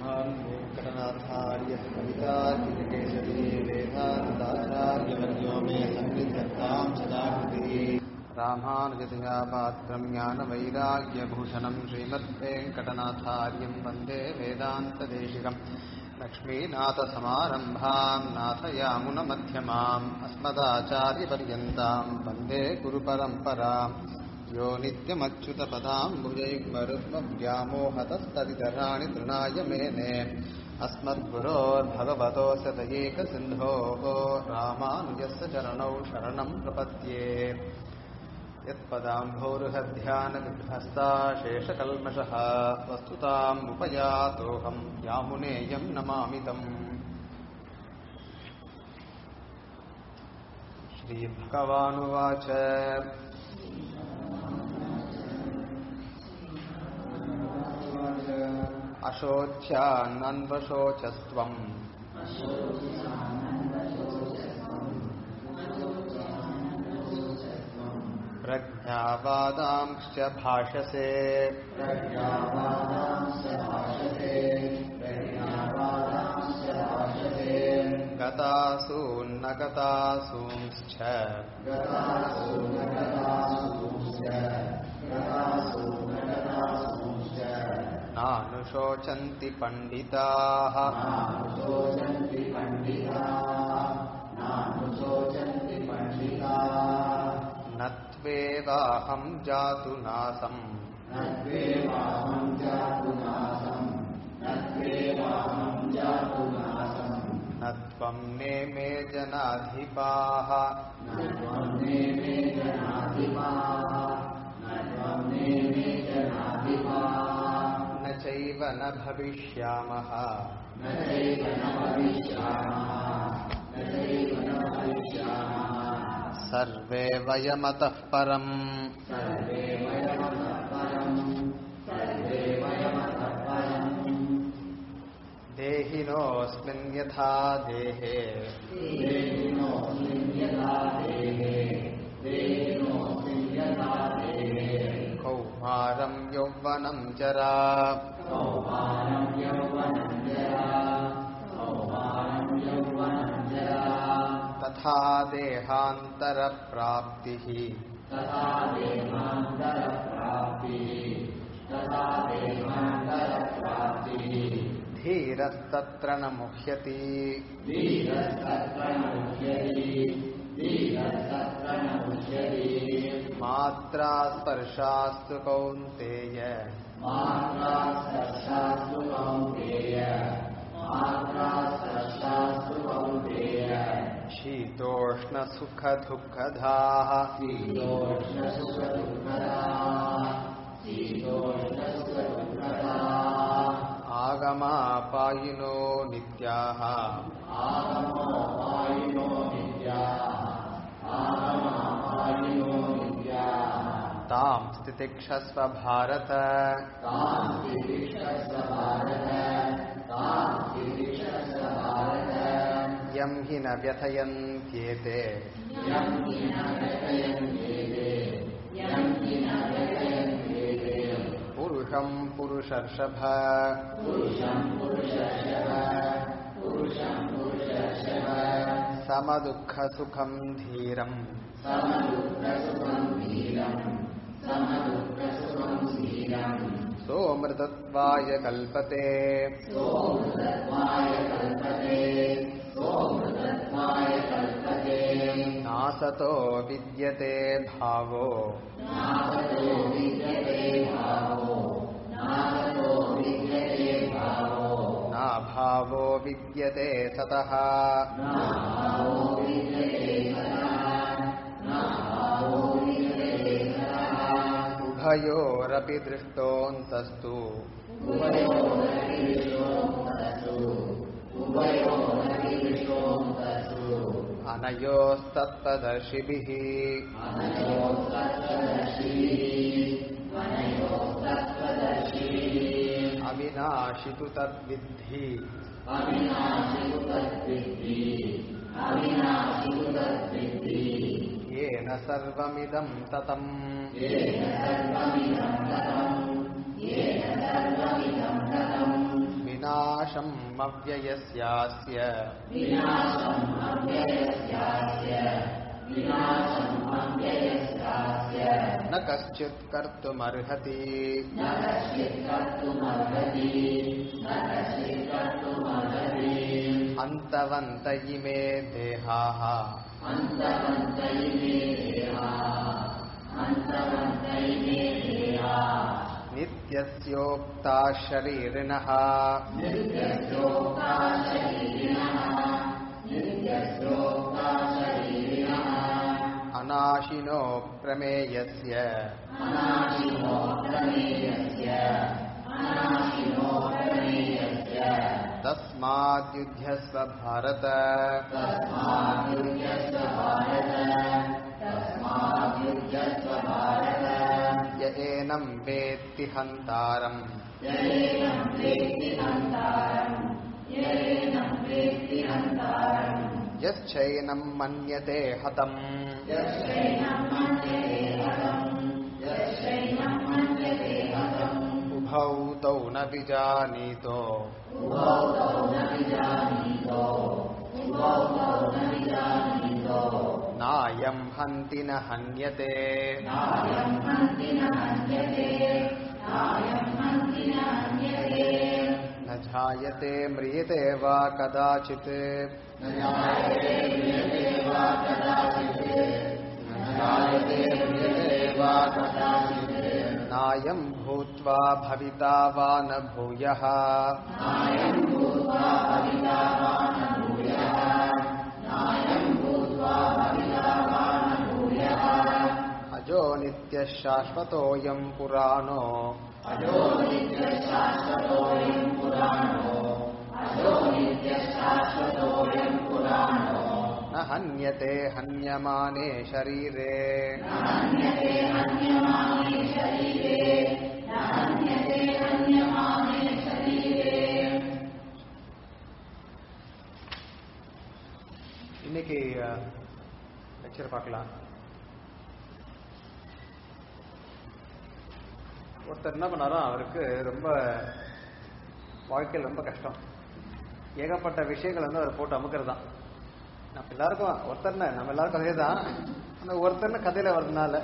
श्रीमान् वेङ्कटनाथार्यः कवितार्किकेशरी वेदान्ताचार्यवर्यो मे सन्निधत्तां सदा कृतिः रामानुजतया पात्रं ज्ञानवैराग्यभूषणं श्रीमद्वेङ्कटनाथार्यं वन्दे वेदान्तदेशिकम् लक्ष्मीनाथसमारम्भाम् नाथयामुनमध्यमाम् अस्मदाचार्यपर्यन्ताम् वन्दे गुरुपरम्पराम् यो नित्यमच्युतपदाम् भुजैर्मरुत्मव्यामोहतस्तदितराणि तृणाय मेने अस्मद्गुरोर्भगवतोऽस्य दयेकसिन्धोः रामानुजस्य चरणौ शरणम् प्रपद्ये यत्पदाम्भोरुहध्यानविध्वस्ता शेषकल्मषः वस्तुताम् उपयातोऽहम् यामुनेयम् नमामि तम् श्रीभगवानुवाच अशोच्यान्वशोचस्त्वम् प्रज्ञावादांश्च भाषसे गतासून्न गतासूंश्च नानुशोचन्ति पण्डिताः न त्वेवाहं जातु नासम् न त्वं नेमे जनाधिपाः न चैव न भविष्यामः सर्वे वयमतः परम् देहिनोऽस्मिन् यथा देहे कौमारं यौवनं जरा तथा देहान्तरप्राप्तिः धीरस्तत्र न मुह्यति मात्रा स्पर्शास्तु कौन्तेय शीतोष्णसुखदुःखदाः आगमापायिनो नित्याः तां स्थितिक्षस्व भारत यं हि न व्यथयन्त्येते पुरुषं पुरुषर्षभ समदुःखसुखं धीरम् सोऽमृतत्वाय कल्पते नासतो विद्यते भावो नाभावो विद्यते सतः उभयोरपि दृष्टोऽन्तस्तु अनयोस्तत्तदर्शिभिः अविनाशि तु तद्विद्धि येन सर्वमिदं ततम् विनाशम् अव्ययस्यास्य न कश्चित् कर्तुमर्हति अन्तवन्त इमे देहाः नित्यस्योक्ता शरीरिणः अनाशिनो प्रमेयस्य तस्माद्युध्यस्व भारत य एनं वेत्ति हन्तारम् यश्चैनं मन्यते हतम् उभौ तौ न विजानीतो नायं हन्ति न हन्यते न जायते म्रियते वा कदाचित् नायं भूत्वा भविता वा न भूयः अजो नित्यः शाश्वतोऽयं पुराणो न हन्यते हन्यमाने शरीरे இன்னைக்கு லெக்சர் பார்க்கலாம் ஒருத்தர் என்ன பண்ணாரோ அவருக்கு ரொம்ப வாழ்க்கையில் ரொம்ப கஷ்டம் ஏகப்பட்ட விஷயங்கள் வந்து அவர் போட்டு அமுக்கிறது தான் நம்ம எல்லாருக்கும் ஒருத்தர்னு நம்ம எல்லாருக்கும் அதே தான் அந்த ஒருத்தர்னு கதையில வர்றதுனால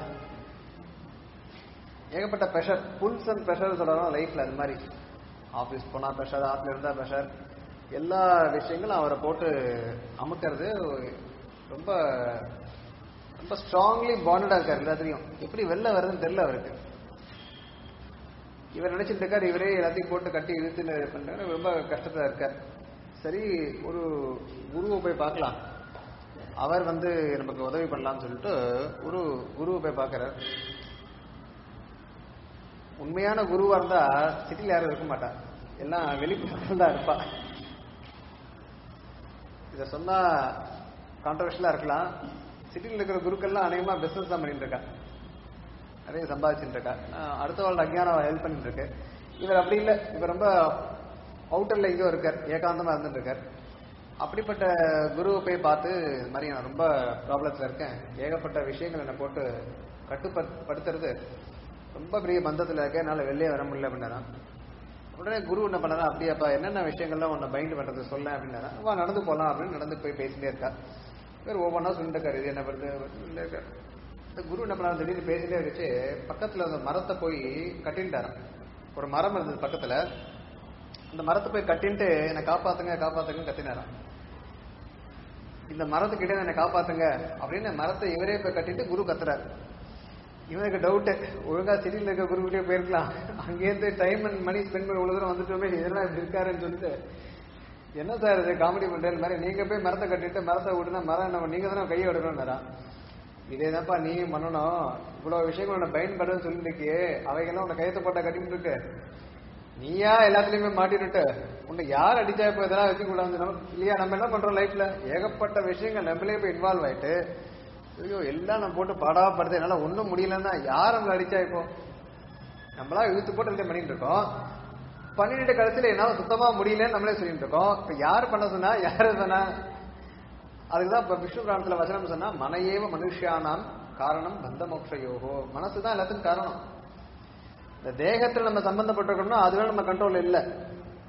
ஏகப்பட்ட ப்ரெஷர் புல்ஸ் அண்ட் ப்ரெஷர் சொல்லலாம் லைஃப்ல அது மாதிரி ஆஃபீஸ் போனா ப்ரெஷர் ஆஃப்ல இருந்தா ப்ரெஷர் எல்லா விஷயங்களும் அவரை போட்டு அமுக்கிறது ரொம்ப ரொம்ப ஸ்ட்ராங்லி பாண்டடா இருக்காரு எல்லாத்தையும் எப்படி வெளில வருதுன்னு தெரியல அவருக்கு இவர் நினைச்சிட்டு இருக்காரு இவரே எல்லாத்தையும் போட்டு கட்டி இழுத்துன்னு பண்றாரு ரொம்ப கஷ்டத்துல இருக்கார் சரி ஒரு குருவை போய் பார்க்கலாம் அவர் வந்து நமக்கு உதவி பண்ணலாம்னு சொல்லிட்டு ஒரு குருவை போய் பார்க்கறார் உண்மையான குருவா இருந்தா சிட்டில யாரும் இருக்க மாட்டா எல்லாம் வெளிப்புறத்தில் தான் இருப்பா இத சொன்னா கான்ட்ரவர்ஷியலா இருக்கலாம் சிட்டியில் இருக்கிற குருக்கள்லாம் அநேகமா பிசினஸ் தான் பண்ணிட்டு இருக்கா நிறைய சம்பாதிச்சுட்டு இருக்கா ஆஹ் அடுத்த வாழ் அஜ்ஞானம் ஹெல்ப் பண்ணிட்டு இருக்கு இவர் அப்படி இல்லை இவர் ரொம்ப அவுட்டர்ல எங்கேயோ இருக்கார் ஏகாந்தமா இருந்துட்டு இருக்கார் அப்படிப்பட்ட குருவை போய் பார்த்து இது மாதிரி நான் ரொம்ப ப்ராப்ளத்துல இருக்கேன் ஏகப்பட்ட விஷயங்கள் என்னை போட்டு கட்டுப்படுத்துறது ரொம்ப பெரிய பந்தத்துல இருக்கேன் என்னால வெளியே வர முடியல அப்படின்னா உடனே குரு என்ன பண்ணாரா அப்படியாப்பா என்னென்ன விஷயங்கள்லாம் உன்னை பைண்ட் பண்றது சொல்ல அப்படின்னா வா நடந்து போலாம் அப்படின்னு நடந்து போய் பேசிட்டே இருக்கா இவர் ஒவ்வொன்றா சொல்லிட்டு இருக்காரு இது என்ன பண்ணுறது சொல்லிட்டே இருக்காரு இந்த குரு என்ன பண்ணாரு திடீர்னு பேசிட்டே இருந்துச்சு பக்கத்துல அந்த மரத்தை போய் கட்டின்ட்டாராம் ஒரு மரம் இருந்தது பக்கத்துல இந்த மரத்தை போய் கட்டின்ட்டு என்னை காப்பாத்துங்க காப்பாத்துங்க கத்தினாராம் இந்த மரத்துக்கிட்ட என்னை காப்பாத்துங்க அப்படின்னு மரத்தை இவரே போய் கட்டிட்டு குரு கத்துறாரு இவனுக்கு டவுட் ஒழுங்கா சிட்டியில் இருக்க குருக்கிட்டே போயிருக்கலாம் அங்கேருந்து டைம் அண்ட் மணி ஸ்பெண்ட் பண்ணி இவ்வளவு தூரம் வந்துட்டோமே இதெல்லாம் இப்படி இருக்காருன்னு சொல்லிட்டு என்ன சார் இது காமெடி பண்றேன் மாதிரி நீங்க போய் மரத்தை கட்டிட்டு மரத்தை விட்டுனா மரம் என்ன நீங்க தானே கையை எடுக்கணும்னாரா இதேதான்ப்பா நீயும் பண்ணணும் இவ்வளவு விஷயங்கள் உன்னை பயன்படுன்னு சொல்லிட்டு இருக்கியே அவைகள்லாம் உன்னை கையத்தை போட்டா கட்டிட்டு இருக்கு நீயா எல்லாத்துலயுமே மாட்டிட்டு உன்னை யார் அடிச்சா இப்போ இதெல்லாம் வச்சு கூடாது நம்ம இல்லையா நம்ம என்ன பண்றோம் லைஃப்ல ஏகப்பட்ட விஷயங்கள் நம்மளே போய் இன்வால்வ் ஆயிட்டு ஐயோ எல்லாம் நம்ம போட்டு பாடாப்படுது என்னால ஒண்ணும் முடியலன்னா யார் நம்மள அடிச்சா இப்போ நம்மளா இழுத்து போட்டு எல்லாத்தையும் பண்ணிட்டு இருக்கோம் பண்ணிட்டு கடைசியில என்னால சுத்தமா முடியலன்னு நம்மளே சொல்லிட்டு இருக்கோம் இப்ப யார் பண்ண சொன்னா யாரு சொன்னா அதுக்குதான் இப்ப விஷ்ணு புராணத்துல வசனம் சொன்னா மனையேவ மனுஷியானாம் காரணம் பந்த மோட்ச யோகோ மனசுதான் எல்லாத்துக்கும் காரணம் இந்த தேகத்துல நம்ம சம்பந்தப்பட்டிருக்கோம்னா அதுவே நம்ம கண்ட்ரோல் இல்லை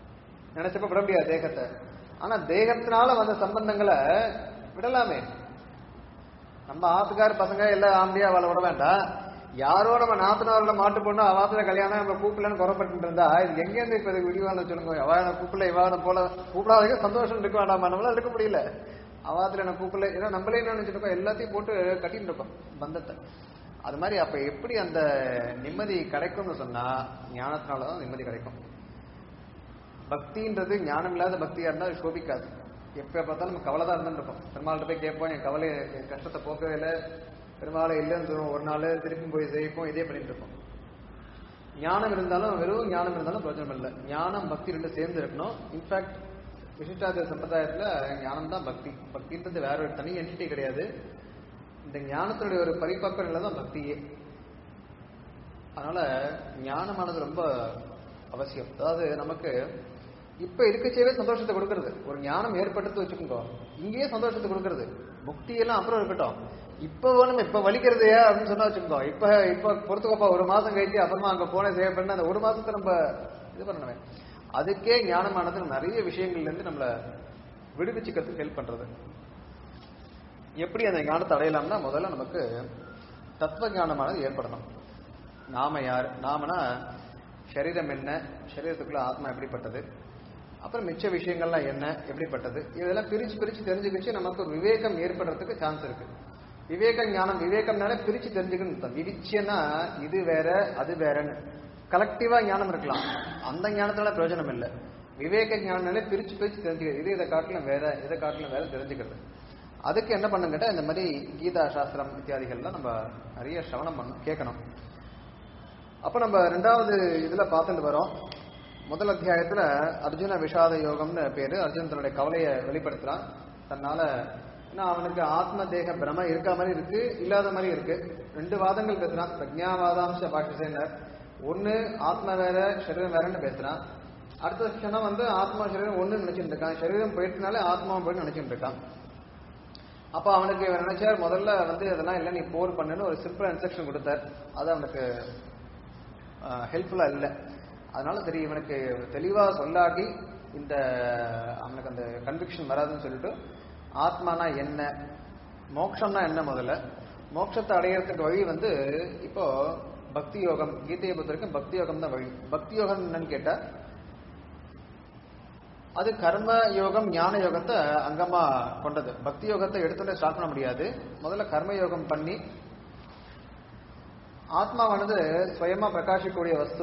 நினைச்சப்ப விட முடியாது தேகத்தை ஆனா தேகத்தினால வந்த சம்பந்தங்களை விடலாமே நம்ம ஆத்துக்கார பசங்க எல்லாம் ஆம்பியா அவளை விட வேண்டாம் யாரோ நம்ம நாத்தனாரோட மாட்டு பொண்ணு அவாத்துல கல்யாணம் நம்ம கூப்பிடலன்னு குறப்பட்டு இருந்தா இது எங்க இருந்து இப்ப இதுக்கு விடிவான சொல்லுங்க அவன கூப்பிடல இவான போல கூப்பிடாதீங்க சந்தோஷம் இருக்க வேண்டாமா நம்மளால இருக்க முடியல அவாத்துல என்ன கூப்பிடல ஏன்னா நம்மளே என்ன நினைச்சிட்டு இருக்கோம் எல்லாத்தையும் போட்டு கட்டிட்டு இருக்கோம் பந்தத்தை அது மாதிரி அப்ப எப்படி அந்த நிம்மதி கிடைக்கும்னு சொன்னா ஞானத்தினாலதான் நிம்மதி கிடைக்கும் பக்தின்றது ஞானம் இல்லாத பக்தியா இருந்தா அது சோபிக்காது எப்ப பார்த்தாலும் நம்ம கவலை தான் இருந்துட்டு இருக்கோம் பெருமாள்கிட்ட போய் கேட்போம் என் கவலை என் கஷ்டத்தை போக்கவே இல்லை பெருமாளை இல்லைன்னு சொல்லுவோம் ஒரு நாள் திருப்பி போய் செய்ப்போம் இதே பண்ணிட்டு இருப்போம் ஞானம் இருந்தாலும் வெறும் ஞானம் இருந்தாலும் பிரயோஜனம் இல்லை ஞானம் பக்தி ரெண்டு சேர்ந்து இருக்கணும் இன்ஃபேக்ட் விசிஷ்டாத சம்பிரதாயத்துல ஞானம் தான் பக்தி பக்தின்றது வேற ஒரு தனி என்டிட்டி கிடையாது இந்த ஞானத்தினுடைய ஒரு பரிபக்க நிலை தான் பக்தியே அதனால ஞானமானது ரொம்ப அவசியம் அதாவது நமக்கு இப்ப இருக்கச்சேவே சந்தோஷத்தை கொடுக்கறது ஒரு ஞானம் ஏற்படுத்து வச்சுக்கோங்க இங்கேயே சந்தோஷத்தை கொடுக்கறது முக்தி எல்லாம் அப்புறம் இருக்கட்டும் இப்ப வேணும் இப்ப வலிக்கிறது அப்படின்னு சொன்னா வச்சுக்கோங்க இப்ப இப்ப பொறுத்துக்கோப்பா ஒரு மாசம் கழிச்சு அப்புறமா அங்க போன சேவை பண்ண அந்த ஒரு மாசத்தை நம்ம இது பண்ணணுமே அதுக்கே ஞானமானது நிறைய விஷயங்கள்ல இருந்து நம்மள விடுவிச்சுக்கிறதுக்கு ஹெல்ப் பண்றது எப்படி அந்த ஞானத்தை அடையலாம்னா முதல்ல நமக்கு தத்துவ ஞானமானது ஏற்படணும் நாம யார் நாமனா சரீரம் என்ன சரீரத்துக்குள்ள ஆத்மா எப்படிப்பட்டது அப்புறம் மிச்ச விஷயங்கள்லாம் என்ன எப்படிப்பட்டது இதெல்லாம் பிரிச்சு பிரிச்சு தெரிஞ்சுக்கிச்சு நமக்கு ஒரு விவேகம் ஏற்படுறதுக்கு சான்ஸ் இருக்கு விவேக ஞானம் விவேகம்னால பிரிச்சு தெரிஞ்சுக்கணும் அர்த்தம். விரிச்சனா இது வேற அது வேறன்னு கலெக்டிவா ஞானம் இருக்கலாம் அந்த ஞானத்தால பிரயோஜனம் இல்லை விவேக ஞானம்னாலே பிரிச்சு பிரிச்சு தெரிஞ்சுக்கிறது இது இதை காட்டிலும் வேற இதை காட்டிலும் வேற தெரிஞ்சுக்கிறது அதுக்கு என்ன பண்ணுங்க கேட்டா இந்த மாதிரி கீதா சாஸ்திரம் இத்தியாதிகள்லாம் நம்ம நிறைய சிரவணம் பண்ணணும் கேட்கணும் அப்ப நம்ம ரெண்டாவது இதுல பார்த்துட்டு வரோம் முதல் அத்தியாயத்துல அர்ஜுன விஷாத யோகம்னு பேரு அர்ஜுன் தன்னுடைய கவலையை வெளிப்படுத்துறான் தன்னால ஏன்னா அவனுக்கு ஆத்ம தேக பிரம இருக்க மாதிரி இருக்கு இல்லாத மாதிரி இருக்கு ரெண்டு வாதங்கள் பேசுறான் பிரஜாவாதாம்ச பாஷசேனர் ஒண்ணு ஆத்ம வேற சரீரம் வேறன்னு பேசுறான் அடுத்த க்ஷணம் வந்து ஆத்மா சரீரம் ஒண்ணு நினைச்சிட்டு இருக்கான் சரீரம் போயிட்டுனாலே ஆத்மாவும் போயிட்டு நினைச்சிட்டு இருக்கான் அப்ப அவனுக்கு இவன் நினைச்சார் முதல்ல வந்து அதெல்லாம் இல்லை நீ போர் பண்ணுன்னு ஒரு சிம்பிள் இன்ஸ்ட்ரக்ஷன் கொடுத்தார் அது அவனுக்கு ஹெல்ப்ஃபுல்லா இல்லை அதனால சரி இவனுக்கு தெளிவா சொல்லாட்டி இந்த அவனுக்கு அந்த கன்விக்ஷன் வராதுன்னு சொல்லிட்டு ஆத்மானா என்ன மோட்சம்னா என்ன முதல்ல மோட்சத்தை அடையறதுக்கு வழி வந்து இப்போ பக்தி யோகம் கீதையை பொறுத்த வரைக்கும் பக்தி யோகம் தான் வழி பக்தி யோகம் என்னன்னு கேட்டா அது கர்ம யோகம் ஞான யோகத்தை அங்கமா கொண்டது பக்தி யோகத்தை எடுத்துட்டு ஸ்டார்ட் பண்ண முடியாது முதல்ல கர்ம யோகம் பண்ணி ஆத்மாவானது சுயமா பிரகாசிக்கக்கூடிய வஸ்து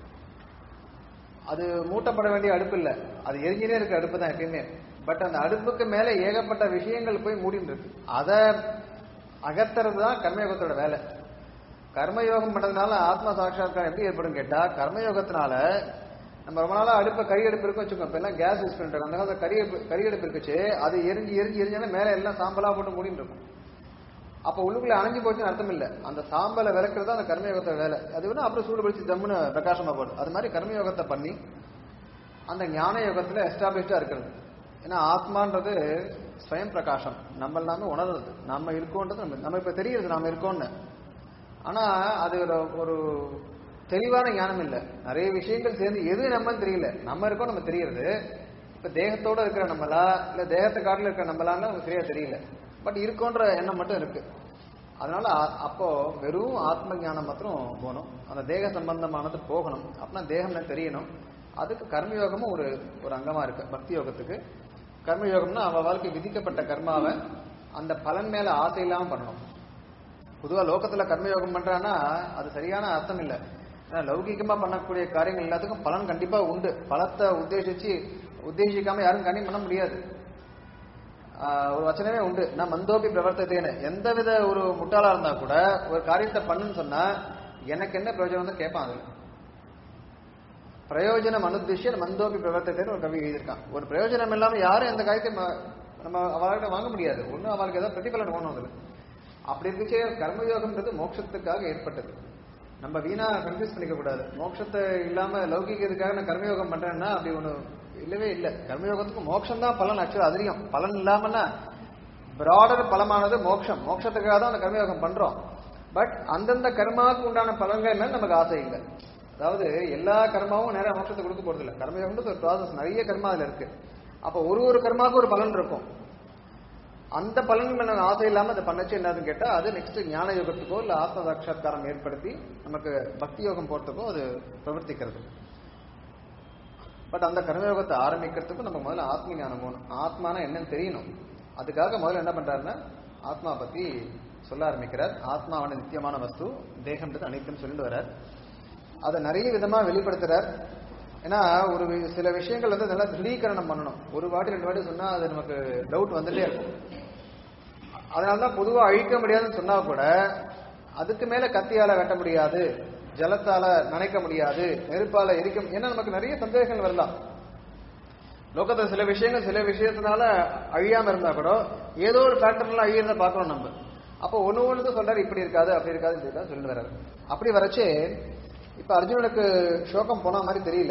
அது மூட்டப்பட வேண்டிய அடுப்பு இல்ல அது எரிஞ்சினே இருக்க அடுப்பு தான் எப்பயுமே பட் அந்த அடுப்புக்கு மேல ஏகப்பட்ட விஷயங்கள் போய் மூடிட்டு இருக்கு அதை அகத்துறது தான் கர்மயோகத்தோட வேலை கர்மயோகம் பண்றதுனால ஆத்ம சாட்சாத்காரம் எப்படி ஏற்படும் கேட்டா கர்மயோகத்தினால நம்ம ரொம்ப நாளா அடுப்ப கறி அடுப்பு இருக்கும் வச்சுக்கோங்க இப்ப எல்லாம் கேஸ் யூஸ் பண்ணிட்டு இருக்கோம் அந்த காலத்துல கறி அடுப்பு கறி அடுப்பு இருக்குச்சு அது எரிஞ்சு எரிஞ்சு எரிஞ்சாலும் மேல எல்லாம் சாம்பலா போட்டு மூடிட்டு இருக்கும் அப்ப உள்ளுக்குள்ள அணைஞ்சு போச்சுன்னு அர்த்தம் இல்ல அந்த சாம்பலை விளக்குறது அந்த கர்மயோகத்தை வேலை அது வேணா அப்புறம் சூடு பிடிச்சி தம்முன்னு பிரகாசமா போடும் அது மாதிரி கர்மயோகத்தை பண்ணி அந்த ஞான யோகத்துல எஸ்டாப்ளிஷ்டா இருக்கிறது ஏன்னா ஆத்மான்றது ஸ்வயம் பிரகாசம் நம்ம எல்லாமே உணர்றது நம்ம இருக்கோன்றது நம்ம நம்ம இப்ப தெரியுது நாம இருக்கோம்னு ஆனா அது ஒரு ஒரு தெளிவான ஞானம் இல்ல நிறைய விஷயங்கள் சேர்ந்து எது நம்மன்னு தெரியல நம்ம இருக்கோம் நம்ம தெரியறது இப்ப தேகத்தோட இருக்கிற நம்மளா இல்ல தேகத்தை காட்டில இருக்கிற நம்மளான்னு நமக்கு சரியா தெரியல பட் இருக்கோன்ற எண்ணம் மட்டும் இருக்கு அதனால அ- அப்போ வெறும் ஆத்ம ஞானம் மாத்திரம் போகணும் அந்த தேக சம்பந்தமானது போகணும் அப்படின்னா தேகம்னு தெரியணும் அதுக்கு கர்மயோகமும் ஒரு ஒரு அங்கமா இருக்கு பக்தி யோகத்துக்கு கர்மயோகம்னா அவ வாழ்க்கை விதிக்கப்பட்ட கர்மாவை அந்த பலன் மேல ஆசை இல்லாம பண்ணணும் பொதுவா லோகத்துல கர்மயோகம் பண்றான்னா அது சரியான அர்த்தம் இல்ல ஏன்னா லௌகிகமா பண்ணக்கூடிய காரியங்கள் எல்லாத்துக்கும் பலன் கண்டிப்பா உண்டு பலத்தை உத்தேசிச்சு உத்தேசிக்காம யாரும் கண்ணியம் பண்ண முடியாது ஆஹ் ஒரு வச்சனமே உண்டு நான் மந்தோபி பிரவர்த்ததேன்னு எந்தவித ஒரு முட்டாளா இருந்தா கூட ஒரு காரியத்தை பண்ணுன்னு சொன்னா எனக்கு என்ன பிரயோஜனம் தான் கேட்பான் அதுல பிரயோஜனம் அனுத்திஷ்ய மந்தோபி பிரவர்த்ததேன்னு ஒரு கவி எழுதியிருக்கான் ஒரு பிரயோஜனம் இல்லாம யாரும் எந்த காரியத்தை ம- நம்ம அவர்கிட்ட வாங்க முடியாது ஒண்ணு அவளுக்கு ஏதாவது பிரதிபலன் வேணும் அதுல அப்படி இருந்துச்சே கர்மயோகம்ன்றது மோட்சத்துக்காக ஏற்பட்டது நம்ம வீணா கன்ஃபியூஸ் பண்ணிக்க கூடாது மோட்சத்தை இல்லாம லௌகிக இதுக்காக நான் கர்மயோகம் பண்றேன்னா அப்படி ஒண்ணு இல்லவே இல்லை கர்மயோகத்துக்கு மோட்சம் தான் பலன் ஆக்சுவலா அதிகம் பலன் இல்லாமன்னா பிராடர் பலமானது மோட்சம் மோட்சத்துக்காக தான் அந்த கர்மயோகம் பண்றோம் பட் அந்தந்த கர்மாவுக்கு உண்டான பலன்கள் மேல நமக்கு ஆசை இல்லை அதாவது எல்லா கர்மாவும் நேரம் மோட்சத்தை கொடுக்க போறது இல்ல கர்மயோகம்ன்றது ஒரு ப்ராசஸ் நிறைய கர்மா அதுல இருக்கு அப்ப ஒரு ஒரு கர்மாவுக்கு ஒரு பலன் இருக்கும் அந்த பலன் மேல ஆசை இல்லாம அதை பண்ணச்சு என்னதுன்னு கேட்டா அது நெக்ஸ்ட் ஞான யோகத்துக்கோ இல்ல ஆத்ம சாட்சா்காரம் ஏற்படுத்தி நமக்கு பக்தி யோகம் போறதுக்கோ அது பிரவர்த்திக்கிறது பட் அந்த கர்மயோகத்தை ஆரம்பிக்கிறதுக்கும் நம்ம முதல்ல ஆத்ம ஞானம் போகணும் ஆத்மானா என்னன்னு தெரியணும் அதுக்காக முதல்ல என்ன பண்றாருன்னா ஆத்மா பத்தி சொல்ல ஆரம்பிக்கிறார் ஆத்மாவான நித்தியமான வஸ்து தேகம்ன்றது அனைத்தும் சொல்லிட்டு வர்றார் அதை நிறைய விதமா வெளிப்படுத்துறார் ஏன்னா ஒரு வி- சில விஷயங்கள் வந்து நல்லா திருடீகரணம் பண்ணணும் ஒரு வாட்டி ரெண்டு வாட்டி சொன்னா அது நமக்கு டவுட் வந்துட்டே இருக்கும் அதனாலதான் பொதுவா அழிக்க முடியாதுன்னு சொன்னா கூட அதுக்கு மேல கத்தியால வெட்ட முடியாது ஜலத்தால நனைக்க முடியாது நெருப்பால எரிக்க மு- ஏன்னா நமக்கு நிறைய சந்தேகங்கள் வரலாம் லோகத்துல சில விஷயங்கள் சில விஷயத்தினால அழியாம இருந்தா கூட ஏதோ ஒரு ஃபேக்டர்ல அழியறத பார்க்கணும் நம்ம அப்போ ஒண்ணு ஒண்ணு சொல்றாரு இப்படி இருக்காது அப்படி இருக்காது இப்படி இருக்காது சொல்லிட்டு வர்றாரு அப்படி வரச்சு இப்ப அர்ஜுனனுக்கு சோகம் போன மாதிரி தெரியல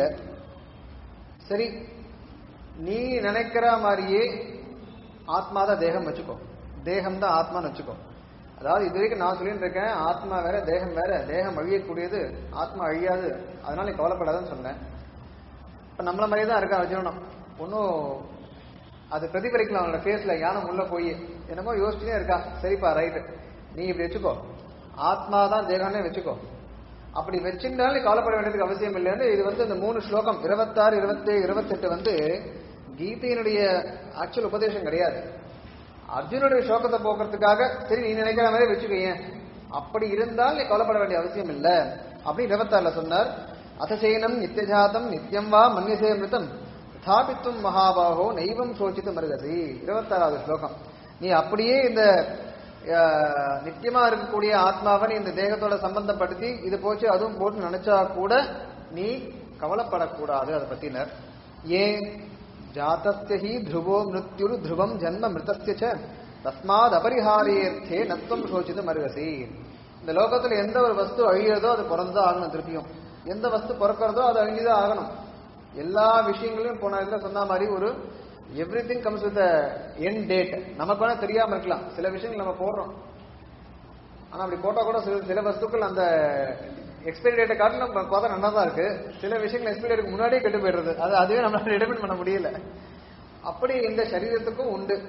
சரி நீ நினைக்கிற மாதிரியே ஆத்மா தான் தேகம் வச்சுக்கோ தேகம் தான் ஆத்மான்னு வச்சுக்கோ அதாவது இது வரைக்கும் நான் சொல்லிட்டு இருக்கேன் ஆத்மா வேற தேகம் வேற தேகம் அழியக்கூடியது ஆத்மா அழியாது அதனால நீ கவலைப்படாதன்னு சொன்னேன் இப்ப நம்மள மாதிரியே தான் இருக்கா அர்ஜுனனும் ஒன்றும் அது பிரதிபலிக்கலாம் அவனோட ஃபேஸ்ல யானை உள்ள போய் என்னமோ யோசிச்சுனே இருக்கா சரிப்பா ரைட்டு நீ இப்படி வச்சுக்கோ ஆத்மா தான் தேகம்னே வச்சுக்கோ அப்படி வச்சிருந்தாலும் நீ கவலைப்பட வேண்டியதுக்கு அவசியம் இல்லைன்னு இது வந்து இந்த மூணு ஸ்லோகம் இருபத்தாறு இருபத்தேழு இருபத்தெட்டு வந்து கீதையினுடைய ஆக்சுவல் உபதேசம் கிடையாது அர்ஜுனுடைய சோகத்தை போக்குறதுக்காக சரி நீ நினைக்கிற மாதிரி வச்சுக்கோயேன் அப்படி இருந்தால் நீ கவலைப்பட வேண்டிய அவசியம் இல்ல அப்படின்னு இருபத்தாறுல சொன்னார் அசசேனம் நித்தியஜாதம் நித்தியம் வா மன்யசே மிருதம் ஸ்தாபித்தும் மகாபாகோ நைவம் சோச்சித்து மருகசி இருபத்தாறாவது ஸ்லோகம் நீ அப்படியே இந்த அஹ், நித்தியமா இருக்கக்கூடிய ஆத்மாவை நீ இந்த தேகத்தோட சம்பந்தப்படுத்தி இது போச்சு அதுவும் போட்டு நினைச்சா கூட நீ கவலைப்படக்கூடாது அதை பத்தினர் ஏன் ஜாத்தஸ்ய ஹி த்ருவோ மிருத்யுரு த்ருவம் ஜன்ம மிருதஸ்ய ச தஸ்மாத் அபரிஹாரியர்த்தே நத்துவம் சோச்சித்து மருகசி இந்த லோகத்துல எந்த ஒரு வஸ்து அழியறதோ அது பிறந்துதான் ஆகணும் திருப்பியும் எந்த வஸ்து பிறக்கிறதோ அது அழிஞ்சுதான் ஆகணும் எல்லா விஷயங்களையும் போன இதுல சொன்ன மாதிரி ஒரு everything comes with end date நமக்கு வேணா தெரியாம இருக்கலாம் சில விஷயங்கள் நம்ம போடுறோம் ஆனா அப்படி போட்டா கூட சில சில வஸ்துக்கள் அந்த எக்ஸ்பைரி டேட்டை காட்டிலும் நம்ம பார்த்தா நல்லா தான் இருக்கு சில விஷயங்கள் எக்ஸ்பைரி டேட்டுக்கு முன்னாடியே கெட்டு போயிடுறது அது அதுவே நம்மளால டிடெக்ட் பண்ண முடியல அப்படி இந்த சரீரத்துக்கும் உண்டு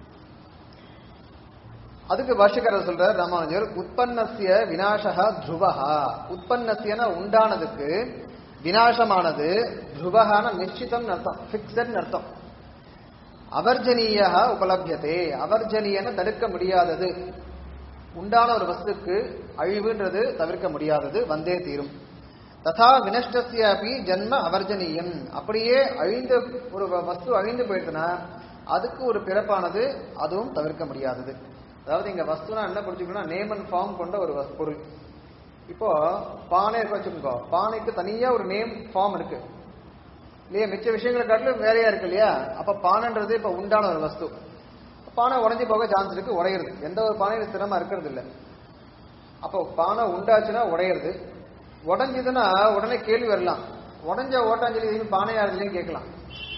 அதுக்கு பாஷ்யக்காரர் சொல்றார் ராமானுஜர் உற்பன்னசிய வினாசக துருவஹா உற்பன்னசியன உண்டானதுக்கு வினாசமானது துருவகான நிச்சிதம் அர்த்தம் பிக்சட் அர்த்தம் அவர்ஜனீய உபலபியதே அவர்ஜனீயன தடுக்க முடியாதது உண்டான ஒரு வஸ்துக்கு அழிவுன்றது தவிர்க்க முடியாதது வந்தே தீரும் ததா வினஷ்டசிய அப்படி ஜன்ம அவர்ஜனீயம் அப்படியே அழிந்த ஒரு வ- வஸ்து அழிந்து போயிடுச்சுன்னா அதுக்கு ஒரு பிறப்பானது அதுவும் தவிர்க்க முடியாதது அதாவது இங்க வஸ்துனா என்ன புரிஞ்சுக்கணும்னா நேம் அண்ட் ஃபார்ம் கொண்ட ஒரு வஸ்- பொருள் இப்போ பானை இருக்கு வச்சுக்கோ பானைக்கு தனியா ஒரு நேம் ஃபார்ம் இருக்கு இல்லையா மிச்ச விஷயங்களை காட்டிலும் வேறையா இருக்கு இல்லையா அப்ப பானைன்றது இப்ப உண்டான ஒரு வஸ்து பானை உடைஞ்சு போக சான்ஸ் இருக்கு உடையிறது எந்த ஒரு பானையும் ஸ்திரமா இருக்கிறது இல்ல அப்போ பானை உண்டாச்சுன்னா உடையிறது உடைஞ்சதுன்னா உடனே கேள்வி வரலாம் உடைஞ்ச ஓட்டாஞ்சலி இது பானையா இருக்குதுன்னு கேட்கலாம்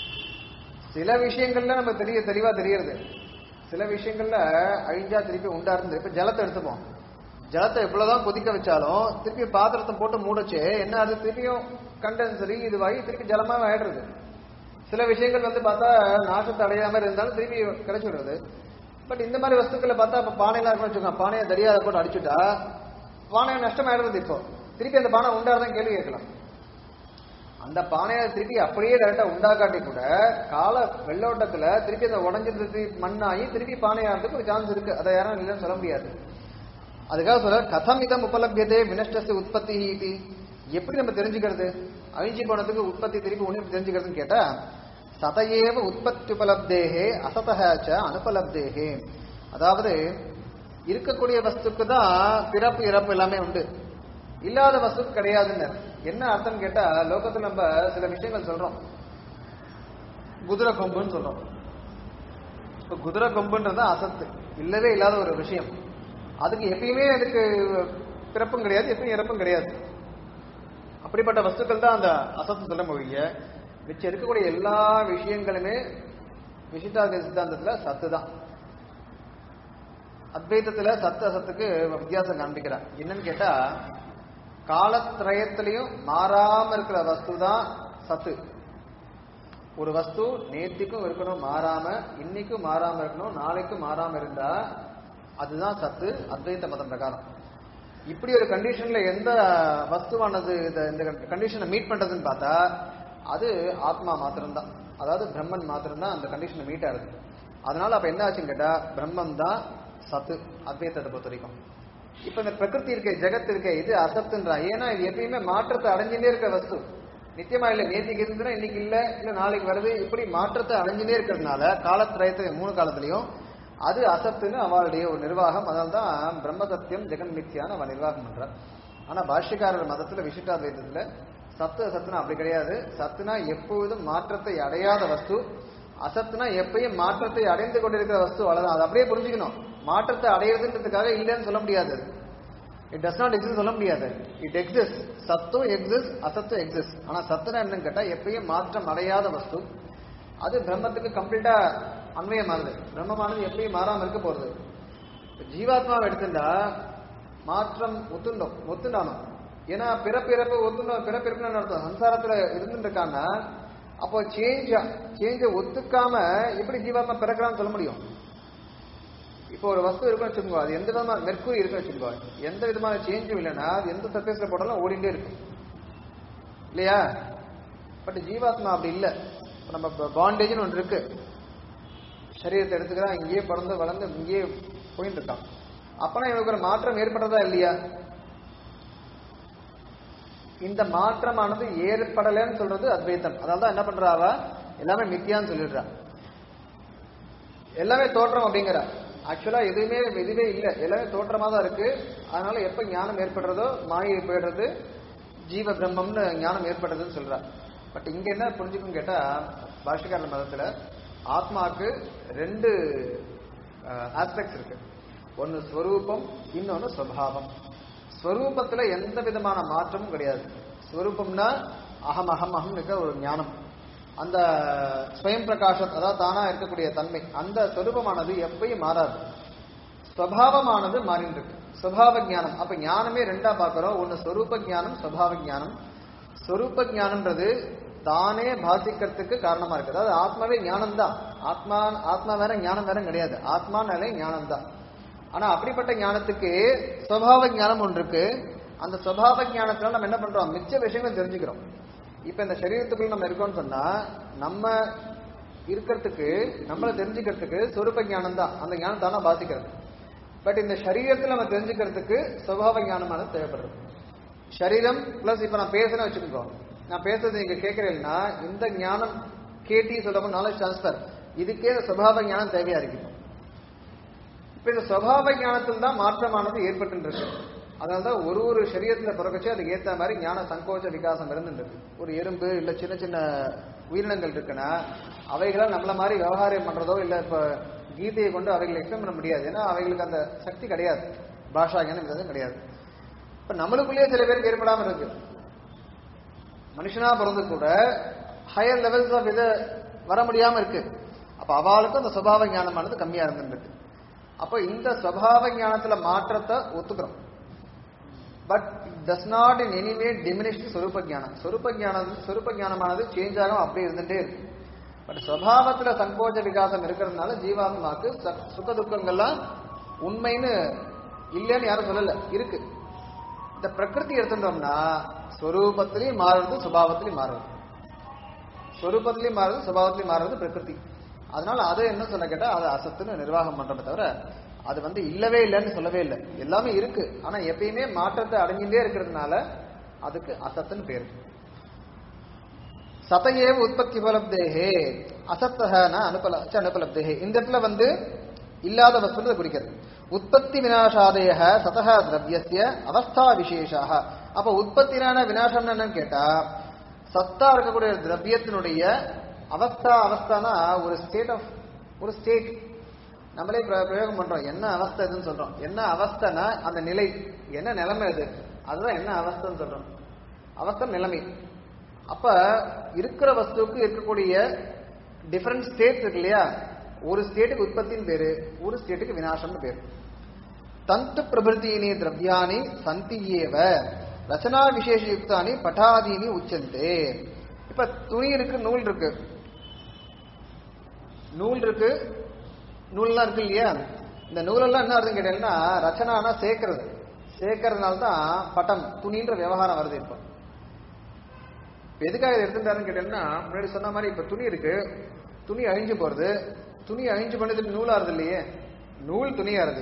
சில விஷயங்கள்ல நம்ம தெரிய தெளிவா தெரியறது சில விஷயங்கள்ல அழிஞ்சா திருப்பி உண்டா இருந்து இப்ப ஜலத்தை எடுத்துப்போம் ஜலத்தை எவ்வளவுதான் கொதிக்க வச்சாலும் திருப்பி பாத்திரத்தை போட்டு மூடச்சு என்ன அது திருப்பியும் கண்டென்சரி இதுவாகி திருப்பி ஜலமாவே ஆயிடுறது சில விஷயங்கள் வந்து பார்த்தா நாசத்தை அடையாம இருந்தாலும் திருப்பி கிடைச்சு விடுறது பட் இந்த மாதிரி வஸ்துக்களை பார்த்தா இப்ப பானைலாம் இருக்குன்னு வச்சுக்கோங்க பானையை தரியாத போட்டு அடிச்சுட்டா பானை நஷ்டமாயிடுறது இப்போ திருப்பி அந்த பானை உண்டாதான் கேள்வி கேட்கலாம் அந்த பானையை திருப்பி அப்படியே டேரக்டா உண்டாக்காட்டி கூட கால வெள்ளோட்டத்துல திருப்பி அந்த உடஞ்சிருந்தது மண்ணாகி திருப்பி பானையாகிறதுக்கு ஒரு சான்ஸ் இருக்கு அதை யாரும் இல்லைன்னு சொல்ல முடியாது அதுக்காக சொல்ற கதம் இதம் உபலபியதே வினஷ்டஸ்து உற்பத்தி இது எப்படி நம்ம தெரிஞ்சுக்கிறது அழிஞ்சி போனதுக்கு உற்பத்தி திருப்பி ஒண்ணு தெரிஞ்சுக்கிறதுன்னு கேட்டா சதையேவ உற்பத்தி உபலப்தேகே அசதஹச்ச அனுபலப்தேகே அதாவது இருக்கக்கூடிய வஸ்துக்கு தான் பிறப்பு இறப்பு எல்லாமே உண்டு இல்லாத வஸ்துக்கு கிடையாதுன்னு என்ன அர்த்தம் கேட்டா லோகத்துல நம்ம சில விஷயங்கள் சொல்றோம் குதிரை கொம்புன்னு சொல்றோம் இப்ப குதிரை கொம்புன்றது அசத்து இல்லவே இல்லாத ஒரு விஷயம் அதுக்கு எப்பயுமே அதுக்கு பிறப்பும் கிடையாது எப்பயும் இறப்பும் கிடையாது அப்படிப்பட்ட வஸ்துக்கள் தான் அந்த அசத்து சொல்ல மொழிய மிச்சம் இருக்கக்கூடிய எல்லா விஷயங்களுமே விசிஷ்டாத்வைத சித்தாந்தத்துல சத்து தான் அத்வைதத்துல சத்து அசத்துக்கு வித்தியாசம் காண்பிக்கிறார் என்னன்னு கேட்டா காலத்ரயத்திலையும் மாறாம இருக்கிற வஸ்து தான் சத்து ஒரு வஸ்து நேத்திக்கும் இருக்கணும் மாறாம இன்னைக்கும் மாறாம இருக்கணும் நாளைக்கும் மாறாம இருந்தா அதுதான் சத்து அத்வைத மதம் பிரகாரம் இப்படி ஒரு கண்டிஷன்ல எந்த வஸ்துவானது இந்த இந்த கண்டிஷனை மீட் பண்றதுன்னு பார்த்தா அது ஆத்மா மாத்திரம்தான் அதாவது பிரம்மன் மாத்திரம்தான் அந்த கண்டிஷனை மீட் ஆகுது அதனால அப்ப என்ன ஆச்சுன்னு கேட்டா பிரம்மம் தான் சத்து அத்வைத்தத்தை பொறுத்த வரைக்கும் இப்ப இந்த பிரகிருதி இருக்க ஜெகத் இருக்க இது அசத்துன்றா ஏன்னா இது எப்பயுமே மாற்றத்தை அடைஞ்சுட்டே இருக்க வஸ்து நித்தியமா இல்ல நேத்திக்கு இருந்துச்சுன்னா இன்னைக்கு இல்ல இல்ல நாளைக்கு வருது இப்படி மாற்றத்தை அடைஞ்சுட்டே இருக்கிறதுனால காலத்திரயத்தை மூணு காலத்திலையும் அது அசத்துன்னு அவளுடைய ஒரு நிர்வாகம் அதனால தான் பிரம்ம சத்தியம் ஜெகன் மித்யான்னு அவன் நிர்வாகம் பண்றான் ஆனா பாஷ்யக்காரர் மதத்துல விசிஷ்டாத்வைதத்துல சத்து அசத்துனா அப்படி கிடையாது சத்துனா எப்பொழுதும் மாற்றத்தை அடையாத வஸ்து அசத்துனா எப்பயும் மாற்றத்தை அடைந்து கொண்டிருக்கிற வஸ்து அவ்வளவுதான் அதை அப்படியே புரிஞ்சுக்கணும் மாற்றத்தை அடையிறதுன்றதுக்காக இல்லைன்னு சொல்ல முடியாது இட் டஸ் நாட் எக்ஸிஸ்ட் சொல்ல முடியாது இட் எக்ஸிஸ்ட் சத்தும் எக்ஸிஸ்ட் அசத்தும் எக்ஸிஸ்ட் ஆனா சத்துனா என்னன்னு கேட்டா எப்பயும் மாற்றம் அடையாத வஸ்து அது பிரம்மத்துக்கு கம்ப்ளீட்டா அன்வயமானது பிரம்மமானது எப்பயும் மாறாம இருக்க போறது ஜீவாத்மாவை எடுத்துட்டா மாற்றம் ஒத்துண்டோம் ஒத்துண்டானோம் ஏன்னா பிறப்பிறப்பு ஒத்துண்டோம் பிறப்பிறப்புன்னு அர்த்தம் சம்சாரத்துல இருந்துட்டு இருக்கான்னா அப்போ சேஞ்ச் சேஞ்ச ஒத்துக்காம எப்படி ஜீவாத்மா பிறக்கிறான்னு சொல்ல முடியும் இப்போ ஒரு வஸ்து இருக்குன்னு வச்சுக்கோங்க அது எந்த விதமான மெர்க்குரி இருக்குன்னு வச்சுக்கோங்க எந்த விதமான சேஞ்சும் இல்லைன்னா அது எந்த சர்ஃபேஸ்ல போட்டாலும் ஓடிண்டே இருக்கும் இல்லையா பட் ஜீவாத்மா அப்படி இல்லை இப்ப நம்ம பாண்டேஜ்னு ஒன்று இருக்கு சரீரத்தை எடுத்துக்கிறா இங்கேயே பிறந்து வளர்ந்து இங்கேயே போயிட்டு இருக்கான் அப்பனா இவனுக்கு ஒரு மாற்றம் ஏற்படுறதா இல்லையா இந்த மாற்றமானது ஏற்படலைன்னு சொல்றது அத்வைத்தம் அதனால தான் என்ன பண்றா அவ எல்லாமே மித்தியான்னு சொல்லிடுறா எல்லாமே தோற்றம் அப்படிங்கிற ஆக்சுவலா எதுவுமே இதுவே இல்லை எல்லாமே தோற்றமா தான் இருக்கு அதனால எப்ப ஞானம் ஏற்படுறதோ மாயை போயிடுறது ஜீவ பிரம்மம்னு ஞானம் ஏற்படுறதுன்னு சொல்றா பட் இங்க என்ன புரிஞ்சுக்கும் கேட்டா பாஷக்கார மதத்துல ஆத்மாக்கு ரெண்டு ஆஸ்பெக்ட்ஸ் இருக்கு ஒன்னு ஸ்வரூபம் இன்னொன்னு ஸ்வபாவம் ஸ்வரூபத்துல எந்த விதமான மாற்றமும் கிடையாது ஸ்வரூபம்னா அகம் அகம் அகம் இருக்க ஒரு ஞானம் அந்த ஸ்வயம் பிரகாசம் அதாவது தானா இருக்கக்கூடிய தன்மை அந்த ஸ்வரூபமானது எப்பயும் மாறாது ஸ்வபாவமானது மாறிட்டு இருக்கு ஸ்வபாவ ஞானம் அப்ப ஞானமே ரெண்டா பார்க்கிறோம் ஒன்னு ஸ்வரூப ஞானம் ஸ்வபாவ ஞானம் ஸ்வரூப ஞானம்ன்றது தானே பாசிக்கிறதுக்கு காரணமா இருக்கு அதாவது ஆத்மாவே ஞானம் தான் ஆத்மா ஆத்மா வேற ஞானம் வேற கிடையாது ஆத்மானாலே ஞானம் தான் ஆனா அப்படிப்பட்ட ஞானத்துக்கு சுவாவ ஞானம் ஒன்று இருக்கு அந்த சுவாவ ஞானத்துல நம்ம என்ன பண்றோம் மிச்ச விஷயங்கள் தெரிஞ்சுக்கிறோம் இப்ப இந்த சரீரத்துக்குள்ள நம்ம இருக்கோம்னு சொன்னா நம்ம இருக்கிறதுக்கு நம்மள தெரிஞ்சுக்கிறதுக்கு சொரூப ஞானம் தான் அந்த ஞானம் தானே பாசிக்கிறது பட் இந்த சரீரத்துல நம்ம தெரிஞ்சுக்கிறதுக்கு சுவாவ ஞானமானது தேவைப்படுறது சரீரம் பிளஸ் இப்ப நான் பேசுறேன் வச்சுக்கோ நான் பேசுறது நீங்க கேட்கறீங்கன்னா இந்த ஞானம் கேட்டி சொல்றப்போ நாலேஜ் டிரான்ஸ்பர் இதுக்கே சுபாவ ஞானம் தேவையா இருக்கு இப்ப இந்த சுவாவ ஞானத்தில் தான் மாற்றமானது ஏற்பட்டு இருக்கு அதனாலதான் ஒரு ஒரு சரீரத்துல பிறக்கச்சு அதுக்கு ஏத்த மாதிரி ஞான சங்கோச்ச விகாசம் இருந்துட்டு இருக்கு ஒரு எறும்பு இல்ல சின்ன சின்ன உயிரினங்கள் இருக்குன்னா அவைகளால் நம்மள மாதிரி விவகாரம் பண்றதோ இல்ல இப்ப கீதையை கொண்டு அவைகளை எக்ஸ்பிளைன் பண்ண முடியாது ஏன்னா அவைகளுக்கு அந்த சக்தி கிடையாது பாஷா ஞானம் எதுவும் கிடையாது இப்ப நம்மளுக்குள்ளேயே சில பேருக்கு ஏற்படாம இருக்கு மனுஷனா பிறந்து கூட ஹையர் லெவல்ஸ் ஆஃப் இதை வர முடியாம இருக்கு அப்ப அவளுக்கும் அந்த சுபாவ ஞானமானது கம்மியா இருந்துருக்கு அப்போ இந்த சுபாவ ஞானத்துல மாற்றத்தை ஒத்துக்கிறோம் but it does not in anyway diminish சொரூப ஞானம் சொரூப ஞானம் சொரூப ஞானமானது சேஞ்ச் ஆகும் அப்படியே இருந்துட்டே இருக்கு பட் சுவாவத்துல சங்கோச்ச விகாசம் இருக்கிறதுனால ஜீவாத்மாக்கு ச- சுக துக்கங்கள்லாம் உண்மைன்னு இல்லைன்னு யாரும் சொல்லல இருக்கு இந்த பிரகிருதி எடுத்துட்டோம்னா ஸ்வரூபத்திலையும் மாறுறது சுபாவத்திலையும் மாறுறது ஸ்வரூபத்திலையும் மாறுறது சுபாவத்திலையும் மாறுறது பிரகிருதி அதனால அதை என்ன சொல்ல கேட்டா அதை அசத்துன்னு நிர்வாகம் பண்றோமே தவிர அது வந்து இல்லவே இல்லைன்னு சொல்லவே இல்லை எல்லாமே இருக்கு ஆனா எப்பயுமே மாற்றத்தை அடைஞ்சுட்டே இருக்கிறதுனால அதுக்கு அசத்துன்னு பேரு சதையேவ உற்பத்தி உபலப்தேகே அசத்தகன அனுபல ச அனுபலப்தேகே இந்த இடத்துல வந்து இல்லாத வஸ்துன்னு அது குறிக்கிறது உற்பத்தி விநாசாதய சதக திரவியசிய அவஸ்தா விசேஷாக அப்ப உற்பத்தினான விநாசம்னு என்னன்னு கேட்டா சத்தா இருக்கக்கூடிய திரவியத்தினுடைய அவஸ்தா அவஸ்தானா ஒரு ஸ்டேட் ஆஃப் ஒரு ஸ்டேட் நம்மளே பிர- பிரயோகம் பண்றோம் என்ன அவஸ்தை இதுன்னு சொல்றோம் என்ன அவஸ்தைனா அந்த நிலை என்ன நிலைமை அது அதுதான் என்ன அவஸ்தைன்னு சொல்றோம் அவஸ்தை நிலைமை அப்ப இருக்கிற வஸ்துவுக்கு இருக்கக்கூடிய டிஃபரண்ட் ஸ்டேட்ஸ் இருக்கு இல்லையா ஒரு ஸ்டேட்டுக்கு உற்பத்தின்னு பேரு ஒரு ஸ்டேட்டுக்கு விநாசம்னு பேரு தந்து பிரபிருத்தினி திரவியானி சந்தி ஏவ ரச்சனா விசேஷ யுக்தானி பட்டாதீனி உச்சந்தே இப்ப துணி இருக்கு நூல் இருக்கு நூல் இருக்கு நூல்லாம் இருக்கு இல்லையா இந்த நூலெல்லாம் என்ன அர்த்தம் கேட்டீங்கன்னா ரச்சனானா சேர்க்கறது சேர்க்கறதுனால தான் பட்டம் துணின்ற விவகாரம் வருது இப்போ இப்ப எதுக்காக இதை எடுத்துட்டாருன்னு கேட்டீங்கன்னா முன்னாடி சொன்ன மாதிரி இப்ப துணி இருக்கு துணி அழிஞ்சு போறது துணி அழிஞ்சு பண்ணதுக்கு நூலாருது இல்லையே நூல் துணியாருது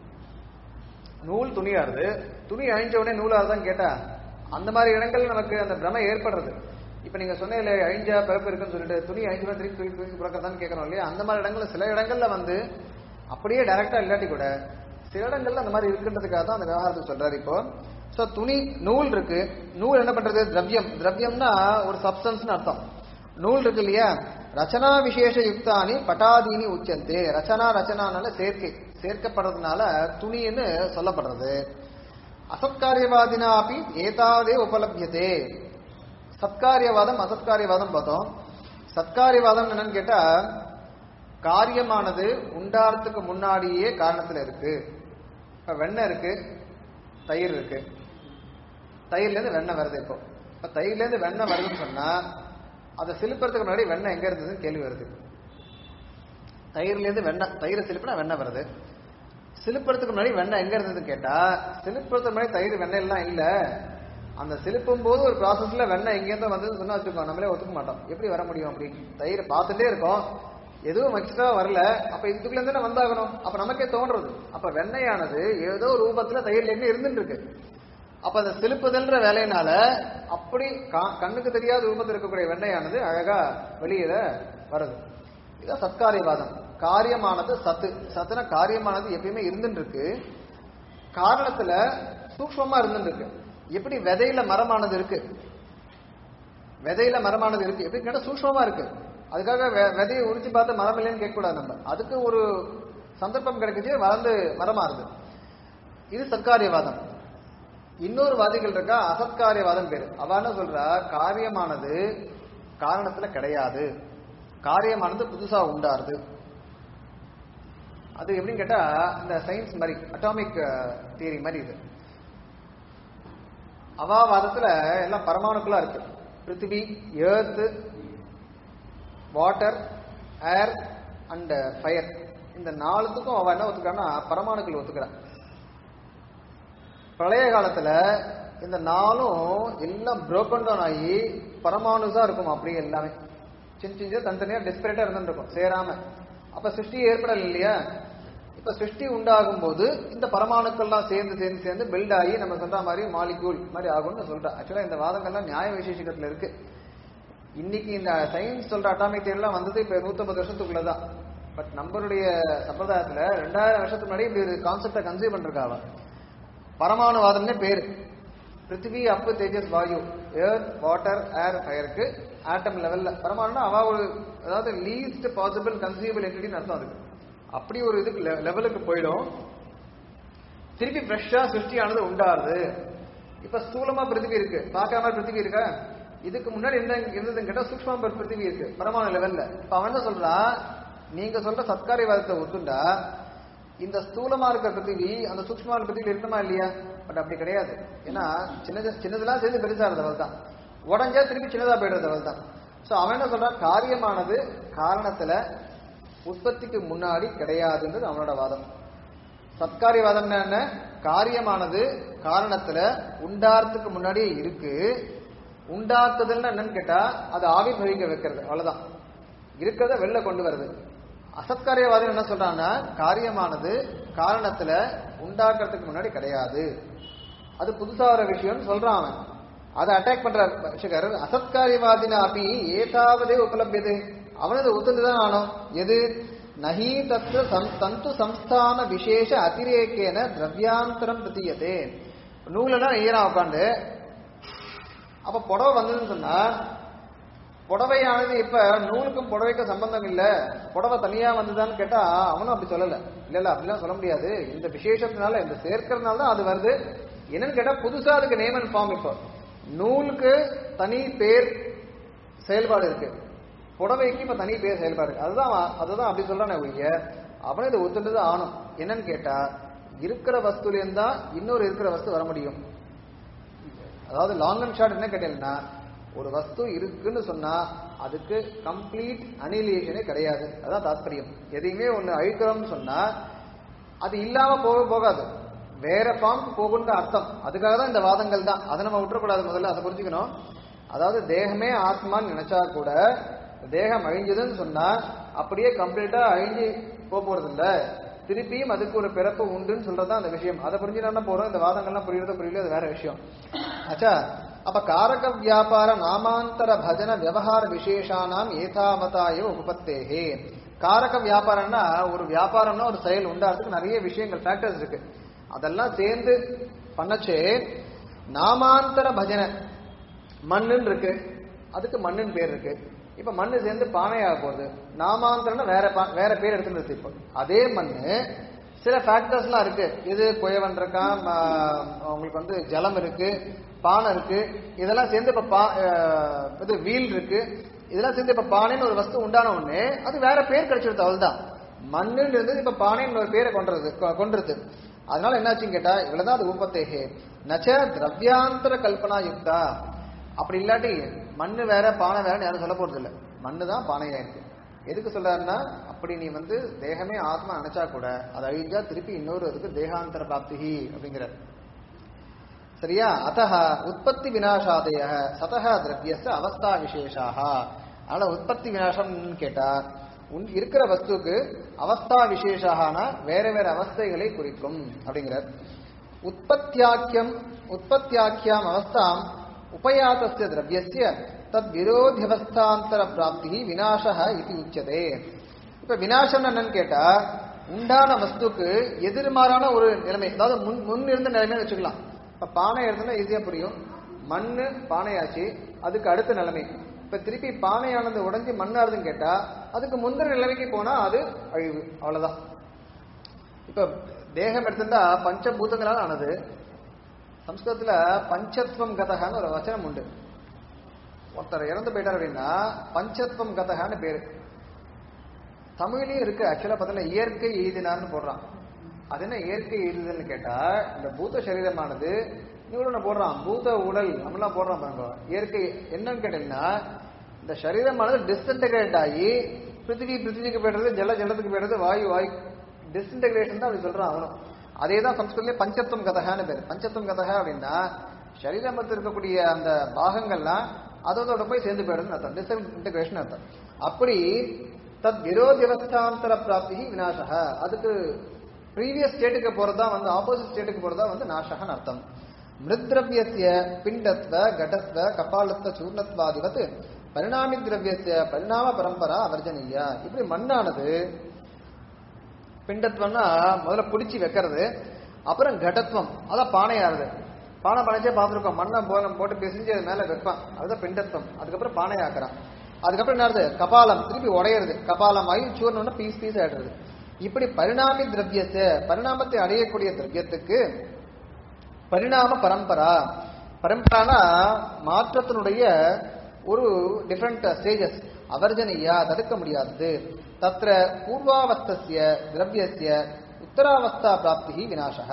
நூல் துணியாருது துணி அழிஞ்ச உடனே நூலாருதான்னு கேட்டா அந்த மாதிரி இடங்கள் நமக்கு அந்த பிரமை ஏற்படுறது இப்ப நீங்க சொன்னீங்களே அழிஞ்சா பிறப்பு இருக்குன்னு சொல்லிட்டு துணி அழிஞ்சு திருப்பி திருப்பி திருப்பி பிறக்கதான்னு கேட்கறோம் இல்லையா அந்த மாதிரி இடங்கள்ல சில இடங்கள்ல வந்து அப்படியே டைரக்டா இல்லாட்டி கூட சில இடங்கள்ல அந்த மாதிரி இருக்குன்றதுக்காக தான் அந்த விவகாரத்தை சொல்றாரு இப்போ சோ துணி நூல் இருக்கு நூல் என்ன பண்றது திரவியம் திரவியம்னா ஒரு சப்ஸ்டன்ஸ்னு அர்த்தம் நூல் இருக்கு இல்லையா ரச்சனா விசேஷ யுக்தானி பட்டாதீனி உச்சந்தே ரச்சனா ரச்சனானால சேர்க்கை சேர்க்கப்படுறதுனால துணின்னு சொல்லப்படுறது அசத்காரியவாதினா அப்படி ஏதாவதே உபலபியதே சத்காரியவாதம் அசத்காரியவாதம் பார்த்தோம் சத்காரியவாதம் என்னன்னு கேட்டா காரியமானது உண்டாறதுக்கு முன்னாடியே காரணத்துல இருக்கு இப்ப வெண்ணெய் இருக்கு தயிர் இருக்கு தயிர்ல இருந்து வெண்ணெய் வருது இப்போ இப்ப தயிர்ல இருந்து வெண்ணெய் வருதுன்னு சொன்னா அதை சிலுப்புறதுக்கு முன்னாடி வெண்ணெய் எங்க இருந்ததுன்னு கேள்வி வருது தயிர்ல இருந்து வெண்ணெய் தயிர் சிலுப்புனா வெண்ணெய் வருது சிலுப்புறதுக்கு முன்னாடி வெண்ணெய் எங்க இருந்ததுன்னு கேட்டா சிலுப்புறதுக்கு முன்னாடி தயிர் வெண்ணெய் எல்லாம் இல்ல அந்த சிலுப்பும் போது ஒரு ப்ராசஸ்ல வெண்ணெய் எங்கேருந்து வந்ததுன்னு சொன்னா வச்சுக்கோ நம்மளே ஒத்துக்க மாட்டோம் எப்படி வர முடியும் அப்படி தயிர் பார்த்துட்டே இருக்கோம் எதுவும் எக்ஸ்ட்ரா வரல அப்ப இதுக்குள்ள இருந்து தானே வந்தாகணும் அப்ப நமக்கே தோன்றது அப்ப வெண்ணெயானது ஏதோ ரூபத்துல தயிர்ல எங்க இருந்துட்டு இருக்கு அப்ப அந்த சிலுப்புதல்ன்ற வேலையினால அப்படி கா- கண்ணுக்கு தெரியாத ரூபத்தில் இருக்கக்கூடிய வெண்ணெயானது அழகா வெளியில வருது இதான் சத்காரியவாதம் காரியமானது சத்து சத்துனா காரியமானது எப்பயுமே இருந்துட்டு இருக்கு காரணத்துல சூக்ஷ்மமா இருந்துட்டு இருக்கு எப்படி விதையில மரமானது இருக்கு விதையில மரமானது இருக்கு எப்படி கேட்டா சூக்ஷ்மமா இருக்கு அதுக்காக வெ- விதையை உரிச்சு பார்த்து மரம் இல்லைன்னு கேட்கக்கூடாது நம்ம அதுக்கு ஒரு சந்தர்ப்பம் கிடைக்குது வளர்ந்து மரமாறுது இது சத்காரியவாதம் இன்னொரு வாதிகள் இருக்கா அசத்காரியவாதம் பேரு அவ என்ன சொல்றா காரியமானது காரணத்துல கிடையாது காரியமானது புதுசா உண்டாருது அது எப்படின்னு கேட்டா இந்த சயின்ஸ் மாதிரி அட்டாமிக் தியரி மாதிரி இது அவாவாதத்துல எல்லாம் பரமாணுக்களா இருக்கு பிருத்திவி earth water air and fire இந்த நாலுத்துக்கும் அவ என்ன ஒத்துக்கிறான்னா பரமாணுக்கள் ஒத்துக்கிறா பிரளய காலத்துல இந்த நாளும் எல்லாம் broken down ஆகி பரமாணுஸா இருக்கும் அப்படியே எல்லாமே சின்ன சின்ன தனித்தனியா டிஸ்பரேட்டா இருந்துருக்கும் சேராம அப்ப சிருஷ்டி ஏற்படல இல்லையா இப்ப சிருஷ்டி உண்டாகும் போது இந்த பரமாணுக்கள்லாம் சேர்ந்து சேர்ந்து சேர்ந்து பில்ட் ஆகி நம்ம சொல்ற மாதிரி மாலிகூல் மாதிரி ஆகும்னு சொல்றேன் ஆக்சுவலா இந்த வாதங்கள்லாம் நியாய விசேஷிகத்துல இருக்கு இன்னைக்கு இந்த சயின்ஸ் சொல்ற அட்டாமிக் எல்லாம் வந்தது இப்ப நூத்தம்பது வருஷத்துக்குள்ள தான் பட் நம்மளுடைய சம்பிரதாயத்துல ரெண்டாயிரம் வருஷத்துக்கு முன்னாடி இப்படி ஒரு கான்செப்டை கன்சீவ் பண்ணிருக்காங்க பரமாணுவாதம்னே பேரு பிருத்திவி அப்பு தேஜஸ் வாயு ஏர்த் வாட்டர் ஏர் ஃபயருக்கு ஆட்டம் லெவல்ல பரமாணுனா அவ ஒரு அதாவது லீஸ்ட் பாசிபிள் கன்சீவபிள் என்டிட்டின்னு அர்த்தம் அதுக்கு அப்படி ஒரு இதுக்கு லெவலுக்கு போயிடும் திருப்பி ஃப்ரெஷ்ஷா சிருஷ்டியானது உண்டாருது இப்ப ஸ்தூலமா பிருத்திவி இருக்கு பார்க்காம பிருத்திவி இருக்கா இதுக்கு முன்னாடி என்ன இருந்ததுன்னு கேட்டா சூக்ஷ்மா பிருத்திவி இருக்கு பரமாணு லெவல்ல இப்ப அவன் என்ன சொல்றா நீங்க சொல்ற சத்காரியவாதத்தை ஒத்துண்டா இந்த ஸ்தூலமா இருக்க பிருத்திவி அந்த சூக்ஷ்மான பிருத்திவி இருக்குமா இல்லையா பட் அப்படி கிடையாது ஏன்னா சின்னது சின்னதெல்லாம் சேர்ந்து பெருசா இருந்தவள் தான் உடஞ்சா திருப்பி சின்னதா போயிடுறதவள் தான் சோ அவன் என்ன சொல்றான் காரியமானது காரணத்துல உற்பத்திக்கு முன்னாடி கிடையாதுன்றது அவனோட வாதம் சத்காரியவாதம்னா என்ன காரியமானது காரணத்துல உண்டாறதுக்கு முன்னாடியே இருக்கு உண்டாக்குதல்னா என்னன்னு கேட்டா அது ஆவிர்வகிக்க வைக்கிறது அவ்வளவுதான் இருக்கிறத வெளில கொண்டு வருது அசத்காரியவாதம் என்ன சொல்றான்னா காரியமானது காரணத்துல உண்டாக்குறதுக்கு முன்னாடி கிடையாது அது புதுசா ஒரு விஷயம்னு சொல்றான் அவன் அதை அட்டாக் பண்ற விஷயக்கார் அசத்காரியவாதினா அப்படி ஏதாவதே உபலபியது அவனது ஒத்துந்துதான் ஆனோம் எது நஹி தத்ர சம்- தந்து சம்ஸ்தான விசேஷ அதிரேக்கேன திரவியாந்தரம் பிரதீயதே நூலெல்லாம் ஈரம் உட்காந்து அப்ப புடவை வந்ததுன்னு சொன்னா புடவையானது இப்ப நூலுக்கும் புடவைக்கும் சம்பந்தம் இல்ல புடவை தனியா வந்ததான்னு கேட்டா அவனும் அப்படி சொல்லல இல்ல இல்ல அப்படிலாம் சொல்ல முடியாது இந்த விசேஷத்தினால இந்த சேர்க்கறதுனால தான் அது வருது என்னன்னு கேட்டா புதுசா அதுக்கு நேம் அண்ட் ஃபார்ம் இப்போ நூலுக்கு தனி பேர் செயல்பாடு இருக்கு புடவைக்கு இப்ப தனி பேர் செயல்பாடு இருக்கு அதுதான் அவன் அதுதான் அப்படி சொல்றானே ஒழிய அவனும் இதை ஒத்துண்டது ஆணும் என்னன்னு கேட்டா இருக்கிற வஸ்துலேருந்து தான் இன்னொரு இருக்கிற வஸ்து வர முடியும் அதாவது லாங் அண்ட் ஷார்ட் என்ன கேட்டீங்கன்னா ஒரு வஸ்து இருக்குன்னு சொன்னா அதுக்கு கம்ப்ளீட் அனிலேஷனே கிடையாது அதான் தாத்பரியம் எதையுமே ஒண்ணு அழிக்கிறோம்னு சொன்னா அது இல்லாம போக போகாது வேற ஃபார்முக்கு போகுன்ற அர்த்தம் அதுக்காக தான் இந்த வாதங்கள் தான் அதை நம்ம விட்டுறக்கூடாது முதல்ல அதை புரிஞ்சுக்கணும் அதாவது தேகமே ஆத்மான்னு நினைச்சா கூட தேகம் அழிஞ்சதுன்னு சொன்னா அப்படியே கம்ப்ளீட்டா அழிஞ்சு போக போறது இல்ல திருப்பியும் அதுக்கு ஒரு பிறப்பு உண்டுன்னு சொல்றதுதான் அந்த விஷயம் அதை புரிஞ்சுனா போறோம் இந்த வாதங்கள்லாம் புரியுறதோ புரியல அது வேற விஷயம் ஆச்சா அப்ப காரக வியாபார நாமாந்தர பஜன விவகார விசேஷானாம் ஏதாவதா இவ உபத்தேகே காரக வியாபாரம்னா ஒரு வியாபாரம்னா ஒரு செயல் உண்டாகிறதுக்கு நிறைய விஷயங்கள் ஃபேக்டர்ஸ் இருக்கு அதெல்லாம் சேர்ந்து பண்ணச்சே நாமாந்தர பஜனை மண்ணுன்னு இருக்கு அதுக்கு மண்ணுன்னு பேர் இருக்கு இப்ப மண்ணு சேர்ந்து பானையாக போகுது நாமாந்தரம்னா வேற பா- வேற பேர் எடுத்துட்டு இப்போ அதே மண்ணு சில ஃபேக்டர்ஸ்லாம் இருக்கு இது குயவன் இருக்கான் ம- உங்களுக்கு வந்து ஜலம் இருக்கு பானை இருக்கு இதெல்லாம் சேர்ந்து இப்ப பா அஹ், இது வீல் இருக்கு இதெல்லாம் சேர்ந்து இப்ப பானைன்னு ஒரு வஸ்து உண்டான உடனே அது வேற பேர் கிடைச்சிருது அவ்வளவுதான் மண்ணுன்னு இருந்தது இப்ப பானைன்னு ஒரு பேரை கொண்டுறது கொ- கொண்டுருது அதனால என்னாச்சுன்னு கேட்டா இவ்வளவுதான் அது உபத்தேகே நச்ச திரவியாந்தர கல்பனா யுக்தா அப்படி இல்லாட்டி மண்ணு வேற பானை வேறன்னு யாரும் சொல்ல போறது இல்ல மண்ணு தான் பானையா இருக்கு எதுக்கு சொல்றாருன்னா அப்படி நீ வந்து தேகமே ஆத்மா நினைச்சா கூட அது அழிஞ்சா திருப்பி இன்னொரு அதுக்கு தேகாந்தர பிராப்தி அப்படிங்கிற சரியா அத்தஹ உற்பத்தி விநாசாதய சதஹ திரவியஸ்ய அவஸ்தா விசேஷாக அதனால உற்பத்தி விநாசம்னு கேட்டா உன் இருக்கிற வஸ்துக்கு அவஸ்தா விசேஷாகனா வேற வேற அவஸ்தைகளை குறிக்கும் அப்படிங்கிறார் உற்பத்தியாக்கியம் உற்பத்தியாக்கியாம் அவஸ்தாம் உபயாதஸ்ய திரவியஸ்ய தத் விரோதியவஸ்தாந்தர பிராப்தி விநாசக இது உச்சதே இப்ப விநாசம் என்னன்னு கேட்டா உண்டான வஸ்துக்கு எதிர்மாறான ஒரு நிலைமை அதாவது முன் முன் இருந்த நிலைமைன்னு வச்சுக்கலாம் இப்ப பானை எடுத்தோம்னா ஈஸியா புரியும் மண்ணு பானையாச்சு அதுக்கு அடுத்த நிலைமை இப்ப திருப்பி பானையானது உடைஞ்சு மண்ணாருதுன்னு கேட்டா அதுக்கு முந்தின நிலைமைக்கு போனா அது அழிவு அவ்வளவுதான் இப்ப தேகம் எடுத்திருந்தா பஞ்சபூதங்களால் ஆனது சம்ஸ்கிருதத்துல பஞ்சத்வம் கதகான்னு ஒரு வச்சனம் உண்டு ஒருத்தர் இறந்து போயிட்டார் அப்படின்னா பஞ்சத்வம் கதகான்னு பேரு தமிழ்லயும் இருக்கு ஆக்சுவலா பார்த்தீங்கன்னா இயற்கை எய்தினார்னு போடுறான் அது என்ன இயற்கை எய்துதல்னு கேட்டா இந்த பூத சரீரமானது இவ்வளவு போடுறான் பூத உடல் நம்மளாம் போடுறோம் பாருங்க இயற்கை என்னன்னு கேட்டீங்கன்னா இந்த சரீரமானது டிஸ்இன்டகிரேட் ஆகி பிருத்திவி பிருத்திவிக்கு போயிடுறது ஜல ஜலத்துக்கு போயிடுறது வாயு வாயு டிஸ்இன்டகிரேஷன் தான் அப்படி சொல்றான் அவனும் அதே தான் சம்ஸ்கிருதத்திலே பஞ்சத்துவம் கதகான்னு பேர் பஞ்சத்துவம் கதகா அப்படின்னா சரீரமத்தில் இருக்கக்கூடிய அந்த பாகங்கள்லாம் அதோட போய் சேர்ந்து போயிடுதுன்னு அர்த்தம் டிஸ்இன்டகிரேஷன் அர்த்தம் அப்படி தத் விரோதியவஸ்தாந்தர பிராப்தி விநாசக அதுக்கு ப்ரீவியஸ் ஸ்டேட்டுக்கு போறதா வந்து ஆப்போசிட் ஸ்டேட்டுக்கு போறதா வந்து நாசகன்னு அர்த்தம் மிருத்ரவியசிய பிண்டத்வ கடத்வ கபாலத்வ சூர்ணத்வாதிவத் பரிணாமி திரவியசிய பரிணாம பரம்பரா அவர்ஜனீயா இப்படி மண்ணானது பிண்டத்வம்னா முதல்ல பிடிச்சி வைக்கிறது அப்புறம் கடத்துவம் அதான் பானையாருது பானை பனைச்சே பார்த்துருக்கோம் மண்ணை போல போட்டு பிசிஞ்சு அது மேல வைப்பான் அதுதான் பிண்டத்துவம் அதுக்கப்புறம் பானை ஆக்குறான் அதுக்கப்புறம் என்ன ஆகுது கபாலம் திருப்பி உடையிறது கபாலம் ஆகி சூர்ணம்னா பீஸ் பீஸ் ஆயிடுறது இப்படி பரிணாமி திரவியத்தை பரிணாமத்தை அடையக்கூடிய திரவியத்துக்கு பரிணாம பரம்பரா பரம்பரானா மாற்றத்தினுடைய ஒரு டிஃப்ரெண்ட் ஸ்டேஜஸ் அவர்ஜனையா தடுக்க முடியாதது தத்ர பூர்வாவஸ்தஸ்ய திரவியஸ்ய உத்தராவஸ்தா பிராப்தி விநாசக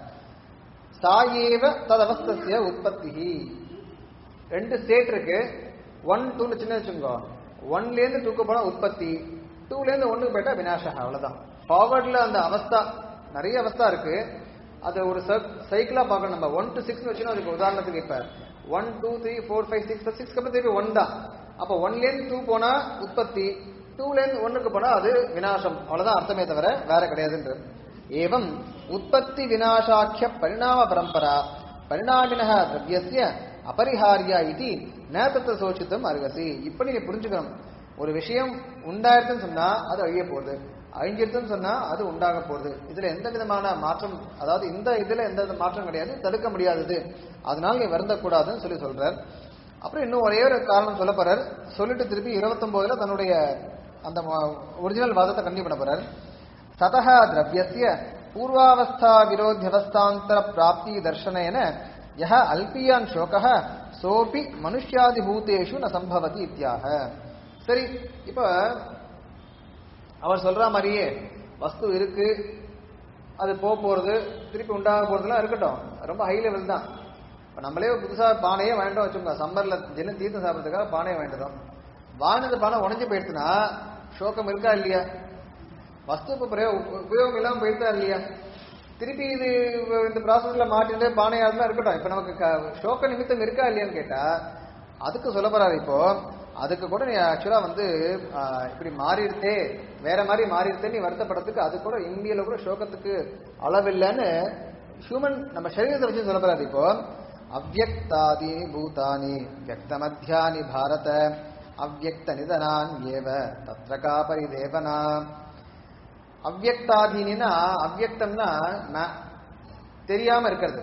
சாயேவ ததவஸ்தஸ்ய உற்பத்தி ரெண்டு ஸ்டேட் இருக்கு ஒன் டூன்னு சின்ன வச்சுக்கோ ஒன்ல இருந்து டூக்கு போனா உற்பத்தி டூல இருந்து ஒண்ணுக்கு போயிட்டா விநாசக அவ்வளவுதான் ஃபார்வர்ட்ல அந்த அவஸ்தா நிறைய அவஸ்தா இருக்கு அது ஒரு சைக்கிளா பார்க்கணும் நம்ம ஒன் டு சிக்ஸ் வச்சுன்னா அதுக்கு உதாரணத்துக்கு இப்ப one two three four five six சிக்ஸ்க்கு அப்புறம் திருப்பி ஒன் தான் அப்போ ஒன்ல இருந்து டூ போனா உற்பத்தி டூல இருந்து ஒண்ணுக்கு போனா அது விநாசம் அவ்வளவுதான் அர்த்தமே தவிர வேற கிடையாதுன்றது ஏவம் உற்பத்தி விநாசாக்கிய பரிணாம பரம்பரா பரிணாமினக திரவியசிய அபரிஹாரியா இது நேத்தத்தை சோசித்தம் அருகசி இப்படி நீ புரிஞ்சுக்கணும் ஒரு விஷயம் உண்டாயிருதுன்னு சொன்னா அது அழிய போகுது அழிஞ்சிருதுன்னு சொன்னா அது உண்டாக போகுது இதுல எந்த விதமான மாற்றம் அதாவது இந்த இதுல எந்த வித மாற்றம் கிடையாது தடுக்க முடியாதது அதனால நீ வருந்தக்கூடாதுன்னு சொல்லி சொல்றார் அப்புறம் இன்னும் ஒரே ஒரு காரணம் சொல்ல போறார் சொல்லிட்டு திருப்பி இருபத்தொன்பதுல தன்னுடைய அந்த ஒரிஜினல் வாதத்தை கண்டிப்பாக பண்ண போறார் ததா திரவியசிய பூர்வாவஸ்தா விரோத்தியவஸ்தாந்தர பிராப்தி தர்ஷனேன யஹ அல்பியான் சோகः சோபி மனுஷ்யாதிபூதேஷு ந சம்பவதி இத்தியாக சரி இப்ப அவர் சொல்ற மாதிரியே வஸ்து இருக்கு அது போக போறது திருப்பி உண்டாக போறதுலாம் இருக்கட்டும் ரொம்ப ஹை லெவல் தான் இப்ப நம்மளே ஒரு புதுசா பானையே வாங்கிட்டோம் வச்சுக்கோங்க சம்மர்ல தினம் தீர்த்தம் சாப்பிட்றதுக்காக பானையை வாங்கிட்டோம் வாங்கினது பானை உடஞ்சு போயிடுச்சுன்னா சோகம் இருக்கா இல்லையா வஸ்து இப்ப பிரயோ- உபயோகம் இல்லாம போயிட்டா இல்லையா திருப்பி இது இந்த ப்ராசஸ்ல மாட்டிட்டு பானையாடுலாம் இருக்கட்டும் இப்ப நமக்கு க- சோக நிமித்தம் இருக்கா இல்லையான்னு கேட்டா அதுக்கு சொல்ல போறாரு இப்போ அதுக்கு கூட நீ ஆக்சுவலா வந்து ஆஹ், இப்படி மாறிடுத்தே வேற மாதிரி மாறிடுத்தே நீ வருத்தப்படுறதுக்கு அது கூட இந்தியில கூட சோகத்துக்கு அளவில்லைன்னு ஹியூமன் நம்ம சரீரத்தை வச்சு சொல்ல போறாரு இப்போ அவ்வக்தாதீனி பூதானி வியக்தமத்தியானி பாரத அவ்வக்த நிதனான் ஏவ தத்ரகா பரிதேவனா அவ்வக்தாதீனா அவ்வக்தம்னா ந- தெரியாம இருக்கிறது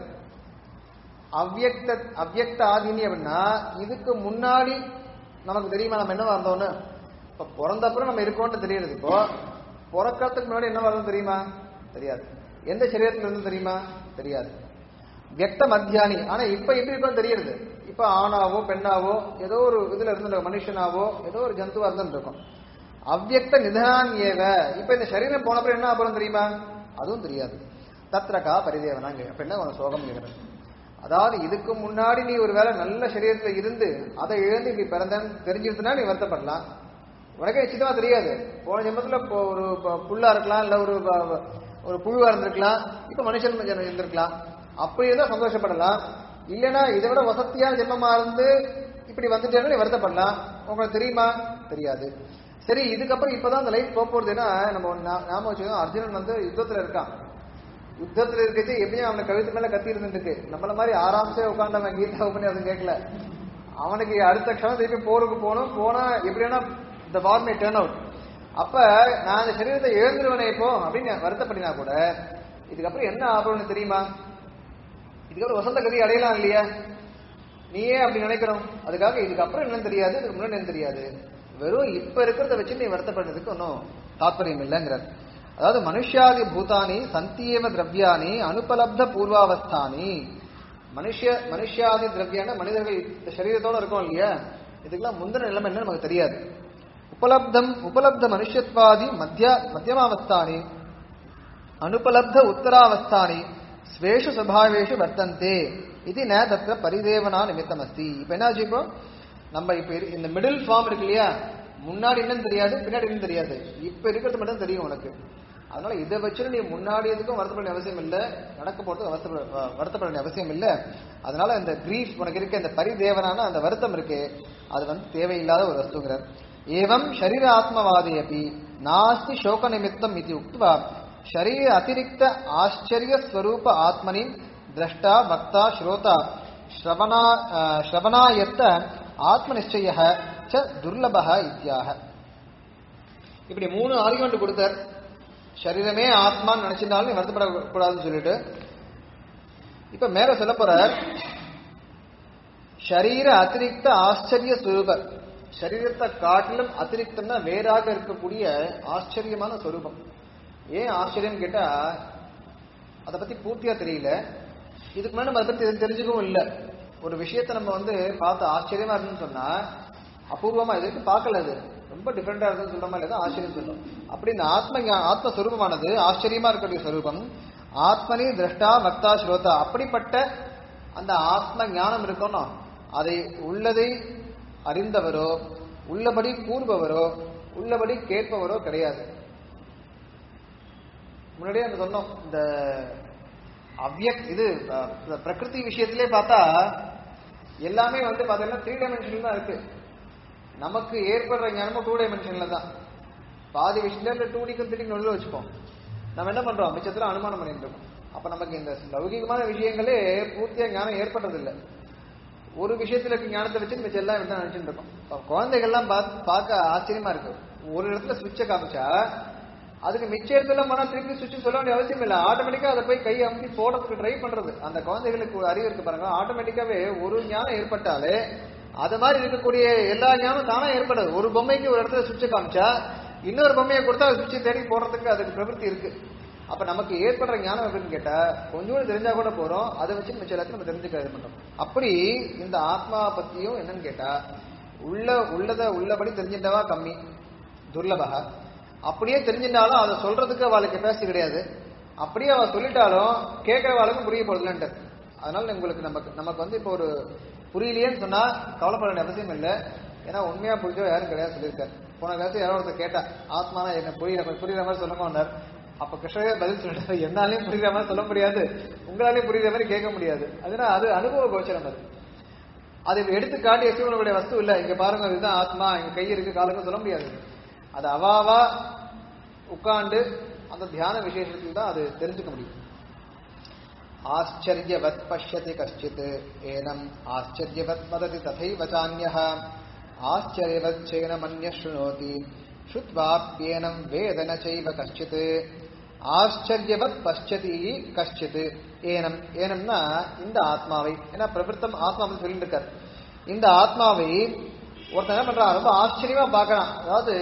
அவ்வக்த அவ்வக்த ஆதீனி அப்படின்னா இதுக்கு முன்னாடி நமக்கு தெரியுமா நம்ம என்னவா இருந்தோம்னு இப்ப பிறந்த அப்புறம் நம்ம இருக்கோம்னு தெரியுது இப்போ பிறக்கிறதுக்கு முன்னாடி என்னவா இருந்தோம் தெரியுமா தெரியாது எந்த சரீரத்துல இருந்து தெரியுமா தெரியாது வியக்த மத்தியானி ஆனா இப்ப எப்படி இருக்கோம் தெரியுது இப்ப ஆணாவோ பெண்ணாவோ ஏதோ ஒரு இதுல இருந்து மனுஷனாவோ ஏதோ ஒரு ஜந்துவா இருந்து இருக்கும் அவ்வக்த நிதனான் ஏவ இப்ப இந்த சரீரம் போன அப்புறம் என்ன அப்புறம் தெரியுமா அதுவும் தெரியாது தத்ரகா பரிதேவனாங்க அப்ப என்ன உனக்கு சோகம் கேட்கறது அதாவது இதுக்கு முன்னாடி நீ ஒரு வேளை நல்ல சரீரத்துல இருந்து அதை இழந்து இப்படி பிறந்தன்னு தெரிஞ்சிருந்தனா நீ வருத்தப்படலாம் உனக்கே நிச்சயமா தெரியாது போன ஜென்மத்துல இப்போ ஒரு ப- புல்லா இருக்கலாம் இல்ல ஒரு ப- ஒரு புழுவா இருந்திருக்கலாம் இப்ப மனுஷன் ஜென்மம் இருந்திருக்கலாம் அப்படி இருந்தா சந்தோஷப்படலாம் இல்லைன்னா இதை விட வசதியான ஜென்மமா இருந்து இப்படி வந்துட்டேன்னு நீ வருத்தப்படலாம் உங்களுக்கு தெரியுமா தெரியாது சரி இதுக்கப்புறம் இப்பதான் அந்த லைஃப் போக போறதுன்னா நம்ம ஒண்ணு ஞா- ஞாபகம் வச்சுக்கோங்க அர்ஜுனன் வந்து யுத்தத்துல இருக்கான் யுத்தத்துல இருக்கிறது எப்படியும் அவனை கழுத்து மேல கத்தி இருந்துருக்கு நம்மள மாதிரி ஆராம்சே உட்காந்தவன் கீதா பண்ணி அது கேட்கல அவனுக்கு அடுத்த க்ஷணம் திருப்பி போருக்கு போகணும் போனா எப்படின்னா இந்த வார் மே டேர்ன் அவுட் அப்ப நான் அந்த சரீரத்தை இழந்துருவனே இப்போ அப்படின்னு வருத்தப்படினா கூட இதுக்கப்புறம் என்ன ஆகணும்னு தெரியுமா இதுக்கப்புறம் வசந்த கதி அடையலாம் இல்லையா நீயே அப்படி நினைக்கணும் அதுக்காக இதுக்கப்புறம் என்னன்னு தெரியாது இதுக்கு முன்னாடி என்ன தெரியாது வெறும் இப்ப இருக்கிறத வச்சு நீ வருத்தப்படுறதுக்கு ஒன்றும் தாத்பரியம் இல்லைங்கிறார் அதாவது மனுஷாதி பூதானி சந்தியேவ திரவியானி அனுபலப்த பூர்வாவஸ்தானி மனுஷ மனுஷாதி திரவியான மனிதர்கள் இந்த சரீரத்தோட இருக்கோம் இல்லையா இதுக்கெல்லாம் முந்தின நிலைமை என்ன நமக்கு தெரியாது உபலப்தம் உபலப்த மனுஷத்வாதி மத்திய மத்தியமாவஸ்தானி அனுபலப்த உத்தராவஸ்தானி ஸ்வேஷு சபாவேஷு வர்த்தந்தே இது ந தத்திர பரிதேவனா நிமித்தம் அஸ்தி இப்ப என்னாச்சு இப்போ நம்ம இப்ப இரு- இந்த மிடில் ஃபார்ம் இருக்கு இல்லையா முன்னாடி என்னன்னு தெரியாது பின்னாடி என்னன்னு தெரியாது இப்ப இருக்கிறது மட்டும் தெரியும் உனக்கு அதனால இதை வச்சு நீ முன்னாடி எதுக்கும் வருத்தப்பட வேண்டிய அவசியம் இல்ல நடக்க போறதுக்கு வருத்தப்பட வ- வருத்தப்பட வேண்டிய அவசியம் இல்ல அதனால இந்த கிரீஃப் உனக்கு இருக்க இந்த பரிதேவனான அந்த வருத்தம் இருக்கு அது வந்து தேவையில்லாத ஒரு வஸ்துங்கிறார் ஏவம் ஷரீர ஆத்மவாதி அப்படி நாஸ்தி சோக நிமித்தம் இது உக்த்வா शरीर अतिरिक्त आश्चर्य स्वरूप आत्मनि द्रष्टा वक्ता श्रोता श्रवणा अ, श्रवणायत्त ஆத்மநிச்சய ச துர்லபக இத்தியாக இப்படி மூணு ஆர்குமெண்ட் கொடுத்தார் சரீரமே ஆத்மான்னு நினைச்சிருந்தாலும் நீ வருத்தப்படக்கூடாதுன்னு சொல்லிட்டு இப்ப மேல சொல்ல போறார் ஷரீர அதிரிக்த ஆச்சரிய ஸ்வரூபர் சரீரத்தை காட்டிலும் அதிரிக்தம்னா வேறாக இருக்கக்கூடிய ஆச்சரியமான ஸ்வரூபம் ஏன் ஆச்சரியம் கேட்டா அதை பத்தி பூர்த்தியா தெரியல இதுக்கு முன்னாடி நம்ம அதை பத்தி எதுவும் தெரிஞ்சுக்கவும் இல்லை ஒரு விஷயத்தை நம்ம வந்து பார்த்து ஆச்சரியமா இருந்துன்னு சொன்னா அபூர்வமா இதுக்கு பார்க்கல அது ரொம்ப டிஃப்ரெண்டா இருக்குன்னு சொல்ற மாதிரி தான் ஆச்சரியம் சொல்லும் அப்படி இந்த ஆத்ம ஞா- ஆத்மஸ்வரூபமானது ஆச்சரியமா இருக்கக்கூடிய ஸ்வரூபம் ஆத்மனி திரஷ்டா வக்தா ஸ்ரோதா அப்படிப்பட்ட அந்த ஆத்ம ஞானம் இருக்கணும் அதை உள்ளதை அறிந்தவரோ உள்ளபடி கூறுபவரோ உள்ளபடி கேட்பவரோ கிடையாது முன்னாடியே நம்ம சொன்னோம் இந்த அவ்யக் இது அஹ், இந்த பிரகிருதி விஷயத்திலே பார்த்தா எல்லாமே வந்து பார்த்தீங்கன்னா த்ரீ டைமென்ஷன்ல தான் இருக்கு நமக்கு ஏற்படுற ஞானமும் டூ டைமென்ஷன்ல தான் பாதி விஷயத்துல டூ டிக்கும் த்ரீ நடுவில் வச்சுப்போம் நம்ம என்ன பண்றோம் மிச்சத்துல அனுமானம் பண்ணிட்டு இருக்கோம் அப்ப நமக்கு இந்த லௌகிகமான விஷயங்களே பூர்த்தியா ஞானம் ஏற்படுறது இல்ல ஒரு விஷயத்துல இருக்க ஞானத்தை வச்சு மிச்சம் எல்லாம் விட்டு நினைச்சுட்டு இருக்கோம் அப்ப குழந்தைகள்லாம் பார்த்து பார்க்க ஆச்சரியமா இருக்கு ஒரு இடத்துல சுவிட்சை காமிச்சா அதுக்கு மிச்ச இடத்துல போனா திருப்பி சுவிட்ச் சொல்ல வேண்டிய அவசியம் இல்லை ஆட்டோமேட்டிக்கா அதை போய் கை அமுத்தி போடுறதுக்கு ட்ரை பண்றது அந்த குழந்தைகளுக்கு ஒரு அறிவு இருக்கு பாருங்க ஆட்டோமேட்டிக்காவே ஒரு ஞானம் ஏற்பட்டாலே அது மாதிரி இருக்கக்கூடிய எல்லா ஞானம் தானா ஏற்படாது ஒரு பொம்மைக்கு ஒரு இடத்துல சுவிட்சை காமிச்சா இன்னொரு பொம்மையை கொடுத்தா அது சுவிட்சை தேடி போடுறதுக்கு அதுக்கு பிரவൃத்தி இருக்கு அப்ப நமக்கு ஏற்படுற ஞானம் எப்படின்னு கேட்டா கொஞ்சோண்டு தெரிஞ்சா கூட போறோம் அதை வச்சு மிச்ச எல்லாத்தையும் நம்ம தெரிஞ்சுக்க இது பண்றோம் அப்படி இந்த ஆத்மா பத்தியும் என்னன்னு கேட்டா உள்ள உள்ளத உள்ளபடி தெரிஞ்சிட்டவா கம்மி துர்லபக அப்படியே தெரிஞ்சிட்டாலும் அதை சொல்றதுக்கு அவளுக்கு கெப்பாசிட்டி கிடையாது அப்படியே அவ சொல்லிட்டாலும் கேட்கறவாளுக்கு புரிய போறதுலன்ட்டு அதனால உங்களுக்கு நமக்கு நமக்கு வந்து இப்போ ஒரு புரியலையேன்னு சொன்னா கவலைப்பட வேண்டிய அவசியம் இல்லை ஏன்னா உண்மையா புரிஞ்சோ யாரும் கிடையாது சொல்லியிருக்காரு போன காலத்து யாரோ ஒருத்தர் கேட்டா ஆத்மானா என்ன புரியுற மாதிரி புரியுற மாதிரி சொல்லுங்க வந்தார் அப்ப கிருஷ்ணரே பதில் சொல்லிட்டாரு என்னாலையும் புரியுற மாதிரி சொல்ல முடியாது உங்களாலையும் புரியுற மாதிரி கேட்க முடியாது அதனால அது அனுபவ கோச்சரம் அது அது எடுத்து காட்டி எக்ஸ்பிரனுடைய வஸ்து இல்ல இங்க பாருங்க இதுதான் ஆத்மா இங்க கை இருக்கு காலுக்கு சொல்ல முடியாது அது அவாவா உட்கார்ந்து அந்த தியான விசேஷத்தில் தான் அது தெரிஞ்சுக்க முடியும் ஆச்சரியவத் பஷ்யதி கஷ்டித் ஏனம் ஆச்சரியவத் வததி ததைவ சான்யः ஆச்சரியவத் சேனமன்ய ஸ்ருணோதி ஸ்ருத்வாப்யேனம் வேதன செய்வ கஷ்டித் ஆச்சரியவத் பஷ்யதி கஷ்டித் ஏனம் ஏனம்னா இந்த ஆத்மாவை ஏன்னா பிரபிருத்தம் ஆத்மா அப்படின்னு சொல்லிட்டு இருக்காரு இந்த ஆத்மாவை ஒருத்தன் என்ன பண்றான் ரொம்ப ஆச்சரியமா பார்க்கறான் அதாவது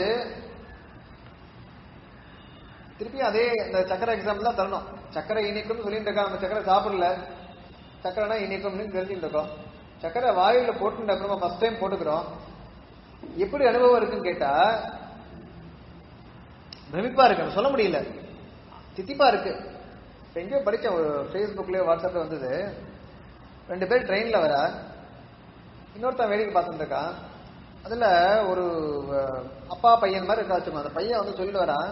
திருப்பி அதே இந்த சக்கரை எக்ஸாம்பிள் தான் தரணும் சக்கரை இனிக்கும்னு சொல்லிட்டு இருக்கா நம்ம சக்கரை சாப்பிடல சக்கரைனா இனிக்கும்னு தெரிஞ்சுட்டு இருக்கோம் சக்கரை வாயில போட்டு அப்புறமா ஃபர்ஸ்ட் டைம் போட்டுக்கிறோம் எப்படி அனுபவம் இருக்குன்னு கேட்டா பிரமிப்பா இருக்கு சொல்ல முடியல தித்திப்பா இருக்கு இப்ப எங்கேயோ படிச்சேன் ஒரு ஃபேஸ்புக்லயோ வாட்ஸ்அப்ல வந்தது ரெண்டு பேர் ட்ரெயின்ல வர இன்னொருத்தன் வேடிக்கை பார்த்துட்டு இருக்கான் அதுல ஒரு அஹ், அப்பா பையன் மாதிரி இருக்கா வச்சுக்கோ அந்த பையன் வந்து சொல்லிட்டு வரான்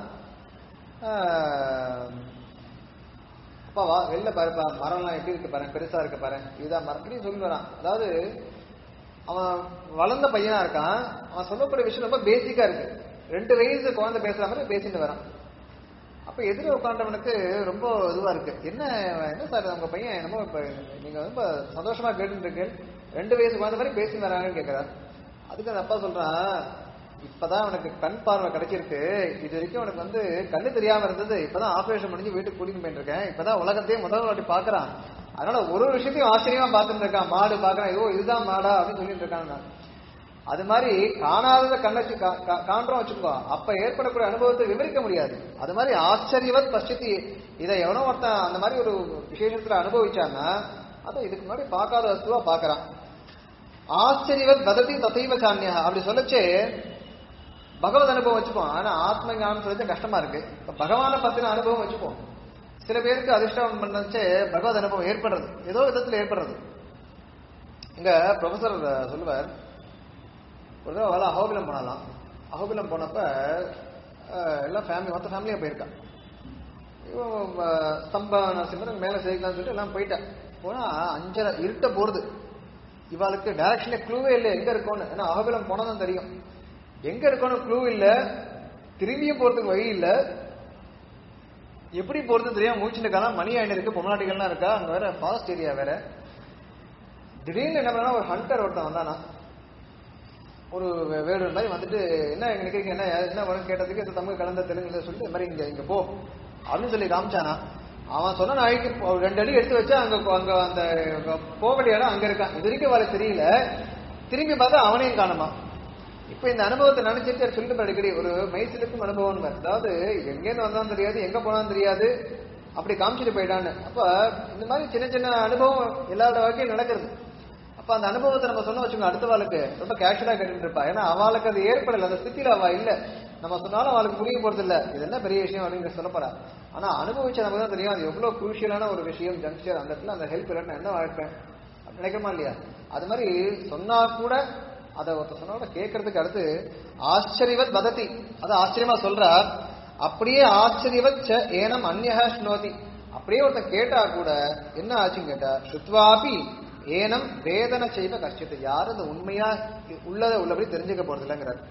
ஆஹ், அப்பா வா வெளில பாருப்பா மரம்லாம் எப்படி இருக்கு பாரு பெருசா இருக்கு பாரு இதுதான் மரம் இப்படி சொல்லி வரான் அதாவது அவன் வளர்ந்த பையனா இருக்கான் அவன் சொல்லக்கூடிய விஷயம் ரொம்ப பேசிக்கா இருக்கு ரெண்டு வயசு குழந்தை பேசுற மாதிரி பேசிட்டு வரான் அப்ப எதிர உட்காண்டவனுக்கு ரொம்ப இதுவா இருக்கு என்ன என்ன சார் உங்க பையன் என்னமோ இப்ப நீங்க ரொம்ப சந்தோஷமா கேட்டுட்டு இருக்கு ரெண்டு வயசு குழந்தை மாதிரி பேசி வராங்கன்னு கேக்குறாரு அதுக்கு அந்த அப்பா சொல்றான் இப்பதான் அவனுக்கு கண் பார்வை கிடைச்சிருக்கு இது வரைக்கும் அவனுக்கு வந்து கண்ணு தெரியாம இருந்தது இப்பதான் ஆபரேஷன் முடிஞ்சு வீட்டுக்கு கூட்டிட்டு போயிட்டு இருக்கேன் இப்பதான் உலகத்தையே முதல் வாட்டி பாக்குறான் அதனால ஒரு ஒரு விஷயத்தையும் ஆச்சரியமா பார்த்துட்டு இருக்கான் மாடு பாக்குறான் ஐயோ இதுதான் மாடா அப்படின்னு சொல்லிட்டு இருக்கான் நான். அது மாதிரி காணாதத கண்ணச்சு கா- கா- காண்றோம் வச்சுக்கோ அப்ப ஏற்படக்கூடிய அனுபவத்தை விவரிக்க முடியாது அது மாதிரி ஆச்சரியவத் பஷ்யத்தி இதை எவனோ ஒருத்தன் அந்த மாதிரி ஒரு விசேஷத்துல அனுபவிச்சான்னா அதை இதுக்கு முன்னாடி பார்க்காத வஸ்துவா பார்க்கறான் ஆச்சரியவத் வததி ததைவ சான்யா அப்படி சொல்லச்சே பகவத் அனுபவம் வச்சுப்போம் ஆனா ஆத்ம ஞானம் சொல்லச்சு கஷ்டமா இருக்கு இப்ப பகவானை பத்தின அனுபவம் வச்சுப்போம் சில பேருக்கு அதிர்ஷ்டம் பண்ணச்சே பகவத் அனுபவம் ஏற்படுறது ஏதோ விதத்துல ஏற்படுறது இங்க ப்ரொஃபசர் சொல்லுவார் ஒரு தடவை வேலை அகோபிலம் போனாலாம் அகோபிலம் போனப்ப அஹ், எல்லாம் ஃபேமிலி மொத்த ஃபேமிலியா போயிருக்கா இவன் அஹ், ஸ்தம்ப நரசிம்மன் மேல சேர்க்கலாம்னு சொல்லிட்டு எல்லாம் போயிட்டேன் போனா அஞ்சரை இருட்ட போறது இவாளுக்கு டைரக்ஷனே க்ளூவே இல்லை எங்க இருக்கோன்னு ஏன்னா அகோபிலம் போனதான் தெரியும் எங்க இருக்கோன்னு க்ளூ இல்ல திரும்பியும் போறதுக்கு வழி இல்ல எப்படி போறது தெரியாம மூச்சுட்டு மணி ஆயிட்டு இருக்கு பொம்நாட்டிகள்லாம் இருக்கா அங்க வேற ஃபாரஸ்ட் ஏரியா வேற திடீர்னு என்ன பண்ணா ஒரு ஹண்டர் ஒருத்தன் வந்தானா ஒரு வே- வேடூர் மாதிரி வந்துட்டு என்ன எங்க நிக்கிறீங்க என்ன என்ன வரும் கேட்டதுக்கு இந்த தமிழ் கலந்த தெலுங்குல சொல்லிட்டு இந்த மாதிரி இங்க இங்க போ அப்படின்னு சொல்லி காமிச்சானா அவன் சொன்ன நாளைக்கு ஒரு ரெண்டு அடி எடுத்து வச்சா அங்க அங்க அந்த போக வேண்டிய இடம் அங்க இருக்கான் இது வரைக்கும் வர தெரியல திரும்பி பார்த்தா அவனையும் காணுமா இப்ப இந்த அனுபவத்தை நினைச்சிட்டு அவர் சொல்லிட்டு அடிக்கடி ஒரு மைசிலுக்கும் அனுபவம் அதாவது எங்கேருந்து வந்தாலும் தெரியாது எங்க போனாலும் தெரியாது அப்படி காமிச்சிட்டு போயிட்டான்னு அப்ப இந்த மாதிரி சின்ன சின்ன அனுபவம் எல்லாரோட வாழ்க்கையும் நடக்கிறது அப்ப அந்த அனுபவத்தை நம்ம சொன்ன வச்சுக்கோங்க அடுத்த வாழ்க்கை ரொம்ப கேஷுவலா கேட்டுட்டு இருப்பா ஏன்னா அவளுக்கு அது ஏற்படல அந்த ஸ்திதியில அவ இல்ல நம்ம சொன்னாலும் அவளுக்கு புரிய போறது இல்ல இது என்ன பெரிய விஷயம் அப்படின்னு சொல்ல போறா ஆனா அனுபவிச்ச நமக்கு தான் தெரியும் அது எவ்வளவு குரூஷியலான ஒரு விஷயம் ஜங்ஷர் அந்த இடத்துல அந்த ஹெல்ப் இல்லைன்னா என்ன வாழ்க்கேன் அப்படி நினைக்கிறோமா இல்லையா அது மாதிரி சொன்னா கூட அதை ஒருத்தர் சொன்னா கூட கேட்கறதுக்கு அடுத்து ஆச்சரியவத் வதத்தி அது ஆச்சரியமா சொல்றார் அப்படியே ஆச்சரியவத் ச ஏனம் அந்யஹ ஸ்னோதி அப்படியே ஒருத்தன் கேட்டா கூட என்ன ஆச்சுன்னு கேட்டா சுத்வாபி ஏனம் வேதனை செய்வ கஷ்டத்தை யாரும் அந்த உண்மையா உள்ளதை உள்ளபடி தெரிஞ்சுக்க போறது இல்லைங்கிறார்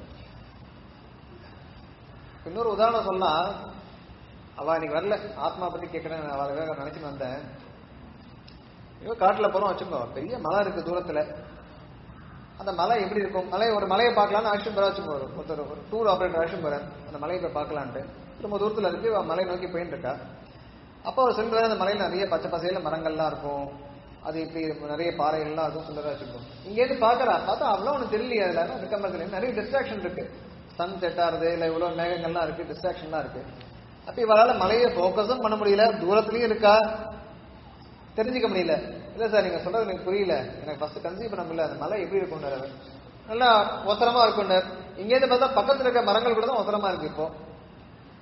இன்னொரு உதாரணம் சொல்லலாம் அவ இன்னைக்கு வரல ஆத்மா பத்தி கேட்கறேன் நான் அவளுக்காக நினைச்சுட்டு வந்தேன் ஐயோ காட்டுல போறோம் வச்சுக்கோ பெரிய மலை இருக்கு தூரத்துல அந்த மலை எப்படி இருக்கும் மலை ஒரு மலையை பார்க்கலாம்னு அழைச்சிட்டு போற வச்சுக்கோ ஒரு- ஒருத்தர் ஒரு டூர் ஆபரேட்டர் அழைச்சிட்டு போறார் அந்த மலையை போய் பார்க்கலான்ட்டு ரொம்ப தூரத்துல இருக்கு அவ மலை நோக்கி போயிட்டு இருக்கா அப்போ அவர் சொல்றாரு அந்த மலையில நிறைய பச்சை பசையில மரங்கள்லாம் இருக்கும் அது இப்படி நிறைய பாறைகள்லாம் அதுவும் சுந்தரா வச்சிருக்கும் இங்க இருந்து பாக்குறா பார்த்தா அவ்வளவு ஒண்ணு தெரியலையே அதுல ஆனா விக்கம்பரத்துல நிறைய டிஸ்ட்ராக்ஷன் இருக்கு சன் செட் ஆறுது இல்ல இவ்வளவு மேகங்கள்லாம் இருக்கு டிஸ்ட்ராக்ஷன்லாம் இருக்கு அப்ப இவரால மலையை போக்கஸும் பண்ண முடியல தூரத்துலயும் இருக்கா தெரிஞ்சுக்க முடியல இல்ல சார் நீங்க சொல்றது எனக்கு புரியல எனக்கு ஃபர்ஸ்ட் கன்சீவ் பண்ண முடியல அந்த மலை எப்படி இருக்கும் நல்லா ஒசரமா இருக்கும் இங்க இருந்து பார்த்தா பக்கத்துல இருக்க மரங்கள் கூட தான் ஒசரமா இருக்கு இப்போ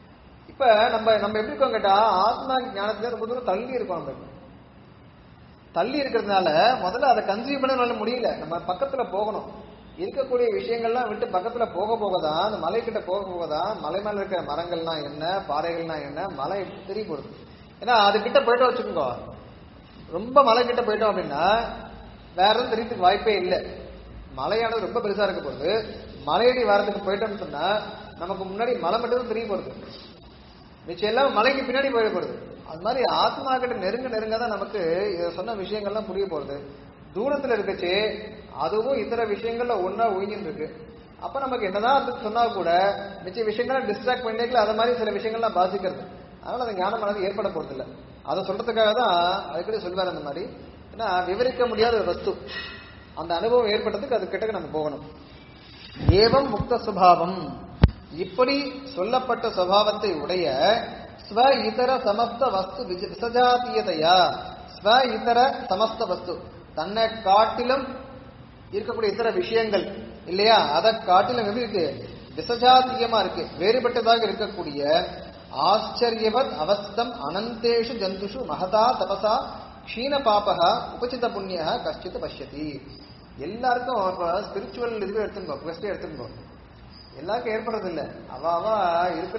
இப்ப நம்ம நம்ம எப்படி இருக்கோம் கேட்டா ஆத்மா ஞானத்துல ரொம்ப தூரம் தள்ளி இருக்கோம் நம்ம தள்ளி இருக்கிறதுனால முதல்ல அதை கன்சியூம் பண்ண நல்ல முடியல நம்ம பக்கத்துல போகணும் இருக்கக்கூடிய விஷயங்கள்லாம் விட்டு பக்கத்துல போக போக தான் அந்த மலைக்கிட்ட போக போக தான் மலை மேல இருக்கிற மரங்கள்னா என்ன பாறைகள்னா என்ன மலை தெரிய போகுது ஏன்னா அது கிட்ட போயிட்டோம் வச்சுக்கோங்க ரொம்ப மலை கிட்ட போயிட்டோம் அப்படின்னா வேற எதுவும் தெரியறதுக்கு வாய்ப்பே இல்லை மலையானது ரொம்ப பெருசா இருக்க போகுது மலையடி வாரத்துக்கு போயிட்டோம்னு சொன்னா நமக்கு முன்னாடி மலை மட்டும் தான் தெரிய போறது மிச்சம் எல்லாம் மலைக்கு பின்னாடி போயிட போறது அது மாதிரி ஆத்மா கிட்ட நெருங்க நெருங்க தான் நமக்கு இத சொன்ன விஷயங்கள்லாம் புரிய போறது தூரத்துல இருக்கச்சு அதுவும் இதர விஷயங்கள்ல ஒன்னா ஒழிஞ்சுட்டு இருக்கு அப்ப நமக்கு என்னதான் அது சொன்னா கூட மிச்ச விஷயங்களை டிஸ்ட்ராக்ட் பண்ணிக்கல அது மாதிரி சில விஷயங்கள்லாம் பாதிக்கிறது அதனால அந்த ஞானமானது ஏற்பட போறது இல்ல அதை சொல்றதுக்காக தான் அடிக்கடி சொல்வார் அந்த மாதிரி ஏன்னா விவரிக்க முடியாத ஒரு வஸ்து அந்த அனுபவம் ஏற்பட்டதுக்கு அது கிட்டக்க நம்ம போகணும் ஏவம் முக்த சுபாவம் இப்படி சொல்லப்பட்ட சுபாவத்தை உடைய ஸ்வ இதர சமஸ்த வஸ்து விஜ- விசஜாத்தியதையா ஸ்வ இதர சமஸ்த வஸ்து தன்னை காட்டிலும் இருக்கக்கூடிய இதர விஷயங்கள் இல்லையா அதை காட்டிலும் எப்படி இருக்கு விசஜாத்தியமா இருக்கு வேறுபட்டதாக இருக்கக்கூடிய ஆச்சரியவத் அவஸ்தம் அனந்தேஷு ஜந்துஷு மகதா தபசா க்ஷீண பாபகா உபசித புண்ணிய கஷ்டித் பஷ்யதி எல்லாருக்கும் இப்ப ஸ்பிரிச்சுவல் இதுவே எடுத்துக்கோ குவெஸ்டே எடுத்துக்கோ எல்லாருக்கும் ஏற்படுறது இல்ல அவ அவ இருக்கிற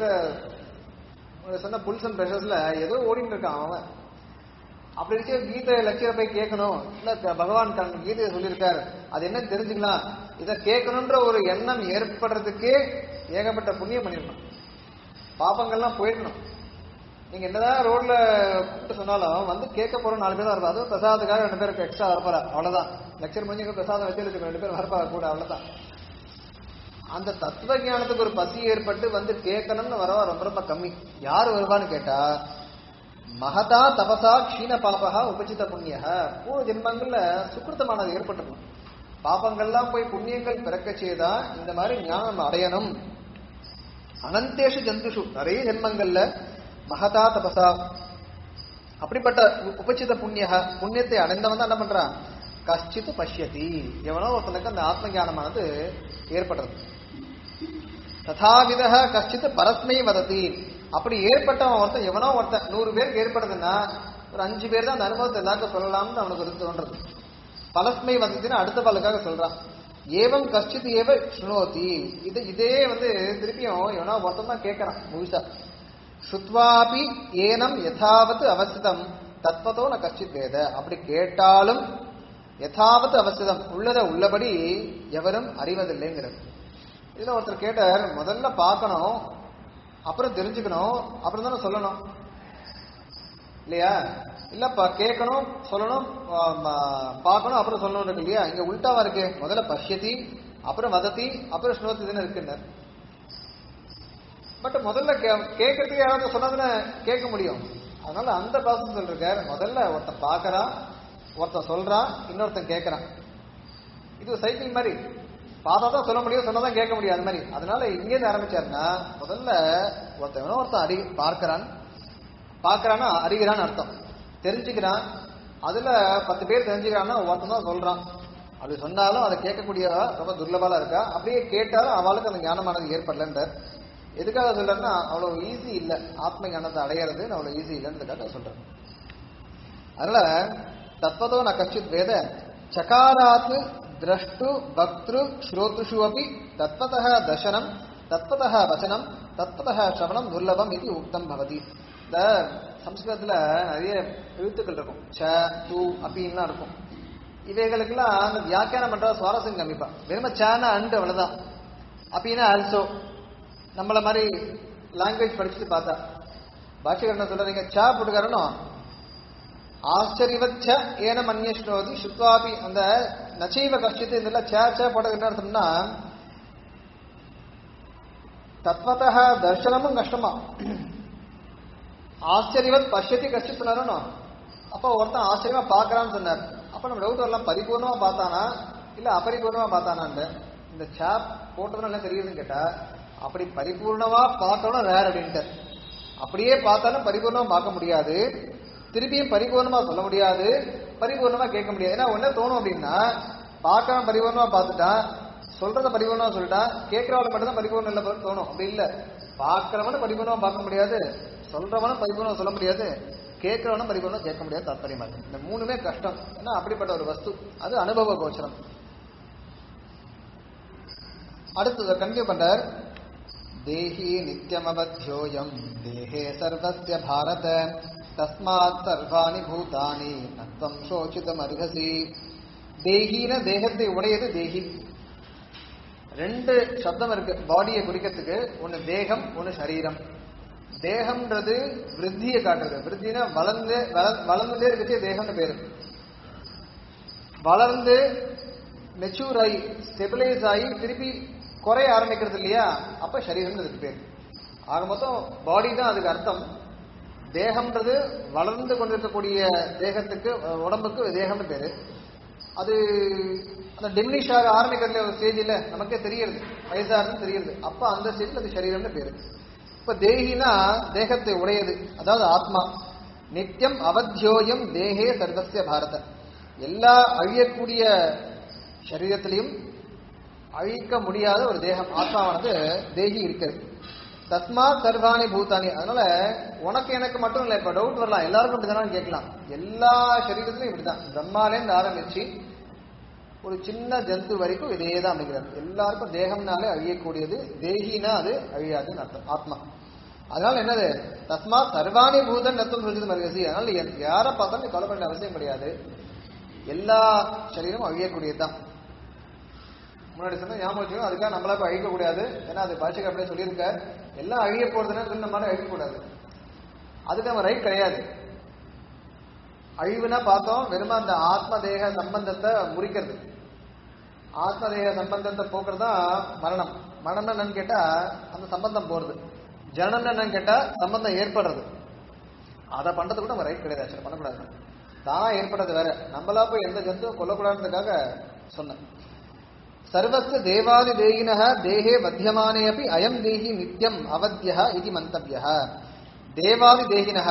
ஒரு சொன்ன புல்ஸ் அண்ட் ப்ரெஷர்ஸ்ல ஏதோ ஓடிட்டு இருக்கான் அவன் அப்படி இருக்க கீதை லட்சியர் போய் கேட்கணும் இல்ல க- பகவான் தன் கீதையை சொல்லியிருக்காரு அது என்னன்னு தெரிஞ்சுக்கலாம் இதை கேட்கணுன்ற ஒரு எண்ணம் ஏற்படுறதுக்கே ஏகப்பட்ட புண்ணியம் பண்ணிடணும் பாப்பங்கள்லாம் போயிடணும் நீங்க என்னதான் ரோட்ல கூப்பிட்டு சொன்னாலும் வந்து கேட்க போற நாலு பேர் தான் இருப்பா அதுவும் பிரசாதத்துக்காக ரெண்டு பேருக்கு எக்ஸ்ட்ரா வரப்போற அவ்வளவுதான் லெக்சர் முடிஞ்சு பிரசாதம் வச்சு ரெண்டு பேர் வரப்பா கூட அவ்வளவுதான் அந்த தத்துவ ஞானத்துக்கு ஒரு பசி ஏற்பட்டு வந்து கேட்கணும்னு வரவா ரொம்ப ரொம்ப கம்மி யார் வருவான்னு கேட்டா மகதா தபசா க்ஷீண பாபகா உபசித புண்ணிய பூர்வ ஜென்மங்கள்ல சுக்கிருத்தமானது ஏற்பட்டிருக்கும் பாபங்கள்லாம் போய் புண்ணியங்கள் பிறக்க செய்தா இந்த மாதிரி ஞானம் அடையணும் அனந்தேஷு ஜந்துஷு நிறைய ஜென்மங்கள்ல மகதா தபசா அப்படிப்பட்ட உ- உபசித புண்ணிய புண்ணியத்தை அடைந்தவன் தான் என்ன பண்றான் கஷ்டித்து பஷ்யதி எவனோ ஒருத்தனுக்கு அந்த ஆத்ம ஞானமானது ஏற்படுறது ததாவித கஷ்டித் பரஸ்மை வதத்தி அப்படி ஏற்பட்டவன் ஒருத்தன் எவனோ ஒருத்தன் நூறு பேருக்கு ஏற்படுதுன்னா ஒரு அஞ்சு பேர் தான் அந்த அனுபவத்தை எல்லாருக்கும் சொல்லலாம்னு அவனுக்கு ஒரு தோன்றது பலஸ்மை வதத்தின்னு அடுத்த பலுக்காக சொல்றான் ஏவம் கஷ்டித் ஏவ ஸ்ருணோதி இது இதே வந்து திருப்பியும் எவனோ ஒருத்தன் தான் கேட்கறான் முழுசா ஸ்ருத்வாபி ஏனம் யதாவத் அவசிதம் தத்வதோ ந கஷ்டித் வேத அப்படி கேட்டாலும் யதாவத் அவசிதம் உள்ளத உள்ளபடி எவரும் அறிவதில்லைங்கிறது இதுல ஒருத்தர் கேட்டார் முதல்ல பார்க்கணும் அப்புறம் தெரிஞ்சுக்கணும் அப்புறம் தானே சொல்லணும் இல்லையா இல்லப்பா கேட்கணும் சொல்லணும் ஆ, ம- பார்க்கணும் அப்புறம் சொல்லணும் இருக்கு இல்லையா இங்க உல்டாவா இருக்கு முதல்ல பஷ்யதி அப்புறம் வதத்தி அப்புறம் ஸ்னோத்தி இருக்குன்னு பட் முதல்ல கே- கேட்கறதுக்கு யாராவது சொன்னதுன்னு கேட்க முடியும் அதனால அந்த ப்ராசஸ் இருக்கார் முதல்ல ஒருத்தன் பார்க்கறான் ஒருத்தன் சொல்றான் இன்னொருத்தன் கேட்கறான் இது சைக்கிள் மாதிரி பார்த்தா தான் சொல்ல முடியும் சொன்னதான் கேட்க முடியும் அது மாதிரி அதனால இங்கேருந்து ஆரம்பிச்சாருன்னா முதல்ல ஒருத்தன் எவனோ ஒருத்தன் அறி பார்க்கறான் பார்க்கறான்னா அறிகிறான்னு அர்த்தம் தெரிஞ்சுக்கிறான் அதுல பத்து பேர் தெரிஞ்சுக்கிறான்னா ஒருத்தன் தான் சொல்றான் அப்படி சொன்னாலும் அதை கேட்கக்கூடியவா ரொம்ப துர்லபாலா இருக்கா அப்படியே கேட்டாலும் அவளுக்கு அந்த ஞானமானது ஏற்படலன்றார் எதுக்காக சொல்றேன்னா அவ்வளவு ஈஸி இல்ல ஆத்ம ஞானத்தை அடையிறது அவ்வளவு ஈஸி இல்லைன்றதுக்காக சொல்றேன் அதனால தத்வதோ ந கச்சித் வேத சகாராத் திரஷ்டு பக்திரு ஸ்ரோத்ருஷு அப்படி தத்வதः தர்சனம் தத்வதः வசனம் தத்வதः ஸ்ரவணம் துர்லபம் இது உக்தம் பவதி இந்த சம்ஸ்கிருதத்துல நிறைய எழுத்துக்கள் இருக்கும் ச து அப்படின்லாம் இருக்கும் இவைகளுக்கெல்லாம் அந்த வியாக்கியானம் பண்ற சுவாரஸ்யம் கம்மிப்பா வெறும சேன அண்டு அவ்வளவுதான் அப்படின்னா ஆல்சோ நம்மள மாதிரி லாங்குவேஜ் படிச்சுட்டு பார்த்தா பாஷகர் என்ன சொல்றீங்க சா போட்டுக்காரனும் ஆச்சரியவச்ச ஏன மன்யஸ்னோதி சுத்வாபி அந்த நச்சைவ கஷ்டித்து இந்த சே சே போட்டது என்ன அர்த்தம்னா தத்வதः தர்சனமும் கஷ்டமா ஆச்சரியவத் பஷ்யத்தி கஷ்டித் சொன்னாரோ அப்போ ஒருத்தன் ஆச்சரியமா பார்க்கறான்னு சொன்னார் அப்ப நம்ம டவுட் வரலாம் பரிபூர்ணமா பார்த்தானா இல்ல அபரிபூர்ணமா பார்த்தானான்னு இந்த சாப் போட்டதுனால என்ன தெரியுதுன்னு கேட்டா அப்படி பரிபூர்ணமா பார்த்தோம்னா வேற அப்படின்ட்டு அப்படியே பார்த்தாலும் பரிபூர்ணமா பார்க்க முடியாது திருப்பியும் பரிபூர்ணமா சொல்ல முடியாது பரிபூர்ணமா கேட்க முடியாது ஏன்னா ஒண்ணு தோணும் அப்படின்னா பார்க்காம பரிபூர்ணமா பார்த்துட்டா சொல்றத பரிபூர்ணமா சொல்லிட்டா கேட்கறவளை மட்டும் தான் பரிபூர்ணம் இல்ல போல தோணும் அப்படி இல்ல பார்க்கறவனும் பரிபூர்ணமா பார்க்க முடியாது சொல்றவனும் பரிபூர்ணமா சொல்ல முடியாது கேட்கறவனும் பரிபூர்ணம் கேட்க முடியாது தாற்பயமா இருக்கு இந்த மூணுமே கஷ்டம் ஏன்னா அப்படிப்பட்ட ஒரு வஸ்து அது அனுபவ கோச்சரம் அடுத்தது கண்டினியூ பண்றார் தேஹி நித்யமவத்யோயம் தேஹே சர்வஸ்ய பாரத தஸ்மாத் சர்வாணி பூதானி நத்வம் சோச்சிதம் அருகசி தேஹின தேகத்தை உடையது தேஹி ரெண்டு சப்தம் இருக்கு பாடியை குறிக்கிறதுக்கு ஒன்னு தேகம் ஒன்னு சரீரம் தேகம்ன்றது விருத்தியை காட்டுறது விருத்தினா வளர்ந்து வள- வளர்ந்துட்டே இருக்கச்சே தேகம்னு பேரு வளர்ந்து மெச்சூர் ஆகி ஸ்டெபிலைஸ் ஆகி திருப்பி குறைய ஆரம்பிக்கிறது இல்லையா அப்ப சரீரம்னு அதுக்கு பேர் ஆக மொத்தம் பாடி தான் அதுக்கு அர்த்தம் தேகம்ன்றது வளர்ந்து கொண்டிருக்கக்கூடிய தேகத்துக்கு அஹ், உடம்புக்கு தேகம்னு பேரு அது அந்த டிமினிஷ் ஆக ஆரம்பிக்கிற ஒரு ஸ்டேஜில் நமக்கே தெரியுது வயசாருன்னு தெரியுது அப்ப அந்த ஸ்டேஜில் அது சரீரம்னு பேரு இப்ப தேகினா தேகத்தை உடையது அதாவது ஆத்மா நித்தியம் அவத்தியோயம் தேகே சர்வசிய பாரத எல்லா அழியக்கூடிய சரீரத்திலையும் அழிக்க முடியாத ஒரு தேகம் ஆத்மாவானது தேகி இருக்கிறது தஸ்மா சர்வாணி பூதானி அதனால உனக்கு எனக்கு மட்டும் இல்லை இப்ப டவுட் வரலாம் எல்லாருக்கும் இப்படிதானு கேட்கலாம் எல்லா சரீரத்திலும் இப்படிதான் பிரம்மாலேருந்து ஆரம்பிச்சு ஒரு சின்ன ஜந்து வரைக்கும் இதே தான் அமைக்கிறது எல்லாருக்கும் தேகம்னாலே அழியக்கூடியது தேகினா அது அழியாதுன்னு அர்த்தம் ஆத்மா அதனால என்னது தஸ்மா சர்வாணி பூதன் நத்தம் சொல்லிது மருகசி அதனால எ- யாரை பார்த்தாலும் நீ கவலை பண்ண அவசியம் கிடையாது எல்லா சரீரமும் அழியக்கூடியது தான் முன்னாடி சொன்ன ஞாபகம் வச்சுக்கணும் அதுக்காக நம்மளா போய் அழிக்க கூடாது ஏன்னா அது பாஷைக்கு அப்படியே சொல்லியிருக்க எல்லாம் அழிய போறதுன்னா சொல்லி நம்மளால அழிக்க கூடாது அதுக்கு நம்ம ரைட் கிடையாது அழிவுனா பார்த்தோம் வெறும் அந்த ஆத்ம தேக சம்பந்தத்தை முறிக்கிறது ஆத்ம தேக சம்பந்தத்தை போக்குறது தான் மரணம் மரணம் என்னன்னு கேட்டா அந்த சம்பந்தம் போறது ஜனனம் என்னன்னு கேட்டா சம்பந்தம் ஏற்படுறது அதை பண்றது கூட நம்ம ரைட் கிடையாது ஆக்சுவலா பண்ணக்கூடாது தானா ஏற்படுறது வேற நம்மளா போய் எந்த ஜந்துவும் கொல்லக்கூடாதுன்றதுக்காக சொன்னேன் சர்வஸ்ய தேவாதி தேகினः தேகே வத்தியமானே அப்படி அயம் தேகி நித்யம் அவத்தியः இது மந்தவியः தேவாதி தேகினः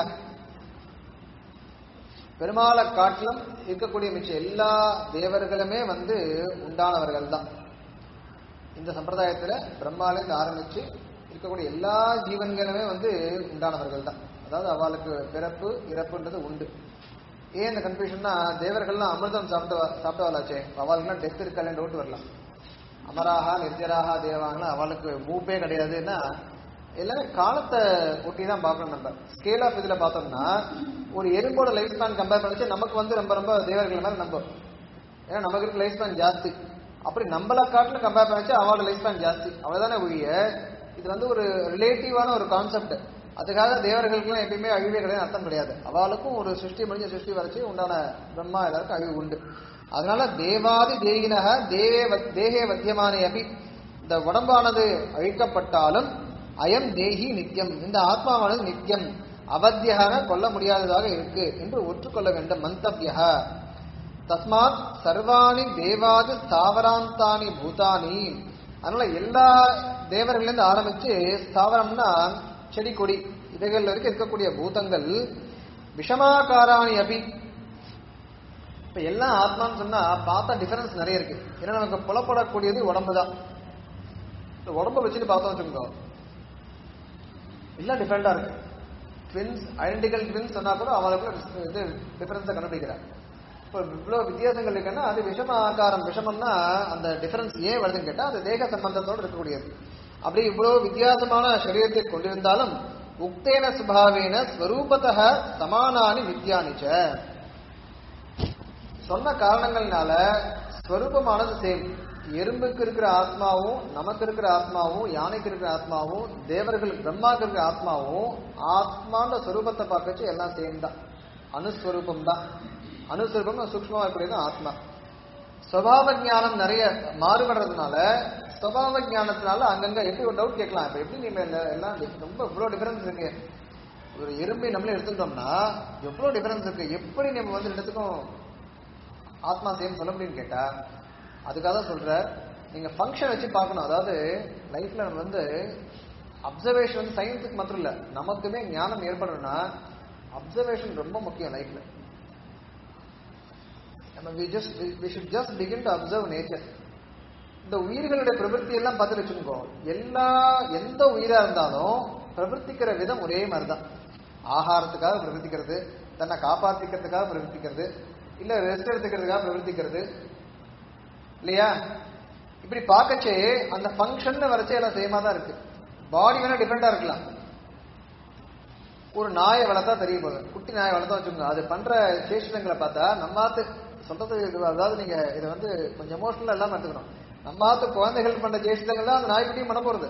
பெருமாளை காட்டிலும் இருக்கக்கூடிய மிச்ச எல்லா தேவர்களுமே வந்து உண்டானவர்கள் தான் இந்த சம்பிரதாயத்துல பிரம்மாலேருந்து ஆரம்பிச்சு இருக்கக்கூடிய எல்லா ஜீவன்களுமே வந்து உண்டானவர்கள் தான் அதாவது அவளுக்கு பிறப்பு இறப்புன்றது உண்டு ஏன் இந்த கன்ஃபியூஷன்னா தேவர்கள்லாம் அமிர்தம் சாப்பிட்டு சாப்பிட்டவாளாச்சே அவளுக்குலாம் டெத் இருக்கலன்னு டவுட் வரலாம் அமராகா நிர்ஜராகா தேவாங்கன்னா அவளுக்கு மூப்பே கிடையாதுன்னா எல்லாமே காலத்தை ஒட்டி தான் பார்க்கணும் நம்ம ஸ்கேல் ஆஃப் இதுல பார்த்தோம்னா ஒரு எறும்போட லைஃப் ஸ்பேன் கம்பேர் பண்ணிச்சு நமக்கு வந்து ரொம்ப ரொம்ப தேவர்கள் மாதிரி நம்ம ஏன்னா நமக்கு இருக்க லைஃப் ஸ்பேன் ஜாஸ்தி அப்படி நம்மள காட்டிலும் கம்பேர் பண்ணிச்சு அவளோட லைஃப் ஸ்பேன் ஜாஸ்தி அவ்வளவுதானே ஒழிய இது வந்து ஒரு ரிலேட்டிவான ஒரு கான்செப்ட் அதுக்காக தேவர்களுக்கெல்லாம் எப்பயுமே அழிவே கிடையாது அர்த்தம் கிடையாது அவளுக்கும் ஒரு சிருஷ்டி முடிஞ்ச சிருஷ்டி வரைச்சு உண்டான பிரம்மா எல்லாருக்கும் அழிவு உண்டு அதனால தேவாதி தேகினக தேவே வத்- தேகே வத்தியமானே அபி இந்த உடம்பானது அழிக்கப்பட்டாலும் அயம் தேகி நித்தியம் இந்த ஆத்மாவானது நித்தியம் அவத்தியாக கொல்ல முடியாததாக இருக்கு என்று ஒற்றுக்கொள்ள வேண்டும் மந்தவியக தஸ்மாத் சர்வாணி தேவாதி ஸ்தாவராந்தானி பூதானி அதனால எல்லா தேவர்களிலிருந்து ஆரம்பிச்சு ஸ்தாவரம்னா செடி கொடி இவைகள் வரைக்கும் இருக்கக்கூடிய பூதங்கள் விஷமாகாராணி அபி இப்ப எல்லாம் ஆத்மான்னு சொன்னா பார்த்தா டிஃபரன்ஸ் நிறைய இருக்கு ஏன்னா நமக்கு புலப்படக்கூடியது உடம்பு தான் இந்த உடம்ப வச்சுட்டு பார்த்தோம் வச்சுக்கோ எல்லாம் டிஃபரெண்டா இருக்கு ட்வின்ஸ் ஐடென்டிக்கல் ட்வின்ஸ் சொன்னா கூட அவளுக்கு இது டிஃபரன்ஸை கண்டுபிடிக்கிறார் இப்போ இவ்வளவு வித்தியாசங்கள் இருக்குன்னா அது விஷம ஆகாரம் விஷமம்னா அந்த டிஃபரன்ஸ் ஏன் வருதுன்னு கேட்டா அது தேக சம்பந்தத்தோடு இருக்கக்கூடியது அப்படி இவ்வளவு வித்தியாசமான சரீரத்தை கொண்டிருந்தாலும் உக்தேன சுபாவேன ஸ்வரூபத்தக சமானானி வித்யானிச்ச சொன்ன காரணங்கள்னால ஸ்வரூபமானது சேம் எறும்புக்கு இருக்கிற ஆத்மாவும் நமக்கு இருக்கிற ஆத்மாவும் யானைக்கு இருக்கிற ஆத்மாவும் தேவர்களுக்கு பிரம்மாக்கு இருக்கிற ஆத்மாவும் ஆத்மான்ற ஸ்வரூபத்தை பார்க்கச்சு எல்லாம் சேம் தான் அனுஸ்வரூபம் தான் அனுஸ்வரூபம் சூக்ஷ்மமா இருக்கக்கூடியது ஆத்மா ஸ்வபாவ ஞானம் நிறைய மாறுபடுறதுனால ஸ்வபாவ ஞானத்தினால அங்கங்க எப்படி ஒரு டவுட் கேட்கலாம் இப்ப எப்படி நீங்க இந்த எல்லாம் di- ரொம்ப இவ்வளவு டிஃபரன்ஸ் இருக்கு ஒரு எறும்பை நம்மளே எடுத்துட்டோம்னா எவ்வளவு டிஃபரன்ஸ் இருக்கு எப்படி நம்ம வந்து ரெண்டுத்துக்கும் ஆத்மா சேம் சொல்ல முடியும்னு கேட்டா அதுக்காக தான் சொல்றார் நீங்க ஃபங்க்ஷன் வச்சு பார்க்கணும் அதாவது லைஃப்ல நம்ம வந்து அப்சர்வேஷன் வந்து சயின்ஸுக்கு மாத்திரம் இல்ல நமக்குமே ஞானம் ஏற்படணும்னா அப்சர்வேஷன் ரொம்ப முக்கியம் லைஃப்ல நம்ம we just we we should just begin to observe nature இந்த உயிர்களுடைய பிரவൃத்தி எல்லாம் பார்த்து வச்சுக்கோ எல்லா எந்த உயிரா இருந்தாலும் பிரவர்த்திக்கிற விதம் ஒரே மாதிரி தான் ஆகாரத்துக்காக பிரவர்த்திக்கிறது தன்னை காப்பாத்திக்கிறதுக்காக பிரவர்த்திக்கிறது இல்ல ரெஸ்ட் எடுத்துக்கிறதுக்காக பிரவர்த்திக்கிறது இல்லையா இப்படி பார்க்கச்சே அந்த ஃபங்க்ஷன் வரைச்சே எல்லாம் சேமா தான் இருக்கு பாடி வேணா டிஃப்ரெண்டா இருக்கலாம் ஒரு நாயை வளர்த்தா தெரிய போகுது குட்டி நாயை வளர்த்தா வச்சுக்கோங்க அது பண்ற சேஷங்களை பார்த்தா நம்மாத்து சொல்றது இது- அதாவது நீங்க இதை வந்து கொஞ்சம் எமோஷனலா எல்லாம் எடுத்துக்கணும் நம்மாத்து குழந்தைகள் பண்ற சேஷங்கள் தான் அந்த நாய்க்குட்டியும் பண்ண போறது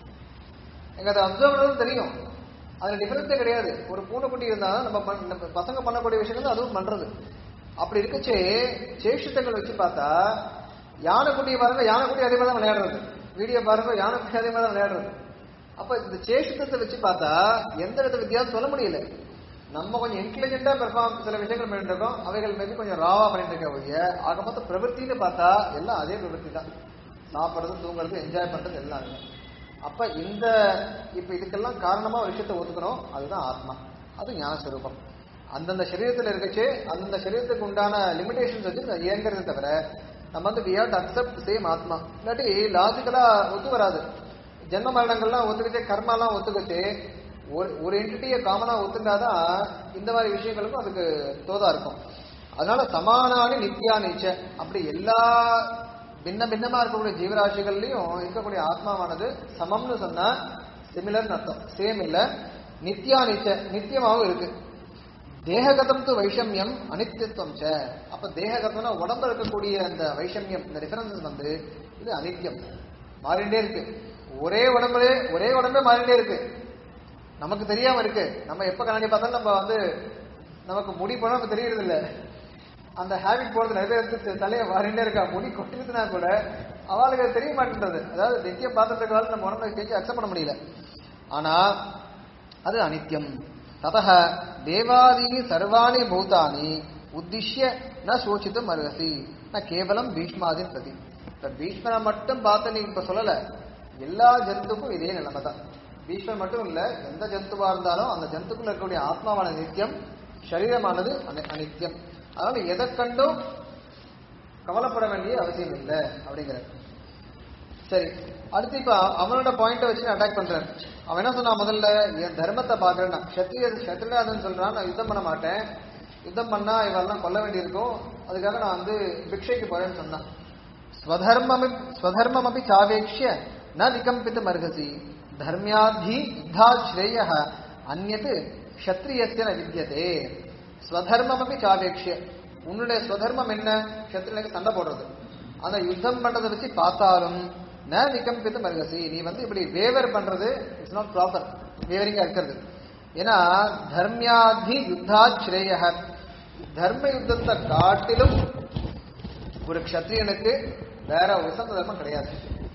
எங்க அதை அப்சர்வ் பண்ணதும் தெரியும் அதுல டிஃபரன்ஸே கிடையாது ஒரு பூனைக்குட்டி இருந்தா நம்ம பண்- நம்ம பசங்க பண்ணக்கூடிய விஷயங்கள் தான் அதுவும் பண்றது அப்படி இருக்கச்சே சேஷித்தங்கள் வச்சு பார்த்தா யானைக்குட்டியை பாருங்க யானைக்குட்டி அதே மாதிரி தான் விளையாடுறது வீடியோ பாருங்க யானைக்குட்டி அதே மாதிரி தான் விளையாடுறது அப்ப இந்த சேஷித்தத்தை வச்சு பார்த்தா எந்த வித வித்தியாசம் சொல்ல முடியல நம்ம கொஞ்சம் இன்டெலிஜென்ட்டா பெர்ஃபார்ம் சில விஷயங்கள் பண்ணிட்டு இருக்கோம் அவைகள் மேபி கொஞ்சம் ராவா பண்ணிட்டு இருக்க ஒழிய ஆக மொத்தம் பிரவൃத்தின்னு பார்த்தா எல்லாம் அதே பிரவൃத்தி தான் சாப்பிடுறது தூங்குறது என்ஜாய் பண்றது எல்லாம் அதுதான். அப்ப இந்த இப்ப இதுக்கெல்லாம் காரணமா ஒரு விஷயத்தை ஒத்துக்கணும் அதுதான் ஆத்மா அது ஞானஸ்வரூபம் அந்தந்த சரீரத்தில் இருக்கச்சே அந்தந்த சரீரத்துக்கு உண்டான லிமிடேஷன்ஸ் வச்சு நான் இயங்குறது தவிர நம்ம வந்து we have to accept same ஆத்மா இல்லாட்டி லாஜிக்கலா ஒத்து வராது ஜென்ம மரணங்கள்லாம் ஒத்துக்கிச்சே கர்மாலாம் ஒத்துக்கிச்சு ஒரு ஒரு என்டிட்டியை காமனா ஒத்துண்டாதான் இந்த மாதிரி விஷயங்களுக்கும் அதுக்கு தோதா இருக்கும் அதனால சமானானி நித்யா நீச்ச அப்படி எல்லா பின்ன பின்னமா இருக்கக்கூடிய ஜீவராசிகள்லயும் இருக்கக்கூடிய ஆத்மாவானது சமம்னு சொன்னா சிமிலர்னு அர்த்தம் சேம் இல்ல நித்யா நீச்ச நித்தியமாவும் இருக்கு தேககதம் து வைஷமியம் அனித்தியத்துவம் ச அப்ப தேககதம்னா உடம்புல இருக்கக்கூடிய அந்த வைஷமியம் இந்த டிஃபரன்சஸ் வந்து இது அனித்தியம் மாறிண்டே இருக்கு ஒரே உடம்புலே ஒரே உடம்பே மாறிண்டே இருக்கு நமக்கு தெரியாம இருக்கு நம்ம எப்ப கண்ணாடி பார்த்தாலும் நம்ம வந்து நமக்கு முடி போனா நமக்கு தெரியறது இல்ல அந்த ஹேபிட் போறது நிறைய பேருக்கு தலையை மாறிண்டே இருக்கா முடி கொட்டிருச்சுனா கூட அவளுக்கு அது தெரிய மாட்டேன்றது அதாவது நித்தியம் பார்த்துட்டு இருக்காலும் நம்ம உடம்பை கேட்க அக்செப்ட் பண்ண முடியல ஆனா அது அனித்யம் ததः தேவாதீனி சர்வாணி பூதானி உத்திஷ்ய ந சோச்சித்தும் அருகசி ந கேவலம் பீஷ்மாதின் பிரதி இப்ப பீஷ்மனை மட்டும் பார்த்து நீ இப்ப சொல்லல எல்லா ஜந்துக்கும் இதே நிலைமை தான் பீஷ்மர் மட்டும் இல்ல எந்த ஜந்துவா இருந்தாலும் அந்த ஜந்துக்குள்ள இருக்கக்கூடிய ஆத்மாவான நித்தியம் சரீரமானது அனி- அனித்தியம் அதனால எதை கண்டும் கவலைப்பட வேண்டிய அவசியம் இல்லை அப்படிங்கிற சரி அடுத்து இப்ப அவனோட பாயிண்ட வச்சு அட்டாக் பண்றான் அவன் என்ன சொன்னான் முதல்ல என் தர்மத்தை பாக்குறேன்னா கஷத்திரிய கஷத்திரியாதன் சொல்றான் நான் யுத்தம் பண்ண மாட்டேன் யுத்தம் பண்ணா இவெல்லாம் கொல்ல வேண்டியிருக்கும் அதுக்காக நான் வந்து பிக்ஷைக்கு போறேன்னு சொன்னான் ஸ்வதர்மம் ஸ்வதர்மமபி சாவேக்ஷ்ய ந விகம்பித்து மர்கசி தர்மியாத்தி யுத்தா ஸ்ரேய அந்நத் க்ஷத்ரியஸ்ய ந வித்தியதே ஸ்வதர்மமபி சாவேக்ஷ்ய உன்னுடைய ஸ்வதர்மம் என்ன க்ஷத்ரியனுக்கு சண்டை போடுறது அந்த யுத்தம் பண்றதை வச்சு பார்த்தாலும் ந விகம்பித்து மர்கசி நீ வந்து இப்படி வேவர் பண்றது இட்ஸ் நாட் ப்ராப்பர் வேவரிங்கா இருக்கிறது ஏன்னா தர்மியாத்தி யுத்தா ஸ்ரேய தர்ம யுத்தத்தை காட்டிலும் ஒரு க்ஷத்ரியனுக்கு வேற உசந்த தர்மம் கிடையாது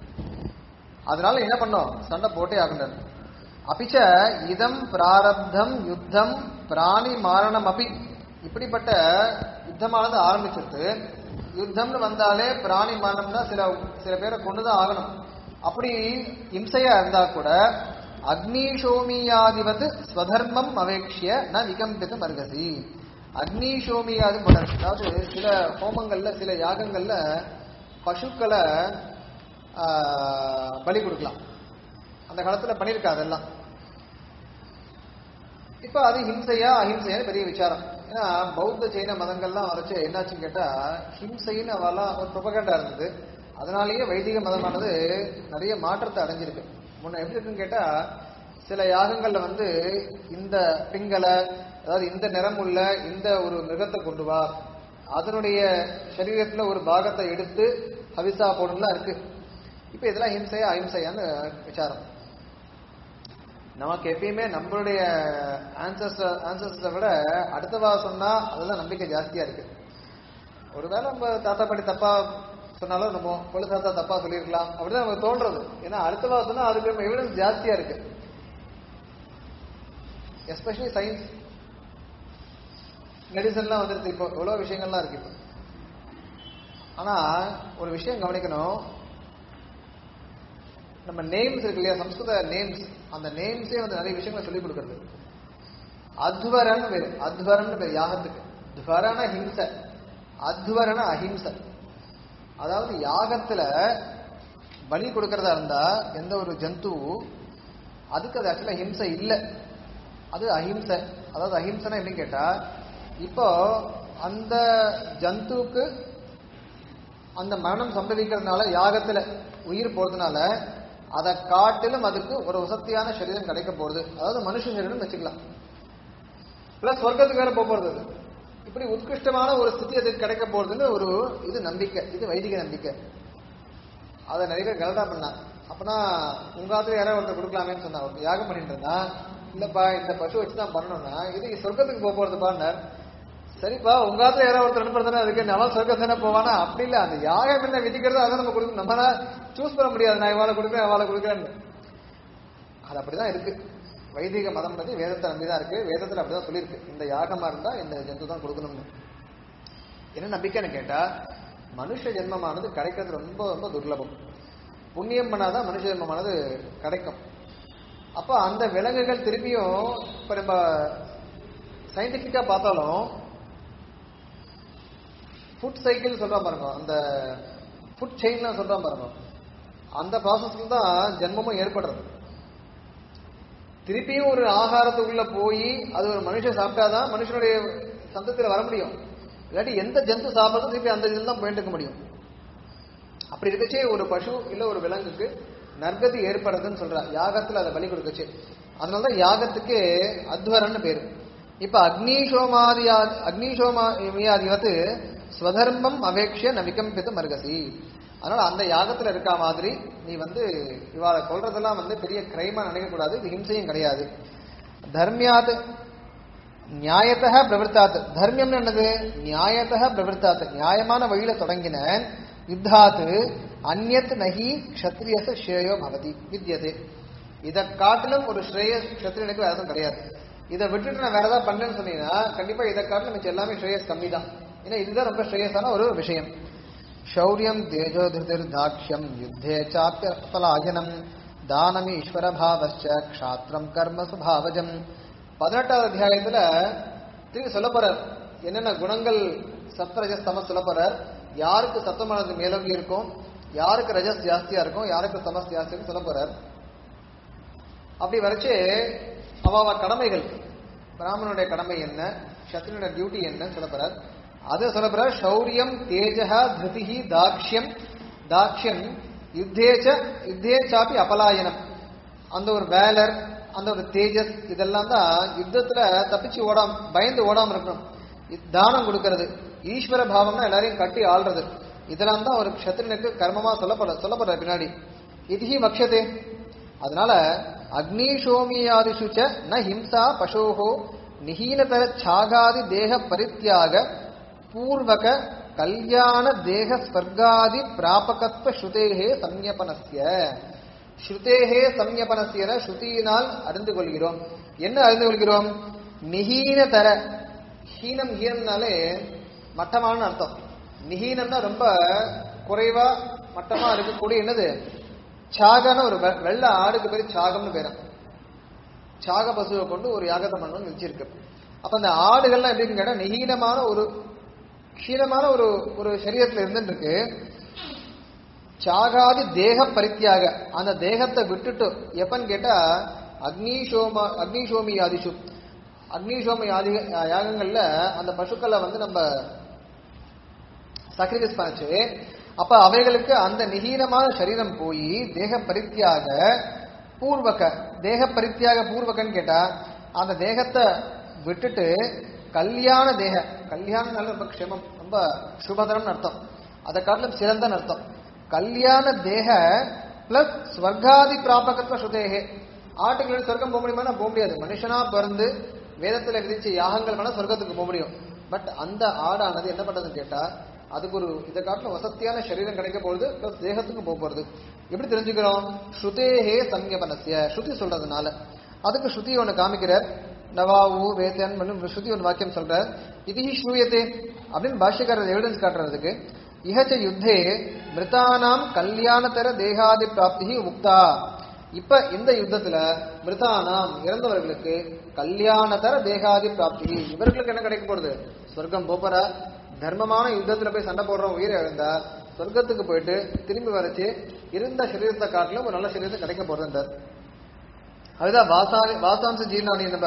அதனால என்ன பண்ணோம் சண்டை போட்டே ஆகணும் அபிச்ச இதம் பிராரப்தம் யுத்தம் பிராணி மாரணம் அபி இப்படிப்பட்ட யுத்தமானது ஆரம்பிச்சிருக்கு யுத்தம்னு வந்தாலே பிராணி மரணம்னா சில சில பேரை கொண்டுதான் ஆகணும் அப்படி இம்சையா இருந்தா கூட அக்னிஷோமியாதிபத் ஸ்வதர்மம் அவேக்ஷிய ந விகம்பித்து மருகசி அக்னிஷோமியாது மலர் அதாவது சில ஹோமங்கள்ல சில யாகங்கள்ல பசுக்களை ஆஹ், பலி கொடுக்கலாம் அந்த காலத்துல பண்ணிருக்கா அதெல்லாம் இப்ப அது ஹிம்சையா அஹிம்சையான்னு பெரிய விசாரம் ஏன்னா பௌத்த ஜெயின மதங்கள்லாம் வரைச்சு என்னாச்சுன்னு கேட்டா ஹிம்சைன்னு அவெல்லாம் ஒரு ப்ரொபகண்டா இருந்தது அதனாலேயே வைதிக மதமானது நிறைய மாற்றத்தை அடைஞ்சிருக்கு முன்ன எப்படி இருக்குன்னு கேட்டா சில யாகங்கள்ல வந்து இந்த பிங்களை அதாவது இந்த நிறம் உள்ள இந்த ஒரு மிருகத்தை கொண்டு வா அதனுடைய சரீரத்துல ஒரு பாகத்தை எடுத்து ஹவிசா போடணும்லாம் இருக்கு இப்ப இதெல்லாம் ஹிம்சையா அஹிம்சையான்னு விசாரம் நமக்கு எப்பயுமே நம்மளுடைய ஆன்சர்ஸ் ஆன்சர்ஸை விட அடுத்தவா சொன்னா அதெல்லாம் நம்பிக்கை ஜாஸ்தியா இருக்கு ஒருவேளை நம்ம தாத்தா பாட்டி தப்பா சொன்னாலும் நம்ம கொள்ளு தாத்தா தப்பா சொல்லியிருக்கலாம் அப்படிதான் நமக்கு தோன்றது ஏன்னா அடுத்தவா சொன்னா அதுக்கு எவிடன்ஸ் ஜாஸ்தியா இருக்கு எஸ்பெஷலி சயின்ஸ் மெடிசன்லாம் வந்துருது இப்போ எவ்வளவு விஷயங்கள்லாம் இருக்கு இப்போ ஆனா ஒரு விஷயம் கவனிக்கணும் நம்ம நேம்ஸ் இருக்கு இல்லையா சம்ஸ்கிருத நேம்ஸ் அந்த நேம்ஸே வந்து நிறைய விஷயங்களை சொல்லிக் கொடுக்கறது அத்வரன் பேரு அத்வரன் பேரு யாகத்துக்கு துவரன ஹிம்ச அத்வரன அஹிம்ச அதாவது யாகத்துல பலி கொடுக்கறதா இருந்தா எந்த ஒரு ஜந்து அதுக்கு அது ஆக்சுவலா ஹிம்சை இல்லை அது அஹிம்சை அதாவது அஹிம்சைனா எப்படின்னு கேட்டா இப்போ அந்த ஜந்துவுக்கு அந்த மரணம் சம்பவிக்கிறதுனால யாகத்துல உயிர் போறதுனால அதை காட்டிலும் அதுக்கு ஒரு உசத்தியான சரீரம் கிடைக்க போறது அதாவது மனுஷ சரீரம் வச்சுக்கலாம் பிளஸ் சொர்க்கத்துக்கு வேற போக போறது அது. இப்படி உத்கிருஷ்டமான ஒரு ஸ்திதி அதுக்கு கிடைக்க போறதுன்னு ஒரு இது நம்பிக்கை இது வைதிக நம்பிக்கை அதை நிறைய பேர் கலடா பண்ணாங்க அப்பனா உங்க ஆத்துல யாராவது ஒருத்தர் கொடுக்கலாமேன்னு சொன்னா ஒரு யாகம் பண்ணிட்டு இருந்தா இல்லப்பா இந்த பசு வச்சு தான் பண்ணணும்னா இது சொர்க்கத்துக்கு போக போறதுப்பான்னார் சரிப்பா உங்க ஆத்துல யாராவது ஒருத்தர் அனுப்புறதுனா அதுக்கு நல்லா சொர்க்கம் தானே போவானா அப்படி இல்ல அந்த யாகம் என்ன விதிக்கிறது அதை நம்ம கொடுக்கணும் நம்மளா சூஸ் பண்ண முடியாது நான் இவாளை கொடுக்குறேன் அவளை கொடுக்குறேன்னு அது அப்படிதான் இருக்கு வைதிக மதம் பத்தி வேதத்தை நம்பிதான் இருக்கு வேதத்துல அப்படிதான் சொல்லியிருக்கு இந்த யாகமா இருந்தா இந்த ஜந்து தான் கொடுக்கணும்னு என்ன நம்பிக்கைன்னு கேட்டா மனுஷ ஜென்மமானது கிடைக்கிறது ரொம்ப ரொம்ப துர்லபம் புண்ணியம் பண்ணாதான் மனுஷ ஜென்மமானது கிடைக்கும் அப்ப அந்த விலங்குகள் திருப்பியும் இப்ப நம்ம சயின்டிபிக்கா பார்த்தாலும் ஃபுட் சைக்கிள் சொல்றோம் பாருங்க அந்த ஃபுட் செயின்லாம் சொல்றோம் பாருங்க அந்த ப்ராசஸ்ல தான் ஜென்மமும் ஏற்படுறது திருப்பியும் ஒரு ஆகாரத்துக்குள்ள போய் அது ஒரு மனுஷன் சாப்பிட்டாதான் மனுஷனுடைய சந்தத்துல வர முடியும் இல்லாட்டி எந்த ஜந்து சாப்பிடுறதும் திருப்பி அந்த இதில் தான் போயிட்டு இருக்க முடியும் அப்படி இருக்கச்சே ஒரு பசு இல்ல ஒரு விலங்குக்கு நற்கதி ஏற்படுறதுன்னு சொல்றா யாகத்துல அதை பலி கொடுக்கச்சு அதனாலதான் யாகத்துக்கு அத்வரன்னு பேரு இப்ப அக்னிஷோமாதி அக்னிஷோமாதிவத்து ஸ்வதர்மம் அவேக்ஷ நவிகம்பித்து மருகசி அதனால அந்த யாகத்துல இருக்க மாதிரி நீ வந்து இவாளை கொல்றதெல்லாம் வந்து பெரிய கிரைமா நினைக்க கூடாது இது ஹிம்சையும் கிடையாது தர்மியாத் நியாயத்தக பிரவர்த்தாத் தர்மியம்னு என்னது நியாயத்தக பிரவர்த்தாத் நியாயமான வழியில தொடங்கின யுத்தாத்து அந்நத் நகி க்ஷத்ரியச ஸ்ரேயோ பவதி வித்யதே இதை காட்டிலும் ஒரு ஸ்ரேயஸ் க்ஷத்ரியனுக்கு வேற எதுவும் கிடையாது இதை விட்டுட்டு நான் வேற ஏதாவது பண்ணேன்னு சொன்னீங்கன்னா கண்டிப்பா இதை காட்டிலும் மிச்சம் எல்லாமே ஸ்ரேயஸ் கம்மி தான் ஏன்னா இதுதான் ரொம்ப ஸ்ரேயஸான ஒரு விஷயம் शौर्यं तेजोधृतिर्दाक्ष्यं युद्धे चाप्यपलायनं தானம் ஈஸ்வர பாவச்ச க்ஷாத்திரம் கர்ம சுபாவஜம் பதினெட்டாவது அத்தியாயத்துல திரும்பி சொல்ல போறார் என்னென்ன குணங்கள் சத்ரஜஸ் தமஸ் சொல்ல போறார் யாருக்கு சத்தமானது மேலோங்கி இருக்கும் யாருக்கு ரஜஸ் ஜாஸ்தியா இருக்கும் யாருக்கு தமஸ் ஜாஸ்தியா இருக்கும் சொல்ல போறார் அப்படி வரைச்சு அவ கடமைகள் பிராமணனுடைய கடமை என்ன சத்ரியனுடைய டியூட்டி என்னன்னு சொல்ல போறார் அது சொல்ல போறார் சௌரியம் தேஜா திருதிஹி தாக்ஷ்யம் தாக்ஷ்யம் யுத்தேச்ச யுத்தே சாப்பி அபலாயனம் அந்த ஒரு வேலர் அந்த ஒரு தேஜஸ் இதெல்லாம் தான் யுத்தத்துல தப்பிச்சு ஓடாம பயந்து ஓடாம இருக்கணும் இது தானம் கொடுக்கறது ஈஸ்வர பாவம்னா எல்லாரையும் கட்டி ஆள்றது இதெல்லாம் தான் ஒரு க்ஷத்ரியனுக்கு கர்மமா சொல்லப்பட சொல்லப்படுற பின்னாடி இதுஹி மக்ஷதே அதனால அக்னிஷோமியாதிஷுச்ச ந ஹிம்சா பசோஹோ நிஹீனதர சாகாதி தேக பரித்தியாக பூர்வக கல்யாண தேக ஸ்வர்காதி பிராபகத்வ ஸ்ருதேகே சம்யபனஸ்ய ஸ்ருதேகே சம்யபனஸ்யன ஸ்ருதியினால் அறிந்து கொள்கிறோம் என்ன அறிந்து கொள்கிறோம் நிஹீனதர ஹீனம் ஹீனம்னாலே மட்டமான அர்த்தம் நிஹீனம்னா ரொம்ப குறைவா மட்டமா இருக்கக்கூடிய என்னது சாகன ஒரு வெ- வெள்ளை ஆடுக்கு பேரு சாகம்னு பேரும் சாக பசுவை கொண்டு ஒரு யாகத்தை பண்ணணும்னு வச்சிருக்கு அப்ப அந்த ஆடுகள்லாம் எப்படின்னு கேட்டா நிகீனமான ஒரு க்ஷீணமான ஒரு ஒரு சரீரத்துல இருந்துட்டு இருக்கு சாகாதி தேக பரித்தியாக அந்த தேகத்தை விட்டுட்டு எப்பன்னு கேட்டா அக்னிஷோம அக்னிஷோமி ஆதிஷு அக்னிஷோமி ஆதி யாகங்கள்ல அந்த பசுக்களை வந்து நம்ம சாக்ரிஃபைஸ் பண்ணுச்சு அப்ப அவைகளுக்கு அந்த நிகீனமான சரீரம் போய் தேக பரித்தியாக பூர்வக தேக பரித்தியாக பூர்வகன்னு கேட்டா அந்த தேகத்தை விட்டுட்டு கல்யாண தேக கல்யாணம் நல்ல ரொம்ப க்ஷமம் ரொம்ப சுபதரம்னு அர்த்தம் அதை காட்டிலும் சிறந்தன்னு அர்த்தம் கல்யாண தேக பிளஸ் ஸ்வர்காதி பிராபகத்துவ சுதேகே ஆட்டுகள் சொர்க்கம் போக முடியுமா போக முடியாது மனுஷனா பிறந்து வேதத்துல விதிச்ச யாகங்கள் வேணா சொர்க்கத்துக்கு போக முடியும் பட் அந்த ஆடானது என்ன பண்றதுன்னு கேட்டா அதுக்கு ஒரு இதை காட்டிலும் வசத்தியான சரீரம் கிடைக்க போகுது பிளஸ் தேகத்துக்கு போக போறது எப்படி தெரிஞ்சுக்கிறோம் ஸ்ருதேஹே சம்யபனசிய ஸ்ருதி சொல்றதுனால அதுக்கு ஸ்ருதி ஒன்று காமிக்கிறார் நவாவு வேத்தன் பண்ணி ஸ்ருதி ஒரு வாக்கியம் சொல்றார் இது ஸ்ரூயத்தே அப்படின்னு பாஷ்யக்காரர் எவிடன்ஸ் காட்டுறதுக்கு இஹச்ச யுத்தே மிருதானாம் கல்யாணத்தர தேகாதி பிராப்தி உக்தா இப்ப இந்த யுத்தத்துல மிருதானாம் இறந்தவர்களுக்கு கல்யாணத்தர தேகாதி பிராப்தி இவர்களுக்கு என்ன கிடைக்க போறது சொர்க்கம் போப்பரா தர்மமான யுத்தத்துல போய் சண்டை போடுறோம் உயிரை இழந்தா சொர்க்கத்துக்கு போயிட்டு திரும்பி வரைச்சு இருந்த சரீரத்தை காட்டிலும் ஒரு நல்ல சரீரத்தை கிடைக்க போறதுன்றார் அதுதான் வாசா வாசாம்ச ஜீர்ணாணி நம்ம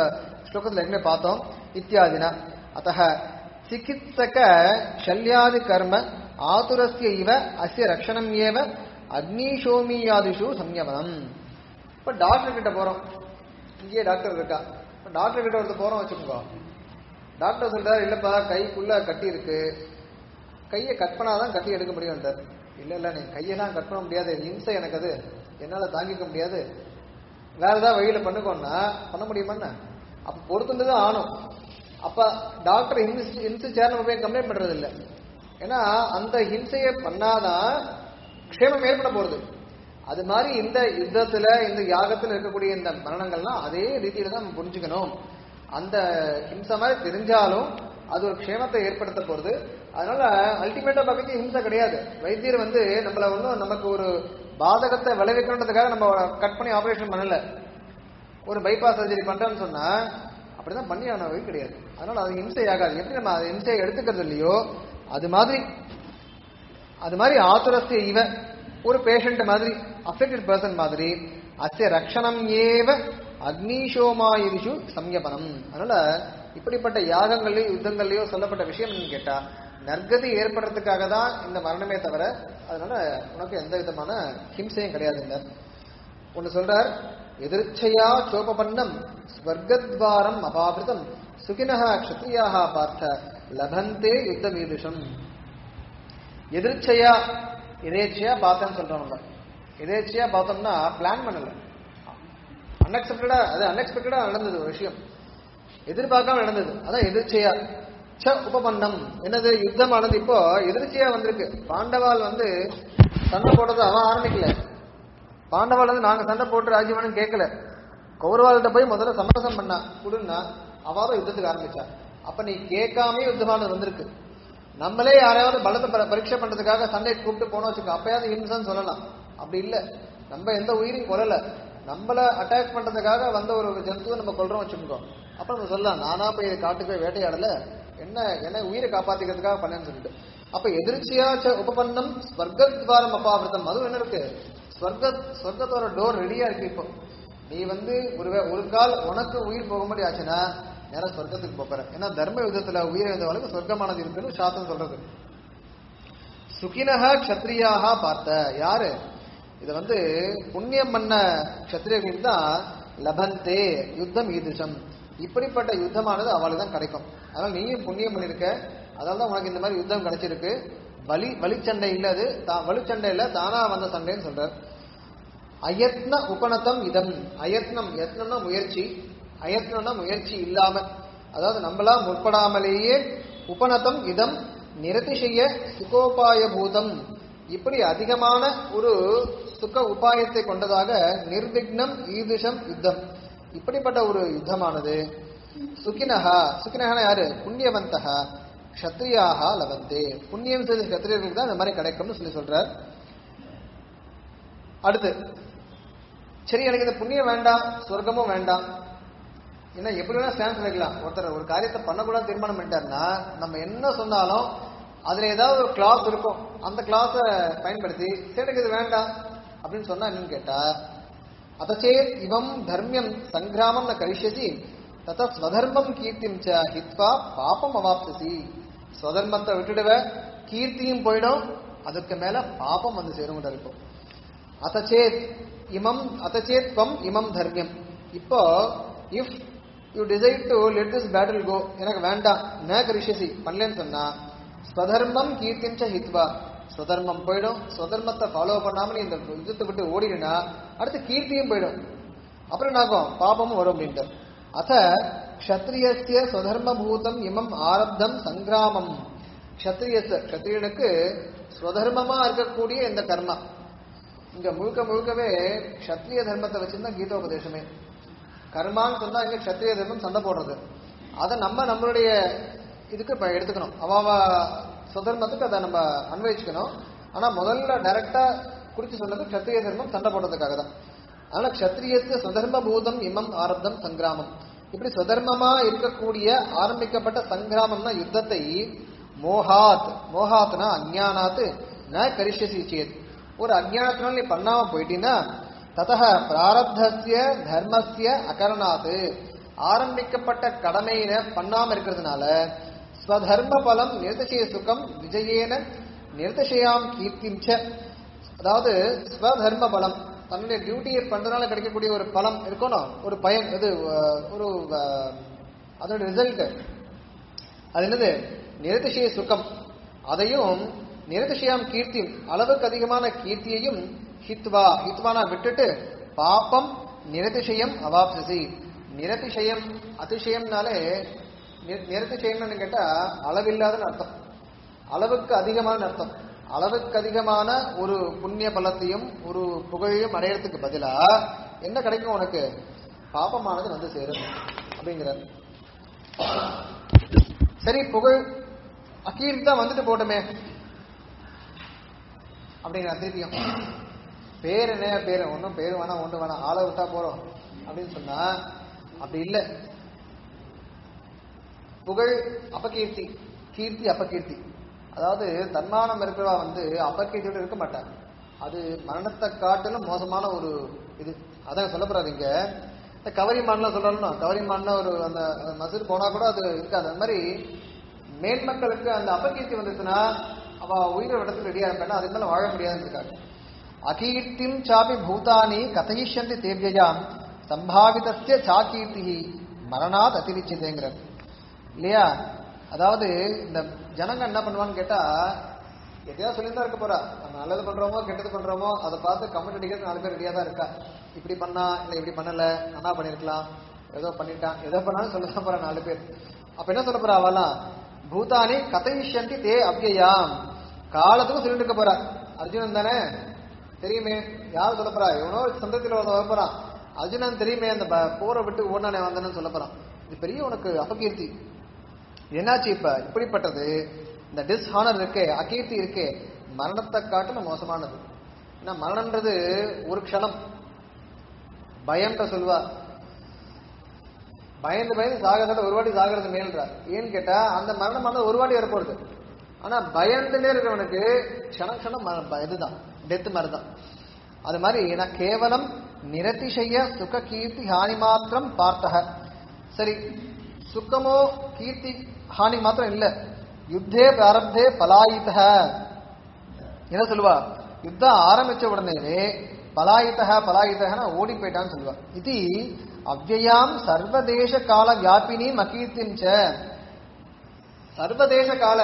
ஸ்லோகத்தில் ஏற்கனவே பார்த்தோம் இத்தியாதினா அத்தः சிகித்சக ஷல்யாதி கர்ம ஆதுரஸ்ய இவ அஸ்ய ரக்ஷணம் ஏவ அக்னிஷோமியாதிஷு சம்யமனம் இப்ப டாக்டர் கிட்ட போறோம் இங்கேயே டாக்டர் இருக்கா இப்ப டாக்டர் கிட்ட ஒருத்தர் போறோம் வச்சுக்கோங்க டாக்டர் சொல்றாரு இல்லப்பா கைக்குள்ள கட்டி இருக்கு கையை கட் பண்ணாதான் கட்டி எடுக்க முடியும்ன்றார் இல்ல இல்ல நீ கையெல்லாம் கட் பண்ண முடியாது இம்சை எனக்கு அது என்னால தாங்கிக்க முடியாது வேற ஏதாவது வழியில பண்ணுக்கோன்னா பண்ண முடியுமான்னு அப்ப பொறுத்துட்டு தான் ஆணும் அப்ப டாக்டர் ஹிம்சி ஹிம்சிச்சார் நம்ம போய் கம்ப்ளைண்ட் பண்றது இல்ல ஏன்னா அந்த ஹிம்சையை பண்ணாதான் க்ஷேமம் ஏற்பட போறது அது மாதிரி இந்த யுத்தத்துல இந்த யாகத்துல இருக்கக்கூடிய இந்த மரணங்கள்லாம் அதே ரீதியில தான் நம்ம புரிஞ்சுக்கணும் அந்த ஹிம்சை மாதிரி தெரிஞ்சாலும் அது ஒரு க்ஷேமத்தை ஏற்படுத்த போறது அதனால அல்டிமேட்டா பார்க்க ஹிம்சை கிடையாது வைத்தியர் வந்து நம்மள ஒன்றும் நமக்கு ஒரு பாதகத்தை விளைவிக்கணுன்றதுக்காக நம்ம கட் பண்ணி ஆபரேஷன் பண்ணல ஒரு பைபாஸ் சர்ஜரி பண்றேன்னு சொன்னா அப்படிதான் பண்ணி ஆன வழி கிடையாது அதனால அது ஹிம்சை ஆகாது எப்படி நம்ம அதை ஹிம்சையை எடுத்துக்கிறது இல்லையோ அது மாதிரி அது மாதிரி ஆத்துரஸ்ய இவ ஒரு பேஷண்ட் மாதிரி அஃபெக்டட் பர்சன் மாதிரி அஸ்ய ரக்ஷணம் ஏவ அக்னிஷோமாயுஷு சம்யபனம் அதனால இப்படிப்பட்ட யாகங்கள்லயோ யுத்தங்கள்லயோ சொல்லப்பட்ட விஷயம் என்னன்னு கேட்டா நற்கதி ஏற்படுறதுக்காக தான் இந்த மரணமே தவிர அதனால உனக்கு எந்த விதமான ஹிம்சையும் கிடையாது இல்லை ஒன்னு சொல்றார் எதிர்ச்சையா சோபபன்னம் ஸ்வர்கத்வாரம் அபாபிருதம் சுகினஹ க்ஷத்ரியாக பார்த்த லபந்தே யுத்த மீதுஷம் எதிர்ச்சையா எதேச்சையா பார்த்தேன்னு சொல்றோம் நம்ம எதேச்சையா பார்த்தோம்னா பிளான் பண்ணல அன்எக்ஸ்பெக்டடா அது அன்எக்ஸ்பெக்டடா நடந்தது ஒரு விஷயம் எதிர்பார்க்காம நடந்தது அதான் எதிர்ச்சையா ச உபபன்னம் என்னது யுத்தம் ஆனது இப்போ எதிர்ச்சியா வந்திருக்கு பாண்டவால் வந்து சண்டை போடுறது அவன் ஆரம்பிக்கல பாண்டவால் வந்து நாங்க சண்டை போட்டு ராஜ்யவனும் கேட்கல கௌரவால்கிட்ட போய் முதல்ல சமரசம் பண்ணா கொடுன்னா அவாதான் யுத்தத்துக்கு ஆரம்பிச்சா அப்ப நீ கேட்காம யுத்தமானது வந்திருக்கு நம்மளே யாரையாவது பலத்தை பர- பரீட்சை பண்றதுக்காக சண்டை கூப்பிட்டு போனோம் வச்சுக்கோ அப்பயாவது ஹிம்சன்னு சொல்லலாம் அப்படி இல்ல நம்ம எந்த உயிரையும் கொல்லல நம்மள அட்டாக் பண்றதுக்காக வந்த ஒரு ஜந்துவை நம்ம கொல்றோம் வச்சுக்கோ அப்ப நம்ம சொல்லலாம் நானா போய் காட்டுக்கு போய் வேட்டையாடல என்ன என்ன உயிரை காப்பாத்திக்கிறதுக்காக பண்ணேன்னு சொல்லிட்டு அப்ப எதிர்ச்சியா ச உபபன்னம் ஸ்வர்கத்வாரம் அபாவிரதம் அதுவும் என்ன இருக்கு ஸ்வர்க ஸ்வர்கத்தோட டோர் ரெடியா இருக்கு இப்போ நீ வந்து ஒரு வே- ஒரு கால் உனக்கு உயிர் போகும்படி ஆச்சுன்னா நேரம் சொர்க்கத்துக்கு போற ஏன்னா தர்ம யுத்தத்துல உயிர் இருந்தவளுக்கு சொர்க்கமானது இருக்குன்னு சாஸ்திரம் சொல்றது சுகினக க்ஷத்ரியாக பார்த்த யாரு இத வந்து புண்ணியம் பண்ண க்ஷத்ரியர்கள் தான் லபந்தே யுத்தம் ஈதிஷம் இப்படிப்பட்ட யுத்தமானது அவளுக்கு தான் கிடைக்கும் அதனால நீயும் புண்ணியம் பண்ணிருக்க அதனால தான் உனக்கு இந்த மாதிரி யுத்தம் கிடைச்சிருக்கு வலி வலிச்சண்டை இல்ல அது தா- வலுச்சண்டை இல்ல தானா வந்த சண்டைன்னு சொல்றார் அயத்ன உபநதம் இதம் அயத்னம் யத்னம்னா முயற்சி அயத்னம்னா முயற்சி இல்லாம அதாவது நம்மளா முற்படாமலேயே உபநதம் இதம் நிரதிசய சுகோபாய பூதம் இப்படி அதிகமான ஒரு சுக உபாயத்தை கொண்டதாக நிர்விக்னம் ஈதிஷம் யுத்தம் இப்படிப்பட்ட ஒரு யுத்தமானது சுகினஹா சுகினஹா யாரு புண்ணியவந்தகா க்ஷத்ரியாக லபந்தே புண்ணியம் செய்த க்ஷத்ரியர்களுக்கு தான் இந்த மாதிரி கிடைக்கும்னு சொல்லி சொல்றார் அடுத்து சரி எனக்கு இந்த புண்ணியம் வேண்டாம் சொர்க்கமும் வேண்டாம் ஏன்னா எப்படி வேணா ஸ்டான்ஸ் வைக்கலாம் ஒருத்தர் ஒரு காரியத்தை பண்ணக்கூடாது தீர்மானம் பண்ணிட்டாருன்னா நம்ம என்ன சொன்னாலும் அதுல ஏதாவது ஒரு கிளாஸ் இருக்கும் அந்த கிளாஸை பயன்படுத்தி சரி எனக்கு இது வேண்டாம் அப்படின்னு சொன்னா என்னன்னு கேட்டா அதச்சேத் இவம் தர்மியம் சங்கிராமம் ந கரிஷ்யசி தத ஸ்வதர்மம் கீர்த்திம் ச ஹித்வா பாபம் அவாப்சசி ஸ்வதர்மத்தை விட்டுடுவ கீர்த்தியும் போயிடும் அதுக்கு மேல பாபம் வந்து சேரும் இருக்கும் அத்தச்சேத் இமம் அத்தச்சேத் துவம் இமம் தர்மியம் இப்போ if you decide to let this battle go எனக்கு வேண்டாம் ந கரிஷசி பண்ணலன்னு சொன்னா ஸ்வதர்மம் கீர்த்திம் ச ஹித்வா ஸ்வதர்மம் போயிடும் ஸ்வதர்மத்தை ஃபாலோ பண்ணாம நீ இந்த யுத்தத்தை விட்டு ஓடினா அடுத்து கீர்த்தியும் போயிடும் அப்புறம் என்னாகும் பாபமும் வரும் அப்படின்ட்டு அத க்ஷத்ரியஸ்ய ஸ்வதர்மபூதம் இமம் ஆரப்தம் சங்கிராமம் க்ஷத்ரியஸ் க்ஷத்ரியனுக்கு ஸ்வதர்மமா இருக்கக்கூடிய இந்த கர்மா இங்க முழுக்க முழுக்கவே க்ஷத்ரிய தர்மத்தை வச்சுதான் கீதோபதேசமே கர்மான்னு சொன்னா இங்க க்ஷத்ரிய தர்மம் சண்டை போடுறது அதை நம்ம நம்மளுடைய இதுக்கு இப்ப எடுத்துக்கணும் அவாவ சுதர்மத்துக்கு அதை நம்ம அன்வயிச்சுக்கணும் ஆனா முதல்ல டைரக்டா குறிச்சு சொன்னது க்ஷத்ரிய தர்மம் சண்டை போடுறதுக்காக தான் அதனால க்ஷத்ரியத்து சுதர்ம பூதம் இமம் ஆரப்தம் சங்கிராமம் இப்படி சுதர்மமா இருக்கக்கூடிய ஆரம்பிக்கப்பட்ட சங்கிராமம்னா யுத்தத்தை மோகாத் மோகாத்னா அஞ்ஞானாத் ந கரிஷ்யசி சேத் ஒரு அஜ்ஞானத்தினால நீ பண்ணாம போயிட்டீன்னா ததக பிராரப்தஸ்ய தர்மஸ்ய அகரணாத்து ஆரம்பிக்கப்பட்ட கடமையின பண்ணாம இருக்கிறதுனால ஸ்வதர்ம பலம் நிர்தசய சுகம் விஜயேன நிர்தசயாம் கீர்த்திம் ச அதாவது ஸ்வதர்ம பலம் தன்னுடைய டியூட்டியை பண்றதுனால கிடைக்கக்கூடிய ஒரு பலம் இருக்கணும் ஒரு பயன் இது அஹ், ஒரு அஹ், அதோட ரிசல்ட் அது என்னது நிரதிசய சுகம் அதையும் நிரதிசயாம் கீர்த்தி அளவுக்கு அதிகமான கீர்த்தியையும் ஹித்வா ஹித்வானா விட்டுட்டு பாப்பம் நிரதிசயம் அவாப்சசி நிரதிசயம் அதிசயம்னாலே நி- நிரதிசயம்னு கேட்டா அளவில்லாதன்னு அர்த்தம் அளவுக்கு அதிகமான அர்த்தம் அளவுக்கு அதிகமான ஒரு புண்ணிய பலத்தையும் ஒரு புகழையும் அடையறதுக்கு பதிலா என்ன கிடைக்கும் உனக்கு பாபமானது வந்து சேரும் அப்படிங்கிறார் சரி புகழ் அக்கீர் தான் வந்துட்டு போட்டுமே அப்படிங்கிற திருப்பியும் பேர் என்ன பேர் ஒன்றும் பேர் வேணாம் ஒன்று வேணாம் ஆளை விட்டா போறோம் அப்படின்னு சொன்னா அப்படி இல்லை புகழ் அபகீர்த்தி கீர்த்தி அபகீர்த்தி அதாவது தன்மானம் இருக்கிறவா வந்து அபகீர்த்தியோட இருக்க மாட்டாங்க அது மரணத்தை காட்டிலும் மோசமான ஒரு இது அதான் சொல்ல போறாரு இங்க இந்த கவரி மான்லாம் சொல்றாலும் கவரி மான்ல ஒரு அந்த மசூர் போனா கூட அது இருக்காது அந்த மாதிரி மேன்மக்களுக்கு அந்த அபகீர்த்தி வந்துச்சுன்னா அவ உயிரை விடத்துக்கு ரெடியா இருப்பேன்னா அதுக்கு மேல வாழ முடியாதுன்னு இருக்காங்க அகீர்த்திம் சாபி பூதானி கதையிஷ்யந்தி தேவ்யாம் சம்பாவிதஸ்ய சாகீர்த்தி மரணாத் அதிரிச்சதேங்கிறார் இல்லையா அதாவது இந்த ஜனங்க என்ன பண்ணுவான்னு கேட்டா எதையா சொல்லிதான் இருக்க போறா நம்ம நல்லது பண்றோமோ கெட்டது பண்றோமோ அதை பார்த்து கமெண்ட் அடிக்கிறது நாலு பேர் ரெடியா தான் இருக்கா இப்படி பண்ணா இல்ல இப்படி பண்ணல நல்லா பண்ணிருக்கலாம் ஏதோ பண்ணிட்டான் ஏதோ பண்ணாலும் சொல்ல போறா நாலு பேர் அப்ப என்ன சொல்ல போறா அவெல்லாம் பூதானி கதையிஷ்யந்தி தே அவ்யயாம் காலத்துக்கும் சொல்லிட்டு இருக்க போறா அர்ஜுனன் தானே தெரியுமே யார் சொல்ல போறா எவனோ சந்தத்தில் வர போறான் அர்ஜுனன் தெரியுமே அந்த ப- போரை விட்டு ஓடானே வந்தேன்னு சொல்ல போறான் இது பெரிய உனக்கு அபகீர்த்தி என்னாச்சு இப்ப இப்படிப்பட்டது இந்த டிஸ்ஹானர் இருக்கே அகீர்த்தி இருக்கே மரணத்தை காட்டிலும் மோசமானது ஏன்னா மரணம்ன்றது ஒரு க்ஷணம் பயம்ன்ற சொல்லுவா பயந்து பயந்து சாகிறத ஒரு வாட்டி சாகிறது மேல்றார் ஏன்னு கேட்டா அந்த மரணமானது ஒரு வாட்டி வரப்போறது ஆனா பயந்துட்டே இருக்கிறவனுக்கு க்ஷணம் க்ஷணம் மர- ப- இதுதான் டெத் மாதிரி தான் அது மாதிரி நான் கேவலம் நிரதிசய சுக கீர்த்தி ஹானி மாத்திரம் பார்த்தக சரி சுக்கமோ கீர்த்தி ஹானி மாத்திரம் இல்ல யுத்தே பிராரப்தே பலாயித என்ன சொல்லுவா யுத்தம் ஆரம்பிச்ச உடனேவே பலாயிதா பலாயிதகனா ஓடி போயிட்டான்னு சொல்லுவா இது அவ்யயாம் சர்வதேச கால வியாபினி மகீர்த்திம் ச சர்வதேச கால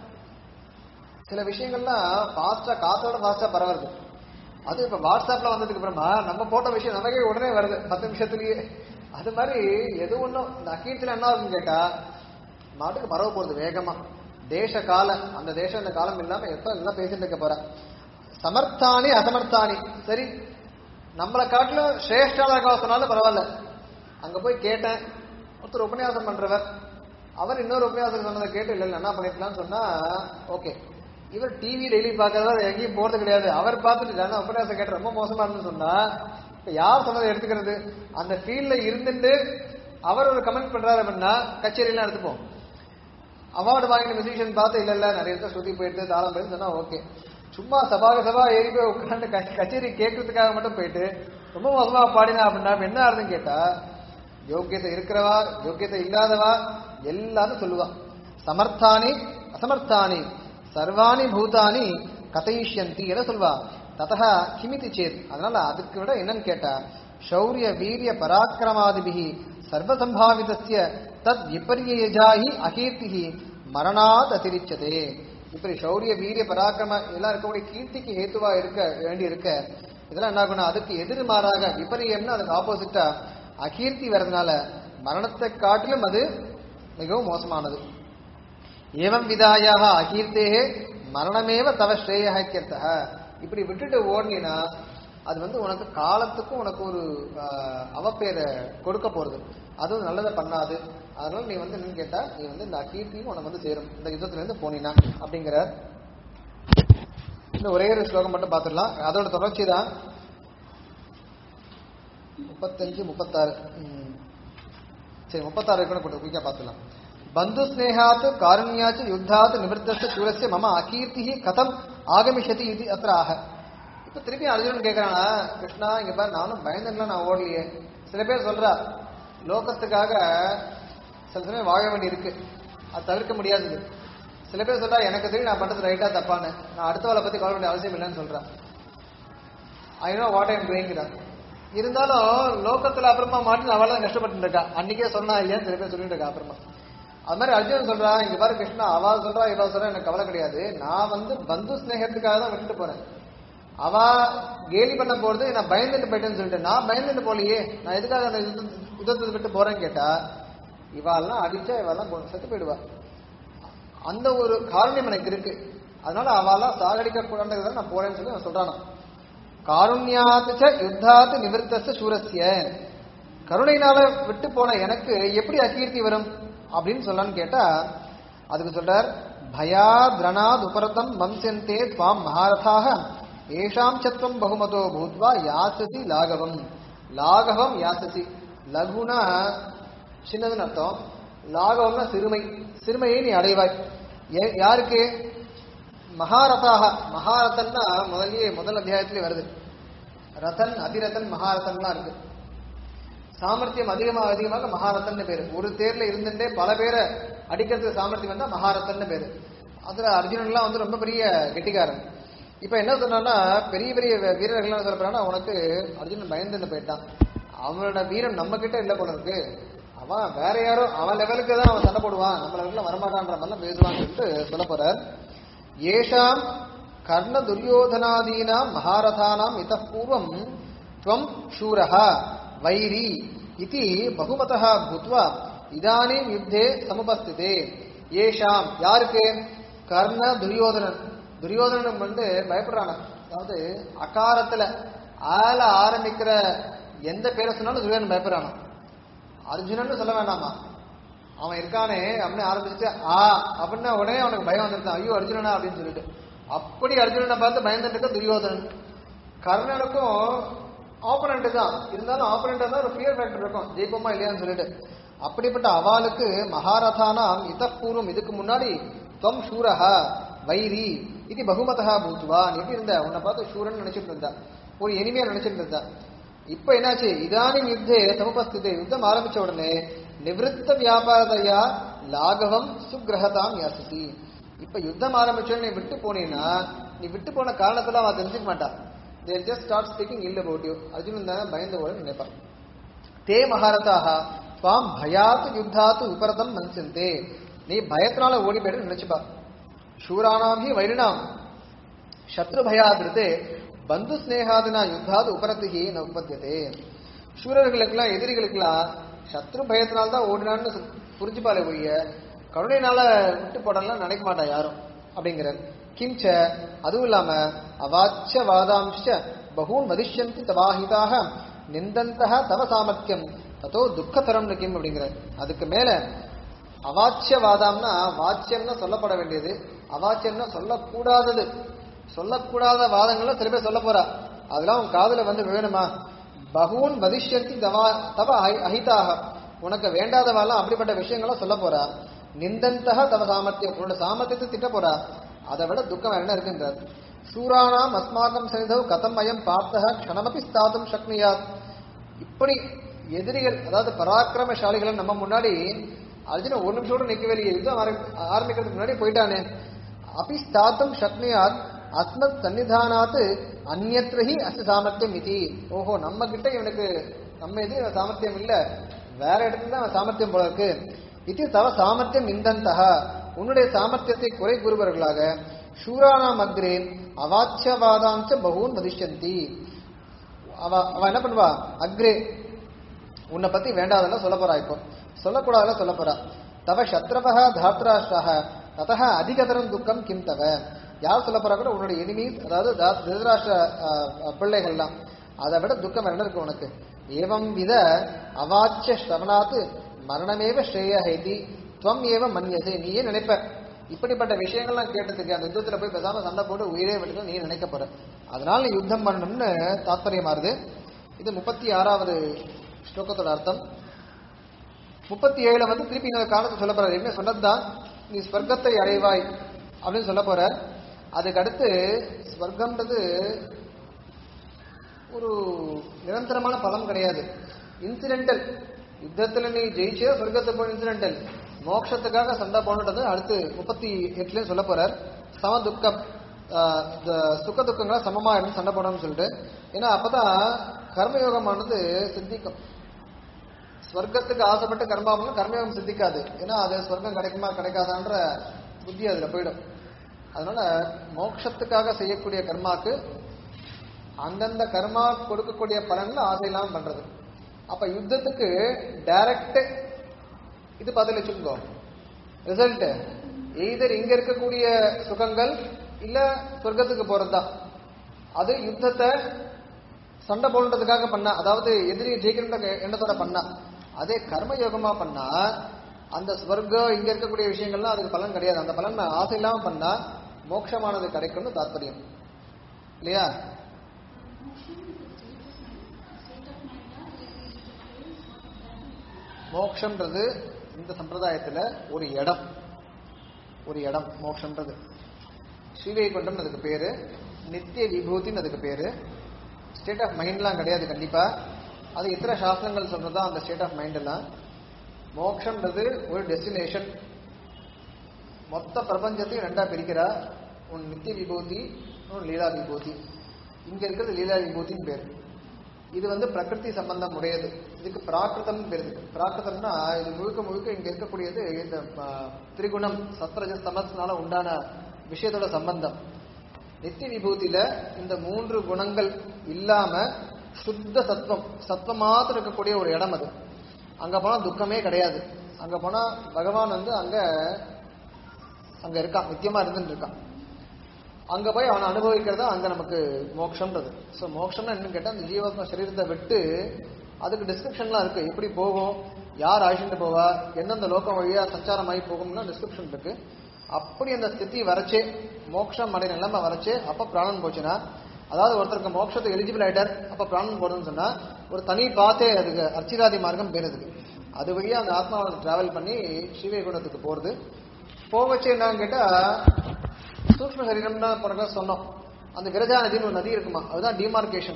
சில விஷயங்கள்லாம் ஃபாஸ்டா காத்தோட ஃபாஸ்டா பரவுறது அது இப்ப வாட்ஸ்அப்ல வந்ததுக்கு அப்புறமா நம்ம போட்ட விஷயம் நமக்கே உடனே வருது பத்து நிமிஷத்துலயே அது மாதிரி எது ஒண்ணும் இந்த அக்கீர்த்தில என்ன ஆகுதுன்னு கேட்டா நாட்டுக்கு பரவ போகுது வேகமா தேச கால அந்த தேசம் இந்த காலம் இல்லாம எப்ப எல்லாம் பேசிட்டு இருக்க போற சமர்த்தானி அசமர்த்தானி சரி நம்மளை காட்டிலும் சிரேஷ்டால இருக்கா சொன்னாலும் பரவாயில்ல அங்க போய் கேட்டேன் ஒருத்தர் உபன்யாசம் பண்றவர் அவர் இன்னொரு உபன்யாசம் சொன்னதை கேட்டு இல்ல இல்ல என்ன பண்ணிக்கலாம்னு சொன்னா ஓகே இவர் டிவி டெய்லி பாக்குறதா எங்கேயும் போறது கிடையாது அவர் பார்த்துட்டு தானே உபன்யாசம் கேட்டு ரொம்ப மோசமா இருந்துன்னு சொன்னா இப்ப யார் சொன்னதை எடுத்துக்கிறது அந்த ஃபீல்ட்ல இருந்துட்டு அவர் ஒரு கமெண்ட் பண்றாரு அப்படின்னா கச்சேரியெல்லாம் எடுத்துப்போம் அவார்டு வாங்கின மியூசிஷியன் பார்த்து இல்ல இல்ல நிறைய பேர் ஸ்ருதி போயிட்டு தாளம் போயிட்டு சொன்னா ஓகே சும்மா சபாக சபா ஏறி போய் உட்காந்து க- கச்சேரி கேட்கறதுக்காக மட்டும் போயிட்டு ரொம்ப மோசமா பாடினா அப்படின்னா இப்ப என்ன ஆகுதுன்னு கேட்டா யோக்கியத்தை இருக்கிறவா யோக்கியத்தை இல்லாதவா எல்லாரும் சொல்லுவா சமர்த்தானி அசமர்த்தானி சர்வாணி பூதானி கதையிஷ்யந்தி என சொல்வா ததா கிமிதி சேத் அதனால அதுக்கு விட என்னன்னு கேட்டா சௌரிய வீரிய பராக்கிரமாதிபிகி சர்வசம்பாவிதஸ்ய தத் விபரியஜாஹி அகீர்த்திஹி மரணாத் அதிரிச்சதே இப்படி சௌரிய வீரிய பராக்கிரம இதெல்லாம் இருக்கக்கூடிய கீர்த்திக்கு ஹேத்துவா இருக்க வேண்டி இருக்க இதெல்லாம் என்ன ஆகும்னா அதுக்கு எதிர்மாறாக விபரியம்னா அதுக்கு ஆப்போசிட்டா அகீர்த்தி வர்றதுனால மரணத்தை காட்டிலும் அது மிகவும் மோசமானது ஏவம் விதாயாக அகீர்த்தேகே மரணமேவ தவ ஸ்ரேயா இத்தியர்த்தः இப்படி விட்டுட்டு ஓடினா அது வந்து உனக்கு காலத்துக்கும் உனக்கு ஒரு ஆஹ், அவப்பேரை கொடுக்க போறது அதுவும் நல்லதை பண்ணாது அதனால நீ வந்து என்னன்னு கேட்டா நீ வந்து இந்த அகீர்த்தியும் உனக்கு வந்து சேரும் இந்த யுத்தத்துல இருந்து போனீனா அப்படிங்கிற இந்த ஒரே ஒரு ஸ்லோகம் மட்டும் பார்த்துடலாம் அதோட தொடர்ச்சி தான் முப்பத்தஞ்சு முப்பத்தாறு ம். சரி முப்பத்தாறு இருக்கணும் கொஞ்சம் குயிக்கா பார்த்துலாம் பந்து ஸ்னேகாத் காருண்யாச்சு யுத்தாத் நிவர்த்தஸ்ய சூரஸ்ய மம அகீர்த்தி கதம் ஆகமிஷதி இது அത്ര ஆக இப்ப திருப்பி அர்ஜுனன் கேட்கறானா கிருஷ்ணா இங்க பாரு நானும் பயந்துலாம் நான் ஓடலையே சில பேர் சொல்றா லோகத்துக்காக சில சமயம் வாழ வேண்டி இருக்கு அது தவிர்க்க முடியாதது சில பேர் சொல்றா எனக்கு தெரியும் நான் பண்றது ரைட்டா தப்பான்னு நான் அடுத்தவளை பத்தி கவலை வேண்டிய அவசியம் இல்லைன்னு சொல்றேன் ஐ நோ வாட் ஐம் டூயிங்கிறான் இருந்தாலும் லோகத்துல அப்புறமா மாட்டி அவள் தான் கஷ்டப்பட்டு இருக்கா அன்னைக்கே சொன்னா இல்லையான்னு சில பேர் சொல்லிட்டு இருக்கா அப்புறமா அது மாதிரி அர்ஜுனன் சொல்றா இங்க பாரு கிருஷ்ணா அவ சொல்றா இவ சொல்றா எனக்கு கவலை கிடையாது நான் வந்து பந்து ஸ்நேகத்துக்காக தான் விட்டுட்டு போறேன் அவ கேலி பண்ண போறது நான் பயந்துட்டு போயிட்டேன்னு சொல்லிட்டு நான் பயந்துட்டு போலையே நான் எதுக்காக அந்த யுத்த- யுத்தத்தை விட்டு போறேன்னு கேட்டா இவாள்லாம் அடிச்சா இவெல்லாம் கொ- செத்து போயிடுவா அந்த ஒரு காரணியம் எனக்கு இருக்கு அதனால அவெல்லாம் சாகடிக்க கூடாதுன்றதை நான் போறேன்னு சொல்லி அவன் சொல்றானா காருண்யாத்து யுத்தாத்து நிவர்த்தஸ்த சூரஸ்ய கருணையினால விட்டு போன எனக்கு எப்படி அகீர்த்தி வரும் அப்படின்னு சொல்லலான்னு கேட்டா அதுக்கு சொல்றார் பயா திரணாத் உபரதம் வம்சந்தே துவாம் மகாரதாக ஏஷாம் சத்வம் பகுமதோ பூத்வா யாசசி லாகவம் லாகவம் யாசசி லகுனா சின்னதுன்னு அர்த்தம் லாகவம்னா சிறுமை சிறுமையை நீ அடைவாய் ஏ- யாருக்கு மகாரதாக மகாரதன்னா முதல்லயே முதல் அத்தியாயத்திலே வருது ரதன் அதிரதன் மகாரதன்லாம் இருக்கு சாமர்த்தியம் அதிகமாக அதிகமாக மகாரதன் பேரு ஒரு தேர்ல இருந்துட்டே பல பேரை அடிக்கிறதுக்கு சாமர்த்தியம் வந்தா மகாரதன் பேரு அதுல அர்ஜுனன்லாம் வந்து ரொம்ப பெரிய கெட்டிக்காரன் இப்ப என்ன சொன்னான்னா பெரிய பெரிய வீரர்கள் என்ன சொல்றான்னா உனக்கு அர்ஜுனன் பயந்துன்னு போயிட்டான் அவனோட வீரம் நம்ம கிட்ட இல்ல போல இருக்கு அவன் வேற யாரோ அவன் லெவலுக்கு தான் அவன் சண்டை போடுவான் நம்ம லெவலில் வரமாட்டான்ற மாதிரிலாம் பேசுவான்னு சொல்லிட்டு சொல்ல போறார் ஏஷாம் கர்ண துரியோதனாதீனாம் மகாரதானாம் இத்தः பூர்வம் त्वं शूरः வைரி இதி பகுமதः பூத்வா இதானீம் யுத்தே சமுபஸ்திதே ஏஷாம் யாருக்கு கர்ண துரியோதனன் துரியோதனன் வந்து பயப்படுறான அதாவது அகாரத்துல ஆல ஆரம்பிக்கிற எந்த பேரை சொன்னாலும் துரியோதனன் பயப்படுறானா அர்ஜுனன் சொல்ல வேண்டாமா அவன் இருக்கானே அப்படின்னு ஆரம்பிச்சுட்டு ஆ அப்படின்னா உடனே அவனுக்கு பயம் வந்துருந்தான் ஐயோ அர்ஜுனனா அப்படின்னு சொல்லிட்டு அப்படி அர்ஜுனனை பார்த்து பயந்துட்டு இருக்க துரியோதனன் கர்ணனுக்கும் ஆப்பனண்ட் தான் இருந்தாலும் ஆப்பனண்ட் தான் ஒரு ஃபியர் ஃபேக்டர் இருக்கும் ஜெயிப்போமா இல்லையான்னு சொல்லிட்டு அப்படிப்பட்ட அவாளுக்கு மகாரதானாம் இதப்பூர்வம் இதுக்கு முன்னாடி துவம் சூரஹா வைரி இது பகுமதா பூத்துவா நீ எப்படி இருந்த உன்னை பார்த்து சூரன் நினைச்சிட்டு இருந்தா ஒரு எனிமையா நினைச்சிட்டு இருந்தா இப்ப என்னாச்சு இதானிம் யுத்தே சமுபஸ்திதே யுத்தம் ஆரம்பிச்ச உடனே நிவிருத்த வியாபாரதையா லாகவம் சுக்கிரகதாம் யாசிசி இப்ப யுத்தம் ஆரம்பிச்சோன்னு நீ விட்டு போனீன்னா நீ விட்டு போன காரணத்துல அவன் தெரிஞ்சுக்க மாட்டான் they just start speaking ill about you அர்ஜுனன் தானே பயந்த கூட நினைப்பான் தே மகாரதாக துவாம் பயாத்து யுத்தாத்து விபரதம் மன்சந்தே நீ பயத்தினால ஓடி போயிட்டு நினைச்சுப்பா சூரானாம் ஹி வைரினாம் சத்ரு பயாதிருத்தே பந்து ஸ்னேகாதினா யுத்தாது உபரத்துகி ந உற்பத்தியதே சூரர்களுக்கெல்லாம் எதிரிகளுக்கெல்லாம் சத்ரு பயத்தினால்தான் ஓடினான்னு சொல்- புரிஞ்சுப்பாலே ஒழிய கருணையினால விட்டு போடலாம் நினைக்க மாட்டா யாரும் அப்படிங்கிறார் கிஞ்ச அதுவும் இல்லாம அவாச்ச வாதாம்ச பகூன் வதிஷ்யந்தி தவாஹிதாக நிந்தந்தக தவ சாமர்த்தியம் ததோ துக்கதரம் கிம் அப்படிங்கிறார் அதுக்கு மேல அவாச்சிய வாதம்னா வாச்சியம்னா சொல்லப்பட வேண்டியது அவாச்சியம்னா சொல்லக்கூடாதது சொல்லக்கூடாத வாதங்களை சில பேர் சொல்ல போறா அதெல்லாம் உன் காதுல வந்து விழணுமா பகூன் வதிஷ்யந்தி தவா தவ அஹி- அஹிதாக உனக்கு வேண்டாதவாலாம் அப்படிப்பட்ட விஷயங்களை சொல்ல போறா நிந்தந்தக தவ சாமர்த்தியம் உன்னோட சாமர்த்தியத்தை திட்ட போறா அதை விட துக்கம் வேற என்ன இருக்குன்றார் சூரானாம் அஸ்மாக்கம் சனிதவ் கதம் அயம் பார்த்தக க்ஷணமபி ஸ்தாதும் சக்னியாத் இப்படி எதிரிகள் அதாவது பராக்கிரமசாலிகள் நம்ம முன்னாடி அர்ஜுன ஒரு நிமிஷம் கூட நிக்கவே இல்லையே யுத்தம் ஆரம்பி- ஆரம்பிக்கிறதுக்கு முன்னாடி போயிட்டானே அபி ஸ்தாத்தும் சக்னியாத் அஸ்மத் சன்னிதானாத் அந்நத்திரஹி அஸ்ய சாமர்த்தியம் இது ஓஹோ நம்ம கிட்ட இவனுக்கு நம்ம இது இவன் சாமர்த்தியம் இல்ல வேற இடத்துல தான் அவன் சாமர்த்தியம் போல இருக்கு இது தவ சாமர்த்தியம் நிந்தந்தக உன்னுடைய சாமர்த்தியத்தை குறை கூறுபவர்களாக சூரானாம் அக்ரே அவாச்சியவாதாஞ்ச பகூன் வதிஷ்யந்தி அவ அவ என்ன பண்ணுவா அக்ரே உன்னை பத்தி வேண்டாதெல்லாம் சொல்ல போறா இப்போ சொல்லக்கூடாதெல்லாம் சொல்ல போறா தவ சத்ரவக தாத்ராஷ்டக ததக அதிகதரம் துக்கம் கிம் தவ யார் சொல்ல போறா கூட உன்னுடைய எனிமீஸ் அதாவது தா- திருதராஷ்டிர அஹ், அஹ், பிள்ளைகள்லாம் அதை விட துக்கம் என்ன இருக்கு உனக்கு ஏவம் வித அவாச்சிய ஸ்ரவணாத்து மரணமேவ ஸ்ரேய ஹைதி துவம் ஏவ மன்யசே நீயே நினைப்ப இப்படிப்பட்ட விஷயங்கள்லாம் கேட்டதுக்கு அந்த யுத்தத்துல போய் பேசாம சண்டை போட்டு உயிரே விட்டு நீ நினைக்க போற அதனால நீ யுத்தம் பண்ணணும்னு தாத்பரியமாறுது இது முப்பத்தி ஆறாவது ஸ்லோகத்தோட அர்த்தம் முப்பத்தி ஏழுல வந்து திருப்பி இன்னொரு காலத்தை சொல்ல போறாரு என்ன சொன்னதுதான் நீ ஸ்வர்க்கத்தை அடைவாய் அப்படின்னு சொல்ல போற அதுக்கு அடுத்து ஸ்வர்க்கம்ன்றது ஒரு நிரந்தரமான பலம் கிடையாது இன்சிடென்டல் யுத்தத்துல நீ ஜெயிச்சே சொர்க்கத்தை போய் இன்சிடென்டல் மோட்சத்துக்காக சண்டை போடுறது அடுத்து முப்பத்தி எட்டுலயும் சொல்ல போறார் சம துக்கம் ஆஹ், இந்த சுக துக்கங்களை சமமா இருந்து சண்டை போடணும்னு சொல்லிட்டு ஏன்னா அப்பதான் கர்மயோகமானது சித்திக்கும் ஸ்வர்க்கத்துக்கு ஆசைப்பட்டு கர்மா பண்ணா கர்மயோகம் சித்திக்காது ஏன்னா அது ஸ்வர்க்கம் கிடைக்குமா கிடைக்காதான்ற புத்தி அதுல போயிடும் அதனால மோட்சத்துக்காக செய்யக்கூடிய கர்மாக்கு அந்தந்த கர்மா கொடுக்கக்கூடிய பலன்ல ஆசை இல்லாம பண்றது அப்ப யுத்தத்துக்கு டைரக்ட் இது பதில் வச்சுக்கோ ரிசல்ட் எய்தர் இங்க இருக்கக்கூடிய சுகங்கள் இல்ல சொர்க்கத்துக்கு போறதுதான் அது யுத்தத்தை சண்டை போடுறதுக்காக பண்ணா அதாவது எதிரியை ஜெயிக்கிற எண்ணத்தோட பண்ணா அதே கர்மயோகமா பண்ணா அந்த ஸ்வர்க்கம் இங்க இருக்கக்கூடிய விஷயங்கள்லாம் அதுக்கு பலன் கிடையாது அந்த பலன் ஆசை இல்லாம பண்ணா மோட்சமானது கிடைக்கும்னு தாத்பரியம் இல்லையா மோக்ஷன்றது இந்த சம்பிரதாயத்துல ஒரு இடம் ஒரு இடம் மோக்ஷன்றது ஸ்ரீவைகுண்டம் அதுக்கு பேரு நித்திய விபூதின்னு அதுக்கு பேரு ஸ்டேட் ஆஃப் மைண்ட்லாம் கிடையாது கண்டிப்பா அது இத்தனை சாஸ்திரங்கள் சொல்றதா அந்த ஸ்டேட் ஆஃப் மைண்ட் எல்லாம் மோக்ஷன்றது ஒரு டெஸ்டினேஷன் மொத்த பிரபஞ்சத்தையும் ரெண்டா பிரிக்கிறா ஒன்று நித்திய விபூதி இன்னொன்று லீலா விபூதி இங்க இருக்கிறது லீலா விபூதின்னு பேரு இது வந்து பிரகிருதி சம்பந்தம் உடையது இதுக்கு பிராகிருதம் பேரு பிராகிருதம்னா இது முழுக்க முழுக்க இங்க இருக்கக்கூடியது இந்த ஆ, திரிகுணம் சத்ரஜஸ் தமஸ்னால உண்டான விஷயத்தோட சம்பந்தம் நித்திய விபூதியில இந்த மூன்று குணங்கள் இல்லாம சுத்த சத்வம் சத்வம் மாத்திரம் இருக்கக்கூடிய ஒரு இடம் அது அங்க போனா துக்கமே கிடையாது அங்க போனா பகவான் வந்து அங்க அங்க இருக்கான் நித்தியமா இருந்துட்டு இருக்கான் அங்க போய் அவனை அனுபவிக்கிறதா அங்க நமக்கு மோட்சம்ன்றது ஸோ மோட்சம்னா என்னன்னு கேட்டா அந்த ஜீவாத்மா சரீரத்தை விட்டு அதுக்கு டிஸ்கிரிப்ஷன்லாம் இருக்கு எப்படி போகும் யார் அழிச்சுட்டு போவா எந்தெந்த லோகம் வழியா சஞ்சாரமாகி போகும்னா டிஸ்கிரிப்ஷன் இருக்கு அப்படி அந்த ஸ்திதி வரைச்சே மோட்சம் அடைய நிலைமை வரைச்சே அப்ப பிராணன் போச்சுன்னா அதாவது ஒருத்தருக்கு மோட்சத்துக்கு எலிஜிபிள் ஆயிட்டார் அப்ப பிராணன் போடுன்னு சொன்னா ஒரு தனி பாத்தே அதுக்கு அர்ச்சிராதி மார்க்கம் பேர் அதுக்கு அது வழியா அந்த ஆத்மாவை டிராவல் பண்ணி ஸ்ரீவைகுண்டத்துக்கு போறது போகச்சு என்னன்னு கேட்டா சூக்ஷ்ம சரீரம்னா பிறகு சொன்னோம் அந்த விரஜா நதின்னு ஒரு நதி இருக்குமா அதுதான் டிமார்கேஷன்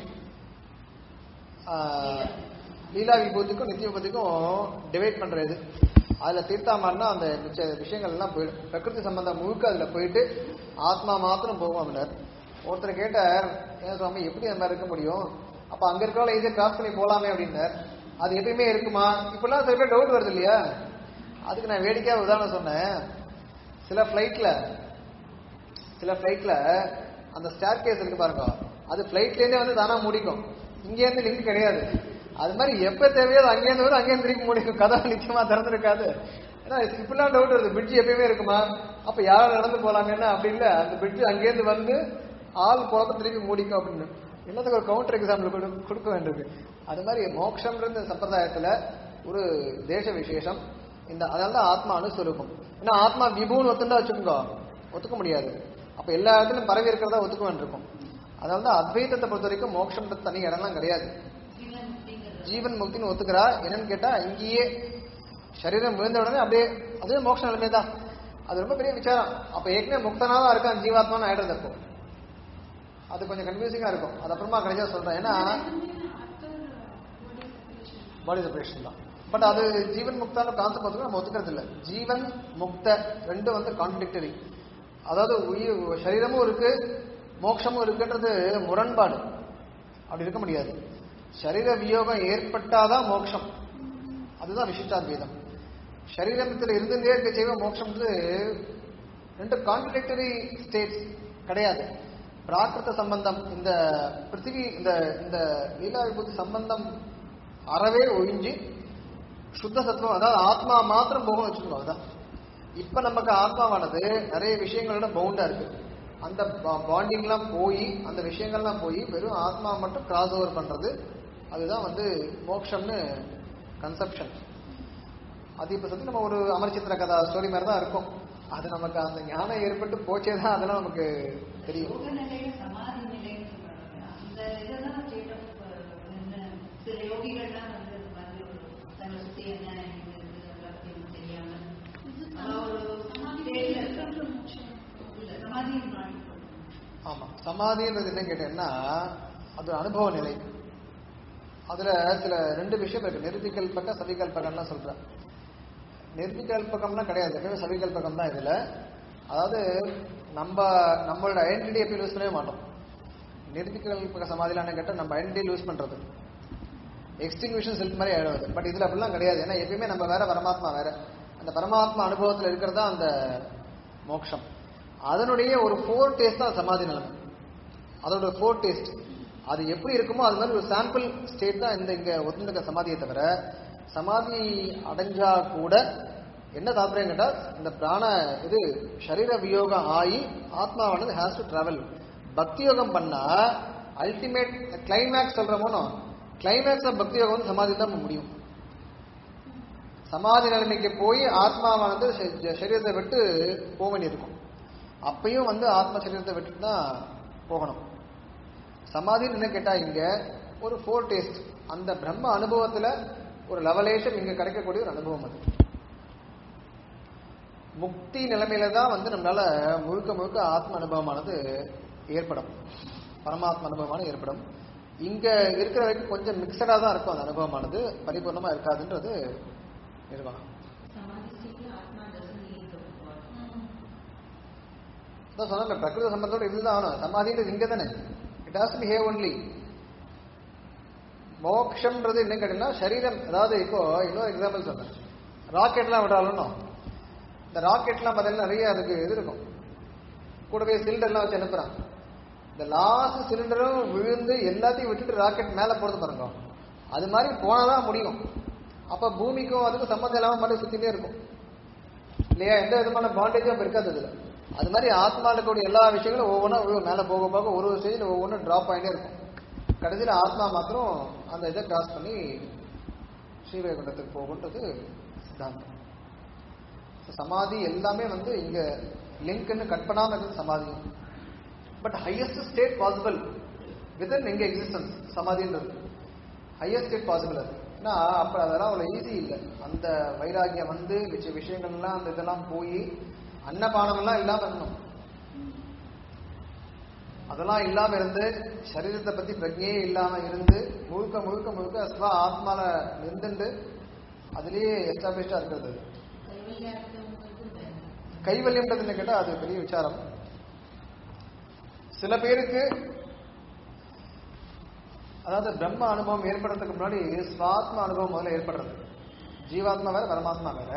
லீலா விபூதிக்கும் நித்திய விபூதிக்கும் டிவைட் பண்ற இது அதுல தீர்த்தாமான்னா அந்த மிச்ச விஷயங்கள் எல்லாம் போயிடும் பிரகிருதி சம்பந்தம் முழுக்க அதுல போயிட்டு ஆத்மா மாத்திரம் போகும் அப்படின்னார் ஒருத்தர் கேட்டார் ஏன் சுவாமி எப்படி அந்த மாதிரி இருக்க முடியும் அப்ப அங்க இருக்கிறவங்கள ஈஸியா கிராஸ் பண்ணி போலாமே அப்படின்னார் அது எப்பயுமே இருக்குமா இப்பெல்லாம் சில பேர் டவுட் வருது இல்லையா அதுக்கு நான் வேடிக்கையா உதாரணம் சொன்னேன் சில ஃபிளைட்ல சில ஃபிளைட்ல அந்த ஸ்டார் கேஸ் இருக்கு பாருங்க அது ஃபிளைட்ல இருந்தே வந்து தானா மூடிக்கும் இங்க இருந்து லிங்க் கிடையாது அது மாதிரி எப்ப தேவையோ அது அங்கேருந்து வரும் அங்கேருந்து திருப்பி மூடிக்கும் கதவு நிச்சயமா திறந்துருக்காது ஏன்னா இப்படிலாம் டவுட் வருது பிரிட்ஜ் எப்பயுமே இருக்குமா அப்ப யாரும் நடந்து போலாங்கன்னா அப்படி இல்ல அந்த பிரிட்ஜ் அங்கேருந்து வந்து ஆள் போறப்ப திருப்பி மூடிக்கும் அப்படின்னு என்னத்துக்கு ஒரு கவுண்டர் எக்ஸாம்பிள் கொடுக்க வேண்டியது அது மாதிரி மோட்சம்ன்ற சம்பிரதாயத்துல ஒரு தேச விசேஷம் இந்த அதனால தான் ஆத்மா அனுஸ்வரூபம் ஏன்னா ஆத்மா விபுன்னு ஒத்துண்டா வச்சுக்கோங்க ஒத்துக்க முடியாது அப்ப எல்லா இடத்துலயும் பரவி இருக்கிறதா ஒத்துக்க வேண்டியிருக்கும் அதனால தான் அத்வைதத்தை பொறுத்த வரைக்கும் மோட்சம்ன்றது தனி இடம்லாம் கிடையாது ஜீவன் முக்தின்னு ஒத்துக்கிறா என்னன்னு கேட்டா இங்கேயே சரீரம் விழுந்த உடனே அப்படியே அதுவே மோட்ச நிலைமை தான் அது ரொம்ப பெரிய விசாரம் அப்ப ஏற்கனவே முக்தனா தான் இருக்கான் ஜீவாத்மான்னு ஆயிடுறது அப்போ அது கொஞ்சம் கன்ஃபியூசிங்கா இருக்கும் அது அப்புறமா கிடைச்சா சொல்றேன் ஏன்னா பாடி செப்பரேஷன் தான் பட் அது ஜீவன் முக்தான கான்செப்ட் வந்து நம்ம ஒத்துக்கிறது இல்ல ஜீவன் முக்த ரெண்டும் வந்து கான்ட்ரடிக்டரி அதாவது உயிர் சரீரமும் இருக்கு மோட்சமும் இருக்குன்றது முரண்பாடு அப்படி இருக்க முடியாது சரீர வியோகம் ஏற்பட்டாதான் மோட்சம் அதுதான் விசிஷ்டாத்வைதம் சரீரத்தில் இருந்துட்டே இருக்க செய்வ மோட்சம்ன்றது ரெண்டு கான்ட்ரடிக்டரி ஸ்டேட்ஸ் கிடையாது பிராகிருத சம்பந்தம் இந்த பிருத்திவி இந்த இந்த லீலா விபூதி சம்பந்தம் அறவே ஒழிஞ்சு சுத்த சத்துவம் அதாவது ஆத்மா மாத்திரம் போகணும் வச்சுக்கோங்க அதான் இப்ப நமக்கு ஆத்மாவானது நிறைய விஷயங்களோட பவுண்டா இருக்கு அந்த பாண்டிங்லாம் போய் அந்த விஷயங்கள்லாம் போய் வெறும் ஆத்மா மட்டும் கிராஸ் ஓவர் பண்றது அதுதான் வந்து மோக்ஷம்னு கன்செப்ஷன் அது இப்ப சத்தி நம்ம ஒரு அமர்ச்சித்திர கதா ஸ்டோரி மாதிரி தான் இருக்கும் அது நமக்கு அந்த ஞானம் ஏற்பட்டு போச்சே தான் அதெல்லாம் நமக்கு தெரியும் யோக நிலையை சமாதி நிலைன்னு சொல்றாங்க அந்த இதெல்லாம் ஸ்டேட் ஆஃப் என்ன சில யோகிகள்லாம் வந்து இந்த மாதிரி ஒரு தங்களை சுத்தி என்ன இது இருக்கு அதை பத்தி ஒண்ணும் தெரியாம அதான் ஒரு ஸ்டேட்ல இருக்க இல்ல சமாதி மாதிரி ஆமா சமாதின்றது என்ன கேட்டேன்னா அது ஒரு அனுபவ நிலை அதுல சில ரெண்டு விஷயம் இருக்கு நிர்விகல்பக சவிகல்பகம்லாம் சொல்றேன் நிர்விகல்பகம்லாம் கிடையாது எப்பவுமே சவிகல்பகம் தான் இதுல அதாவது நம்ம நம்மளோட ஐடென்டிட்டி எப்படி லூஸ் பண்ணவே மாட்டோம் நிர்விகல்பக சமாதிலான்னு கேட்டால் நம்ம ஐடென்டிட்டி லூஸ் பண்றது எக்ஸ்டிங்விஷன் செல்ஃப் மாதிரி ஆயிடுவது பட் இதுல அப்படிலாம் கிடையாது ஏன்னா எப்பயுமே நம்ம வேற பரமாத்மா வேற அந்த பரமாத்மா அனுபவத்தில் இருக்கிறது தான் அந்த மோட்சம் அதனுடைய ஒரு ஃபோர் டேஸ்ட் தான் சமாதி நிலைமை அதோட ஃபோர் டேஸ்ட் அது எப்படி இருக்குமோ அது மாதிரி ஒரு சாம்பிள் ஸ்டேட் தான் இந்த இங்க ஒத்துணுக்க சமாதியை தவிர சமாதி அடைஞ்சா கூட என்ன தாற்பயம் கேட்டா இந்த பிராண இது சரீர வியோகம் ஆகி ஆத்மாவானது ஹேஸ் டு டிராவல் பக்தி யோகம் பண்ணா அல்டிமேட் கிளைமேக்ஸ் சொல்றோமோ கிளைமேக்ஸ் ஆஃப் பக்தி யோகம் வந்து சமாதி தான் முடியும் சமாதி நிலைமைக்கு போய் ஆத்மாவானது ச- சரீரத்தை விட்டு போக வேண்டியிருக்கும் அப்பயும் வந்து ஆத்ம சரீரத்தை விட்டுட்டு தான் போகணும் சமாதின்னு என்ன கேட்டா இங்க ஒரு ஃபோர் டேஸ்ட் அந்த பிரம்ம அனுபவத்துல ஒரு லெவலேஷன் இங்க கிடைக்கக்கூடிய ஒரு அனுபவம் அது முக்தி நிலைமையில தான் வந்து நம்மளால முழுக்க முழுக்க ஆத்ம அனுபவமானது ஏற்படும் பரமாத்ம அனுபவமானது ஏற்படும் இங்க இருக்கிற வரைக்கும் கொஞ்சம் மிக்சடா தான் இருக்கும் அந்த அனுபவமானது பரிபூர்ணமா இருக்காதுன்றது நிர்வாகம் Samadhi state ல ஆத்மா doesn't leave the body. அதான் சொன்னல பிரகிருத சம்பந்தத்தோட இதுதான் ஆகணும் சமாதின்றது இங்க தானே it has to have only மோக்ஷம்ன்றது என்ன கேட்டீங்கன்னா சரீரம் அதாவது இப்போ இன்னொரு எக்ஸாம்பிள் சொன்னேன் ராக்கெட்லாம் விடாலும் இந்த ராக்கெட்லாம் பார்த்தீங்கன்னா நிறைய அதுக்கு இது இருக்கும் கூடவே சிலிண்டர்லாம் வச்சு அனுப்புறான் இந்த லாஸ்ட் சிலிண்டரும் விழுந்து எல்லாத்தையும் விட்டுட்டு ராக்கெட் மேலே போறது பாருங்க அது மாதிரி போனாதான் முடியும் அப்ப பூமிக்கும் அதுக்கும் சம்மந்தம் இல்லாம மறுபடியும் சுத்திட்டே இருக்கும் இல்லையா எந்த விதமான பாண்டேஜும் அப்ப இருக்காது அதுல அது மாதிரி ஆத்மால கூடிய எல்லா விஷயங்களும் ஒவ்வொன்றா விழுவும் மேல போக போக ஒரு ஒரு ஸ்டேஜில் ஒவ்வொன்றும் டிராப் ஆகிட்டே இருக்கும் கடைசியில் ஆத்மா மாத்திரம் அந்த இதை கிராஸ் பண்ணி ஸ்ரீவைகுண்டத்துக்கு போகுன்றது சித்தாந்தம் So, சமாதி எல்லாமே வந்து இங்க லிங்க்னு கட் பண்ணாம இருக்குது சமாதி but highest state possible within எங்க எக்ஸிஸ்டன்ஸ் சமாதின்றது ஹையஸ்ட் ஸ்டேட் பாசிபிள் அது ஏன்னா அப்ப அதெல்லாம் அவ்வளவு ஈஸி இல்லை அந்த வைராகியம் வந்து மிச்ச விஷயங்கள்லாம் அந்த இதெல்லாம் போய் அன்னபானம் எல்லாம் இல்லாம இருக்கணும் அதெல்லாம் இல்லாம இருந்து சரீரத்தை பத்தி பிரஜையே இல்லாம இருந்து முழுக்க முழுக்க முழுக்க ஸ்வ ஆத்மால இருந்துட்டு அதுலயே எஸ்டாப்ளிஷ்டா இருக்கிறது அது. கைவல்யார்த்தம்ங்கிறது வேற. கைவல்யம்ன்றது என்ன கேட்டா அது பெரிய விசாரம் சில பேருக்கு அதாவது பிரம்ம அனுபவம் ஏற்படுறதுக்கு முன்னாடி ஸ்வாத்ம அனுபவம் முதல்ல ஏற்படுறது ஜீவாத்மா வேற பரமாத்மா வேற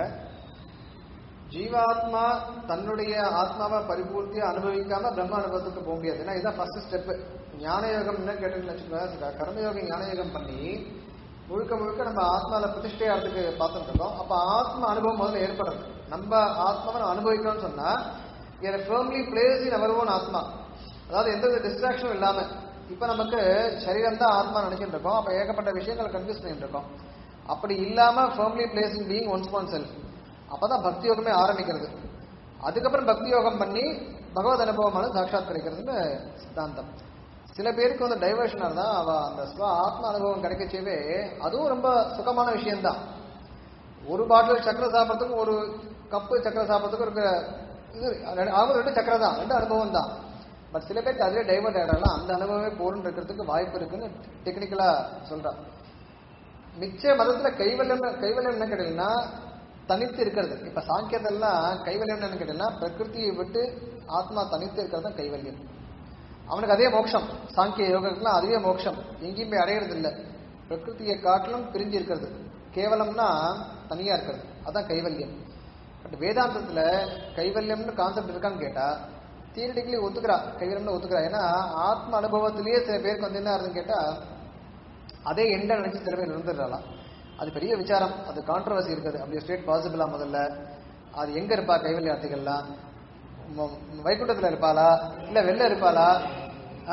ஜீவாத்மா தன்னுடைய ஆத்மாவை பரிபூர்த்தியா அனுபவிக்காம பிரம்ம அனுபவத்துக்கு போக முடியாது ஏன்னா இதுதான் ஃபர்ஸ்ட் ஸ்டெப் ஞான யோகம் என்ன கேட்டீங்கன்னு வச்சுக்கோங்க கர்மயோகம் ஞான யோகம் பண்ணி முழுக்க முழுக்க நம்ம ஆத்மால பிரதிஷ்டையாகிறதுக்கு பார்த்துட்டு இருக்கோம் அப்ப ஆத்ம அனுபவம் முதல்ல ஏற்படுறது நம்ம ஆத்மாவை நம்ம அனுபவிக்கணும்னு சொன்னா firmly place in our own ஆத்மா அதாவது எந்த வித டிஸ்ட்ராக்ஷனும் இல்லாம இப்ப நமக்கு சரீரம் தான் ஆத்மா நினைச்சிட்டு இருக்கோம் அப்ப ஏகப்பட்ட விஷயங்களை கன்ஃபியூஸ் பண்ணிட்டு இருக்கோம் அப்படி இல்லாம firmly place in being one's own self அப்பதான் பக்தி யோகமே ஆரம்பிக்கிறது அதுக்கப்புறம் பக்தி யோகம் பண்ணி பகவத் அனுபவமான சாட்சாத் கிடைக்கிறதுன்னு சித்தாந்தம் சில பேருக்கு வந்து டைவர்ஷனா இருந்தா அவ அந்த ஸ்வ ஆத்ம அனுபவம் கிடைக்கச்சேவே அதுவும் ரொம்ப சுகமான விஷயம்தான் ஒரு பாட்டில் சக்கரை சாப்பிட்றதுக்கும் ஒரு கப்பு சக்கரை சாப்பிட்றதுக்கும் இருக்கிற இது ரெண்டு- அவங்க ரெண்டு சக்கரை தான் ரெண்டு அனுபவம் தான் பட் சில பேருக்கு அதுவே டைவர்ட் ஆயிடலாம் அந்த அனுபவமே போரும் இருக்கிறதுக்கு வாய்ப்பு இருக்குன்னு டெக்னிக்கலா சொல்றான் மிச்ச மதத்துல கைவல்யம் கைவல்யம் என்ன கேட்டீங்கன்னா தனித்து இருக்கிறது இப்ப சாங்கியத்தெல்லாம் கைவல்யம் என்ன கேட்டீங்கன்னா பிரகிருதியை விட்டு ஆத்மா தனித்து இருக்கிறது தான் கைவல்யம் அவனுக்கு அதே மோட்சம் சாங்கிய யோகத்துக்குலாம் அதுவே மோட்சம் எங்கேயும் போய் அடையிறது இல்லை பிரகிருதியை காட்டிலும் பிரிஞ்சு இருக்கிறது கேவலம்னா தனியா இருக்கிறது அதான் கைவல்யம் பட் வேதாந்தத்துல கைவல்யம்னு கான்செப்ட் இருக்கான்னு கேட்டா தியரிட்டிக்கலி ஒத்துக்கிறா கைவல்யம்னு ஒத்துக்கிறா ஏன்னா ஆத்ம அனுபவத்திலேயே சில பேருக்கு வந்து என்ன ஆகுதுன்னு கேட்டா அதே எண்ட நினைச்சு சில பேர் இருந்துடுறாளாம் அது பெரிய விசாரம் அது கான்ட்ரவர்சி இருக்குது அப்படி ஸ்டேட் பாசிபிளா முதல்ல அது எங்க இருப்பா கைவல்யார்த்திகள்லாம் ம- வைகுண்டத்துல இருப்பாளா இல்ல வெளில இருப்பாளா ஆ?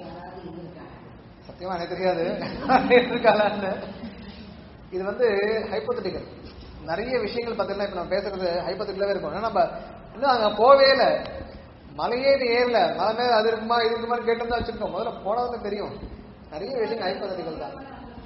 சத்தியமா எனக்கு தெரியாது இருக்காளான்னு இது வந்து ஹைப்போதட்டிக்கல் நிறைய விஷயங்கள் பார்த்தீங்கன்னா இப்ப நம்ம பேசுறது ஹைப்போதட்டிக்கலாவே இருக்கும் ஏன்னா நம்ம இன்னும் அங்க போவே இல்லை மலையே நீ ஏறல மலை மேல அது இருக்குமா இது இருக்குமா கேட்டு தான் வச்சிருக்கோம் முதல்ல போனவங்க தெரியும் நிறைய விஷயங்கள் ஹைப்போதட்டிக்கல் தான்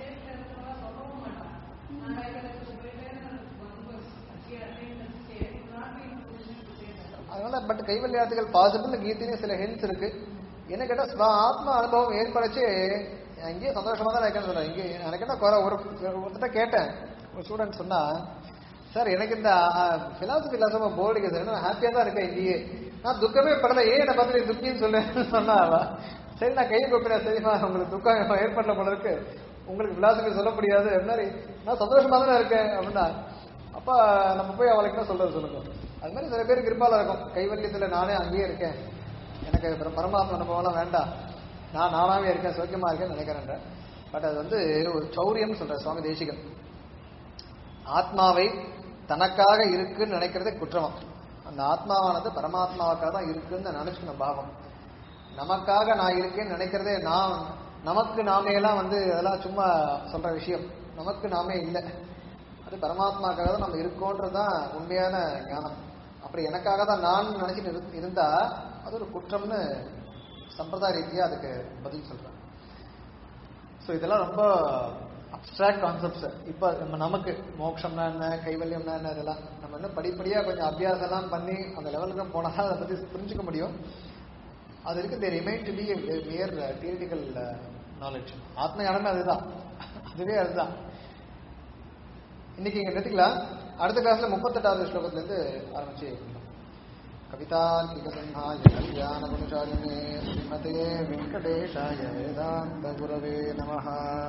அதனால பட் கைவல்யார்த்திகள் பாசிபிள் கீதையிலே சில ஹிண்ட்ஸ் இருக்கு என்ன கேட்டா ஸ்வ ஆத்ம அனுபவம் ஏற்படச்சு இங்கேயே சந்தோஷமா தான் இருக்கேன்னு சொல்றேன் இங்கே எனக்கு என்ன குறை ஒரு ஒருத்தட்ட கேட்டேன் ஒரு ஸ்டூடெண்ட் சொன்னா சார் எனக்கு இந்த பிலாசபி இல்லாம போர்டு சார் நான் ஹாப்பியா தான் இருக்கேன் இங்கேயே நான் துக்கமே படல ஏன் என்னை பார்த்து நீ துக்கின்னு சொல்லுன்னு சொன்னா அவ. சரி நான் கையை கூப்பிடுறேன் சரிம்மா உங்களுக்கு துக்கம் ஏற்படல போல இருக்கு உங்களுக்கு பிலாசபி சொல்ல முடியாது அப்படின்னா நான் சந்தோஷமா தானே இருக்கேன் அப்படின்னா அப்ப நம்ம போய் அவளுக்கு என்ன சொல்றது சொல்லுங்க அது மாதிரி சில பேருக்கு இருப்பால இருக்கும் கைவல்யத்துல நானே அங்கேயே இருக்கேன் எனக்கு பர- பரமாத்மா அனுபவம்லாம் வேண்டாம் நான் நானாவே இருக்கேன் சௌக்கியமா இருக்கேன்னு நினைக்கிறேன் பட் அது வந்து ஒரு சௌரியம்னு சொல்ற சுவாமி தேசிகன் ஆத்மாவை தனக்காக இருக்குன்னு நினைக்கிறதே குற்றம் அந்த ஆத்மாவானது பரமாத்மாவுக்காக தான் இருக்குன்னு நினைச்சுக்கணும் பாவம் நமக்காக நான் இருக்கேன்னு நினைக்கிறதே நான் நமக்கு நாமே எல்லாம் வந்து அதெல்லாம் சும்மா சொல்ற விஷயம் நமக்கு நாமே இல்லை அது பரமாத்மாக்காக தான் நம்ம இருக்கோன்றது தான் உண்மையான ஞானம் அப்படி எனக்காக தான் நான் நினைச்சிட்டு இரு- இருந்தா அது ஒரு குற்றம்னு சம்பிரதாய ரீதியா அதுக்கு பதில் சொல்றேன் ஸோ இதெல்லாம் ரொம்ப அப்டிராக்ட் கான்செப்ட்ஸ் இப்போ நம்ம நமக்கு மோட்சம்னா என்ன கைவல்யம்னா என்ன இதெல்லாம் நம்ம இன்னும் படிப்படியாக கொஞ்சம் அபியாசம் எல்லாம் பண்ணி அந்த லெவலுக்கு போனால் தான் அதை பற்றி புரிஞ்சுக்க முடியும் அது இருக்கு they remain to be mere theoretical knowledge ஆத்ம ஞானமே அதுதான் அதுவே அதுதான் இன்னைக்கு இங்க நிறுத்திக்கலாம் அடுத்த கிளாஸ்ல முப்பத்தெட்டாவது ஸ்லோகத்திலிருந்து ஆரம்பிச்சு कवितार्किकसंहाय कल्याणगुणचारिणे श्रीमते वेङ्कटेशाय वेदान्तगुरवे नमः